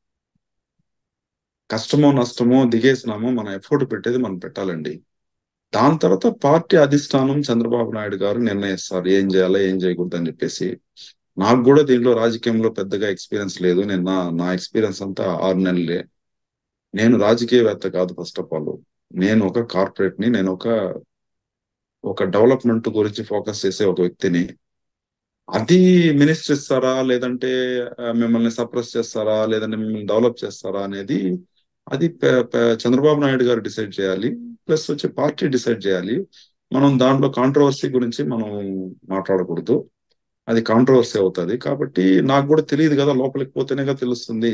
కష్టమో నష్టమో దిగేసినామో మనం ఎఫోర్ట్ పెట్టేది మనం పెట్టాలండి దాని తర్వాత పార్టీ అధిష్టానం చంద్రబాబు నాయుడు గారు నిర్ణయిస్తారు ఏం చేయాలో ఏం చేయకూడదు అని చెప్పేసి నాకు కూడా దీంట్లో రాజకీయంలో పెద్దగా ఎక్స్పీరియన్స్ లేదు నేను నా నా ఎక్స్పీరియన్స్ అంతా ఆరు నెలలే నేను రాజకీయవేత్త కాదు ఫస్ట్ ఆఫ్ ఆల్ నేను ఒక కార్పొరేట్ ని నేను ఒక ఒక డెవలప్మెంట్ గురించి ఫోకస్ చేసే ఒక వ్యక్తిని అది మినిస్టర్ ఇస్తారా లేదంటే ఆ, మిమ్మల్ని సప్రెస్ చేస్తారా లేదంటే మిమ్మల్ని డెవలప్ చేస్తారా అనేది అది ప- ప- చంద్రబాబు నాయుడు గారు డిసైడ్ చేయాలి ప్లస్ వచ్చి పార్టీ డిసైడ్ చేయాలి మనం దాంట్లో కాంట్రవర్సీ గురించి మనం మాట్లాడకూడదు అది కాంట్రవర్సీ అవుతుంది కాబట్టి నాకు కూడా తెలియదు కదా లోపలికి పోతేనే కదా తెలుస్తుంది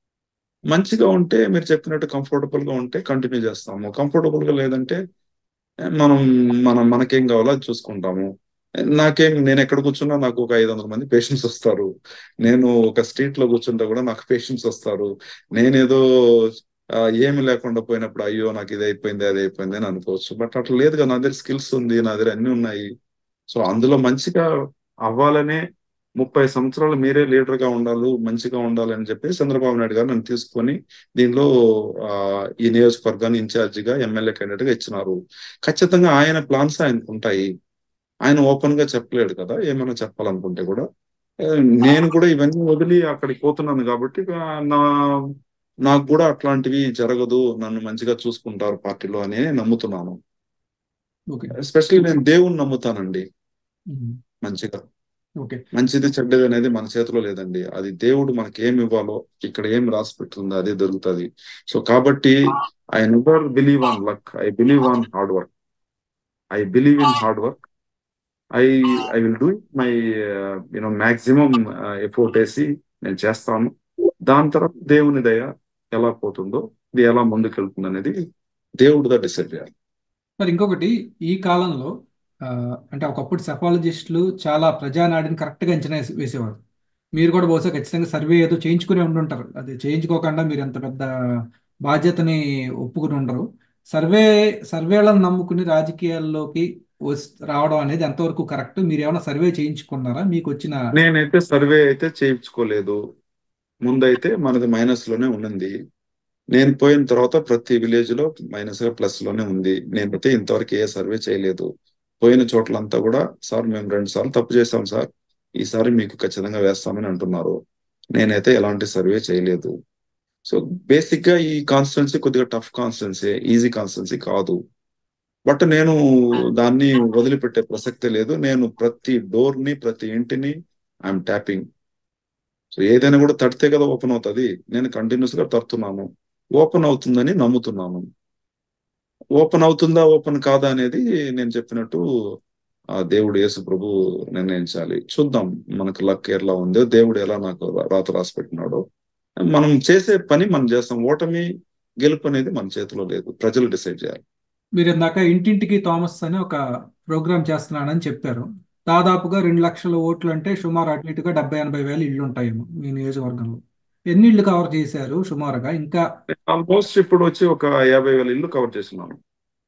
మంచిగా ఉంటే మీరు చెప్పినట్టు కంఫర్టబుల్ గా ఉంటే కంటిన్యూ చేస్తాము కంఫర్టబుల్ గా లేదంటే మనం మనం మనకేం కావాలో అది చూసుకుంటాము నాకేం నేను ఎక్కడ కూర్చున్నా నాకు ఒక ఐదు వందల మంది పేషెంట్స్ వస్తారు నేను ఒక స్ట్రీట్ లో కూర్చుంటే కూడా నాకు పేషెంట్స్ వస్తారు నేనేదో ఆ, ఏమి లేకుండా పోయినప్పుడు అయ్యో నాకు ఇది అయిపోయింది అది అయిపోయింది అని అనుకోవచ్చు బట్ అట్లా లేదు కదా నా దగ్గర స్కిల్స్ ఉంది నా దగ్గర అన్ని ఉన్నాయి సో అందులో మంచిగా అవ్వాలనే ముప్పై సంవత్సరాలు మీరే లీడర్ గా ఉండాలి మంచిగా ఉండాలి అని చెప్పి చంద్రబాబు నాయుడు గారు నన్ను తీసుకొని దీనిలో ఆ, ఈ నియోజకవర్గాన్ని ఇన్ఛార్జిగా ఎమ్మెల్యే క్యాండిడేట్ గా ఇచ్చినారు ఖచ్చితంగా ఆయన ప్లాన్స్ ఆయనకు ఉంటాయి ఆయన ఓపెన్ గా చెప్పలేడు కదా ఏమైనా చెప్పాలనుకుంటే కూడా ఆ, నేను కూడా ఇవన్నీ వదిలి అక్కడికి పోతున్నాను కాబట్టి ఆ, నా నాకు కూడా అట్లాంటివి జరగదు నన్ను మంచిగా చూసుకుంటారు పార్టీలో అని నమ్ముతున్నాను ఓకే ఎస్పెషల్లీ నేను దేవుణ్ణి నమ్ముతానండి ఉమ్. మంచిగా ఓకే మంచిది చెడ్డది అనేది మన చేతిలో లేదండి అది దేవుడు మనకి ఏమి ఇవ్వాలో ఇక్కడ ఏం రాసి పెట్టుందో అదే దొరుకుతుంది సో కాబట్టి I never believe on luck I believe on hard work I believe in hard work I I will do my you know maximum effort వేసి నేను చేస్తాను దాని తర్వాత దేవుని దయ ఎలా పోతుందో ఇది ఎలా ముందుకెళ్తుంది అనేది దేవుడిదా డిసైడ్ చేయాలి మరి ఇంకొకటి ఈ కాలంలో ఆ, అంటే ఒకప్పుడు సెఫాలజిస్టులు చాలా ప్రజానాడిని కరెక్ట్గా అంచనా వేసే- వేసేవారు మీరు కూడా బహుశా ఖచ్చితంగా సర్వే ఏదో చేయించుకునే ఉండుంటారు అది చేయించుకోకుండా మీరు ఎంత పెద్ద బాధ్యతని ఒప్పుకుని ఉండరు సర్వే సర్వేలను నమ్ముకుని రాజకీయాల్లోకి వస్- రావడం అనేది ఎంతవరకు కరెక్ట్ మీరు ఏమైనా సర్వే చేయించుకున్నారా మీకు వచ్చిన నేనైతే సర్వే అయితే చేయించుకోలేదు ముందైతే మనది మైనస్ లోనే ఉన్నింది నేను పోయిన తర్వాత ప్రతి విలేజ్ లో మైనస్ గా ప్లస్ లోనే ఉంది నేనైతే ఇంతవరకు ఏ సర్వే చేయలేదు పోయిన చోట్లంతా కూడా సార్ మేము రెండు సార్లు తప్పు చేశాం సార్ ఈసారి మీకు ఖచ్చితంగా వేస్తామని అంటున్నారు నేనైతే ఎలాంటి సర్వే చేయలేదు సో బేసిక్ గా ఈ కాన్స్టిట్యున్సీ కొద్దిగా టఫ్ కాన్స్టిట్యున్సీ ఈజీ కాన్స్టిట్యున్సీ కాదు బట్ నేను దాన్ని వదిలిపెట్టే ప్రసక్తే లేదు నేను ప్రతి డోర్ ని ప్రతి ఇంటిని ఐఎమ్ ట్యాపింగ్ సో ఏదైనా కూడా తడితే కదా ఓపెన్ అవుతుంది నేను కంటిన్యూస్ గా తడుతున్నాను ఓపెన్ అవుతుందని నమ్ముతున్నాను ఓపెన్ అవుతుందా ఓపెన్ కాదా అనేది నేను చెప్పినట్టు ఆ దేవుడు యేసు ప్రభు నిర్ణయించాలి చూద్దాం మనకు లక్ ఎలా ఉందో దేవుడు ఎలా నాకు రాత రాసి పెట్టినాడో మనం చేసే పని మనం చేస్తాం ఓటమి గెలుపు అనేది మన చేతిలో లేదు ప్రజలు డిసైడ్ చేయాలి మీరు ఇందాక ఇంటింటికి థామస్ అని ఒక ప్రోగ్రామ్ చేస్తున్నానని చెప్పారు దాదాపుగా రెండు లక్షల ఓట్లు అంటే సుమారు అటు ఇటుగా డెబ్బై ఎనభై వేల ఇళ్ళు ఉంటాయేమో మీ నియోజకవర్గంలో ఎన్ని ఇళ్ళు కవర్ చేశారు సుమారుగా ఇంకా ఆల్మోస్ట్ ఇప్పుడు వచ్చి ఒక యాభై వేల ఇల్లు కవర్ చేస్తున్నాను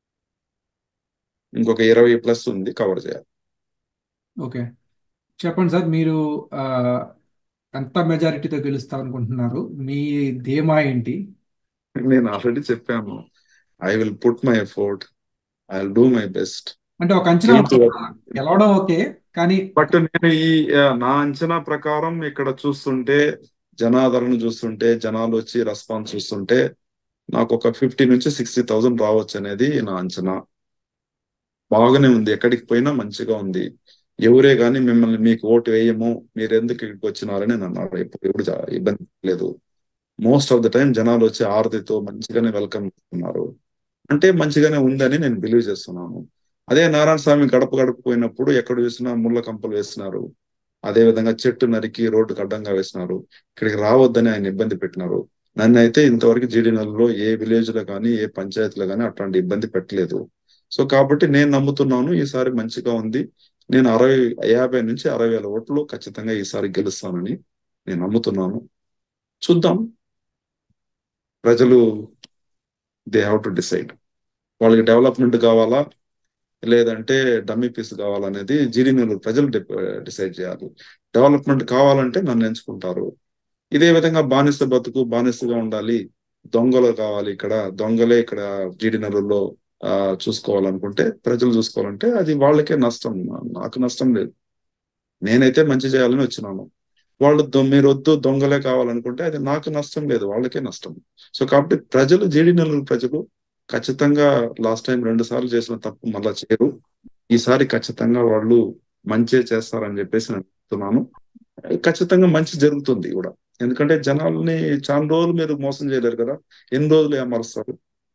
ఇంకొక ఇరవై ప్లస్ ఉంది కవర్ చేయాలి ఓకే చెప్పండి సార్ మీరు ఆ, ఎంత మెజారిటీతో గెలుస్తారు అనుకుంటున్నారు మీ ధీమా ఏంటి నేను ఆల్రెడీ చెప్పాను I will put my effort I will do my best అంటే ఒక అంచనా ఉంటుంది కదా. గెలవడం ఓకే కానీ బట్ నేను ఈ ఆ, నా అంచనా ప్రకారం ఇక్కడ చూస్తుంటే జనాదరణ చూస్తుంటే జనాలు వచ్చి రెస్పాన్స్ చూస్తుంటే నాకు ఒక ఫిఫ్టీ నుంచి సిక్స్టీ థౌసండ్ రావచ్చు అనేది నా అంచనా బాగానే ఉంది ఎక్కడికి పోయినా మంచిగా ఉంది ఎవరే కానీ మిమ్మల్ని మీకు ఓటు వేయము మీరు ఎందుకు ఇక్కడికి వచ్చినారని నన్ను అన్నారు ఎప్పుడు ఎప్పుడు జా- ఇబ్బంది లేదు మోస్ట్ ఆఫ్ ద టైం జనాలు వచ్చి ఆరతితో మంచిగానే వెల్కమ్ చేస్తున్నారు అంటే మంచిగానే ఉందని నేను బిలీవ్ చేస్తున్నాను అదే నారాయణ స్వామి గడప గడప పోయినప్పుడు ఎక్కడ వేసినా ముళ్ళ కంపలు వేసినారు అదే విధంగా చెట్టు నరికి రోడ్డుకు అడ్డంగా వేసినారు ఇక్కడికి రావద్దని ఆయన ఇబ్బంది పెట్టినారు నన్ను అయితే ఇంతవరకు జీడీనల్లో ఏ విలేజ్ లో కానీ ఏ పంచాయతీలో కానీ అట్లాంటి ఇబ్బంది పెట్టలేదు సో కాబట్టి నేను నమ్ముతున్నాను ఈసారి మంచిగా ఉంది నేను అరవై యాభై నుంచి అరవై వేల ఓట్లు ఖచ్చితంగా ఈసారి గెలుస్తానని నేను నమ్ముతున్నాను చూద్దాం ప్రజలు దే హ్యావ్ టు డిసైడ్ వాళ్ళకి డెవలప్మెంట్ కావాలా లేదంటే డమ్మీ పీస్ కావాలనేది జీడీనీలు ప్రజలు డిసైడ్ చేయాలి డెవలప్మెంట్ కావాలంటే నన్ను ఎంచుకుంటారు ఇదే విధంగా బానిస బతుకు బానిసగా ఉండాలి దొంగలు కావాలి ఇక్కడ దొంగలే ఇక్కడ జీడీనరుల్లో ఆ చూసుకోవాలనుకుంటే ప్రజలు చూసుకోవాలంటే అది వాళ్ళకే నష్టం నాకు నష్టం లేదు నేనైతే మంచి చేయాలని వచ్చినాను వాళ్ళు దొ- మీరు వద్దు దొంగలే కావాలనుకుంటే అది నాకు నష్టం లేదు వాళ్ళకే నష్టం సో కాబట్టి ప్రజలు జీడి నెలల ప్రజలు ఖచ్చితంగా లాస్ట్ టైం రెండు సార్లు చేసిన తప్పు మళ్ళా చేయరు ఈసారి ఖచ్చితంగా వాళ్ళు మంచి చేస్తారని చెప్పేసి నేను చెప్తున్నాను ఖచ్చితంగా మంచి జరుగుతుంది కూడా ఎందుకంటే జనాల్ని చాలా రోజులు మీరు మోసం చేయలేరు కదా ఎన్ని రోజులు ఏమరుస్తారు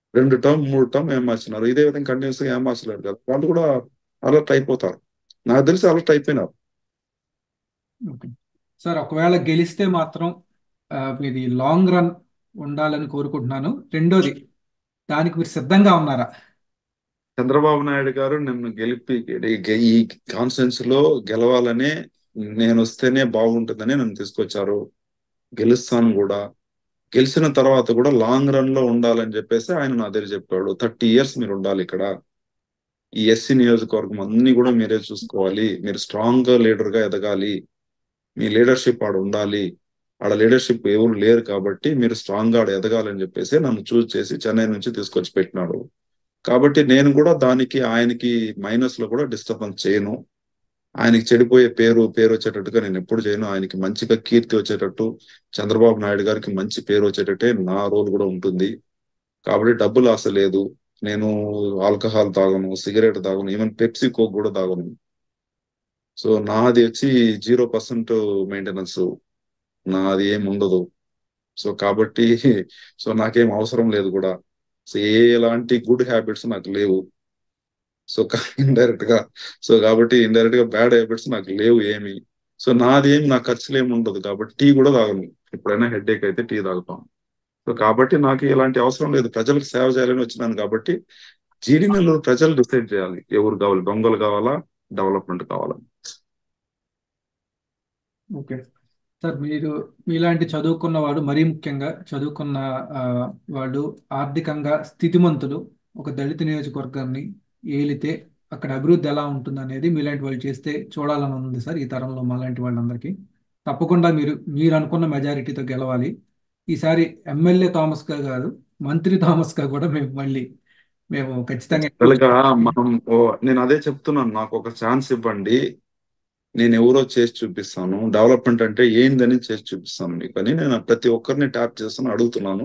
రెండు టర్మ్ మూడు టర్మ్ ఏమార్చినారు ఇదే విధంగా కంటిన్యూస్ గా ఏమార్చలేరు కదా వాళ్ళు కూడా అలర్ట్ అయిపోతారు నాకు తెలిసి అలర్ట్ అయిపోయినారు ఓకే సార్ ఒకవేళ గెలిస్తే మాత్రం ఆ, మీది లాంగ్ రన్ ఉండాలని కోరుకుంటున్నాను రెండోది దానికి మీరు సిద్ధంగా ఉన్నారా చంద్రబాబు నాయుడు గారు నన్ను గెలిపి ఈ కాన్ఫరెన్స్ లో గెలవాలనే నేను వస్తేనే బాగుంటుందని నన్ను తీసుకొచ్చారు గెలుస్తాను కూడా గెలిచిన తర్వాత కూడా లాంగ్ రన్ లో ఉండాలని చెప్పేసి ఆయన నా దగ్గర చెప్పాడు థర్టీ ఇయర్స్ మీరు ఉండాలి ఇక్కడ ఈ ఎస్సీ నియోజకవర్గం అన్ని కూడా మీరే చూసుకోవాలి మీరు స్ట్రాంగ్ గా లీడర్ గా ఎదగాలి మీ లీడర్షిప్ ఆడ ఉండాలి ఆడ లీడర్షిప్ ఎవరు లేరు కాబట్టి మీరు స్ట్రాంగ్ గా ఆడ ఎదగాలని చెప్పేసి నన్ను చూస్ చేసి చెన్నై నుంచి తీసుకొచ్చి పెట్టినాడు కాబట్టి నేను కూడా దానికి ఆయనకి మైనస్ లో కూడా డిస్టర్బెన్స్ చేయను ఆయనకి చెడిపోయే పేరు పేరు వచ్చేటట్టుగా నేను ఎప్పుడు చేయను ఆయనకి మంచిగా కీర్తి వచ్చేటట్టు చంద్రబాబు నాయుడు గారికి మంచి పేరు వచ్చేటట్టే నా రోల్ కూడా ఉంటుంది కాబట్టి డబ్బులు ఆశ లేదు నేను ఆల్కహాల్ తాగను సిగరెట్ తాగను ఈవెన్ పెప్సీ కోక్ కూడా తాగను సో నాది వచ్చి జీరో పర్సెంట్ మెయింటెనెన్స్ నాది ఏం ఉండదు సో కాబట్టి సో నాకేం అవసరం లేదు కూడా సో ఏ ఎలాంటి గుడ్ హ్యాబిట్స్ నాకు లేవు సో ఇండైరెక్ట్ గా సో కాబట్టి ఇండైరెక్ట్ గా బ్యాడ్ హ్యాబిట్స్ నాకు లేవు ఏమి సో నాది ఏమి నా ఖర్చులు ఏమి ఉండదు కాబట్టి టీ కూడా తాగను ఎప్పుడైనా హెడ్ ఏక్ అయితే టీ తాగుతాం సో కాబట్టి నాకు ఎలాంటి అవసరం లేదు ప్రజలకు సేవ చేయాలని వచ్చినాను కాబట్టి జీడి నెల్లూరు ప్రజలు డిసైడ్ చేయాలి ఎవరు కావాలి దొంగలు కావాలా డెవలప్మెంట్ కావాలా ఓకే సార్ మీరు మీలాంటి చదువుకున్న వాడు మరీ ముఖ్యంగా చదువుకున్న ఆ, వాళ్ళు ఆర్థికంగా స్థితిమంతులు ఒక దళిత నియోజకవర్గాన్ని ఏలితే అక్కడ అభివృద్ధి ఎలా ఉంటుంది అనేది మీలాంటి వాళ్ళు చేస్తే చూడాలని ఉంది సార్ ఈ తరంలో మాలాంటి వాళ్ళందరికీ తప్పకుండా మీరు మీరు అనుకున్న మెజారిటీతో గెలవాలి ఈసారి ఎమ్మెల్యే థామస్ గా కాదు మంత్రి థామస్ గా కూడా మేము మళ్ళీ మేము ఖచ్చితంగా జనరల్గా మనం ఓ నేను అదే చెప్తున్నాను నాకు ఒక ఛాన్స్ ఇవ్వండి నేను ఎవరో చేసి చూపిస్తాను డెవలప్మెంట్ అంటే ఏందని చేసి చూపిస్తాను మీకు అని నేను ప్రతి ఒక్కరిని ట్యాప్ చేస్తాను అడుగుతున్నాను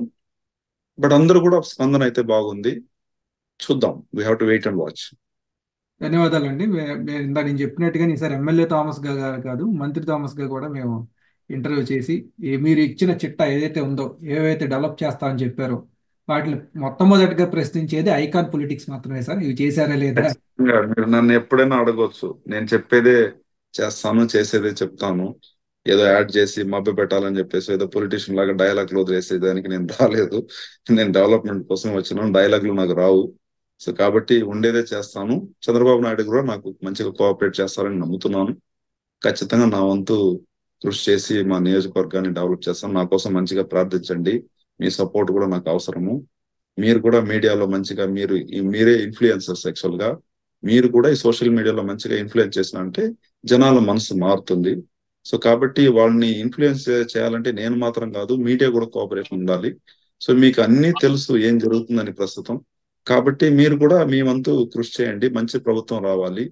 బట్ అందరూ కూడా స్పందన అయితే బాగుంది చూద్దాం we have to wait and watch ధన్యవాదాలండి మే- మే- ఇందా నేను చెప్పినట్టుగా ఈసారి ఎమ్మెల్యే థామస్ గా గా- కాదు మంత్రి థామస్ గా కూడా మేము ఇంటర్వ్యూ చేసి ఈ మీరు ఇచ్చిన చిట్టా ఏదైతే ఉందో ఏవైతే డెవలప్ చేస్తామని చెప్పారో వాటిని మొట్టమొదటిగా ప్రశ్నించేది ఐకాన్ పొలిటిక్స్ మాత్రమే సార్ ఇవి చేశారా లేదా ఖచ్చితంగా మీరు నన్ను ఎప్పుడైనా అడగొచ్చు నేను చెప్పేదే చేస్తాను చేసేదే చెప్తాను ఏదో యాడ్ చేసి మభ్య పెట్టాలని చెప్పేసి ఏదో పొలిటీషియన్ లాగా డైలాగ్లు వదిలేసేదానికి నేను రాలేదు నేను డెవలప్మెంట్ కోసం వచ్చినాను డైలాగ్లు నాకు రావు సో కాబట్టి ఉండేదే చేస్తాను చంద్రబాబు నాయుడు కూడా నాకు మంచిగా కోఆపరేట్ చేస్తారని నమ్ముతున్నాను ఖచ్చితంగా నా వంతు కృషి చేసి మా నియోజకవర్గాన్ని డెవలప్ చేస్తాను నా కోసం మంచిగా ప్రార్థించండి మీ సపోర్ట్ కూడా నాకు అవసరము మీరు కూడా మీడియాలో మంచిగా మీరు ఈ- మీరే ఇన్ఫ్లుయెన్సర్స్ యాక్చువల్ గా మీరు కూడా ఈ సోషల్ మీడియాలో మంచిగా ఇన్ఫ్లుయెన్స్ చేసిన అంటే జనాల మనసు మారుతుంది సో కాబట్టి వాళ్ళని ఇన్ఫ్లుయెన్స్ చేయాలంటే నేను మాత్రం కాదు మీడియా కూడా కోఆపరేషన్ ఉండాలి సో మీకు అన్ని తెలుసు ఏం జరుగుతుందని ప్రస్తుతం కాబట్టి మీరు కూడా మీ వంతు కృషి చేయండి మంచి ప్రభుత్వం రావాలి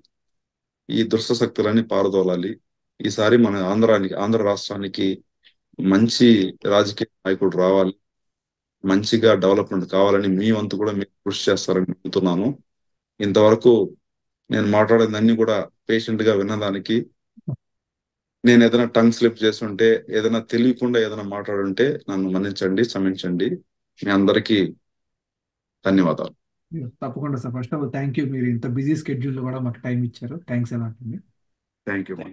ఈ దుష్ట శక్తులన్నీ పారదోలాలి ఈసారి మన ఆంధ్రానికి ఆంధ్ర రాష్ట్రానికి మంచి రాజకీయ నాయకుడు రావాలి మంచిగా డెవలప్మెంట్ కావాలని మీ వంతు కూడా మీరు కృషి చేస్తారని నమ్ముతున్నాను ఇంతవరకు నేను మాట్లాడేదన్నీ కూడా పేషెంట్ గా విన్నదానికి నేను ఏదైనా టంగ్ స్లిప్ చేస్తుంటే ఏదైనా తెలియకుండా ఏదైనా మాట్లాడుంటే నన్ను మన్నించండి క్షమించండి మీ అందరికీ ధన్యవాదాలు తప్పకుండా sir first of all thank you మీరు ఇంత బిజీ స్కెడ్యూల్లో కూడా మాకు టైం ఇచ్చారు థ్యాంక్స్ ఎలా అండి థ్యాంక్ యూ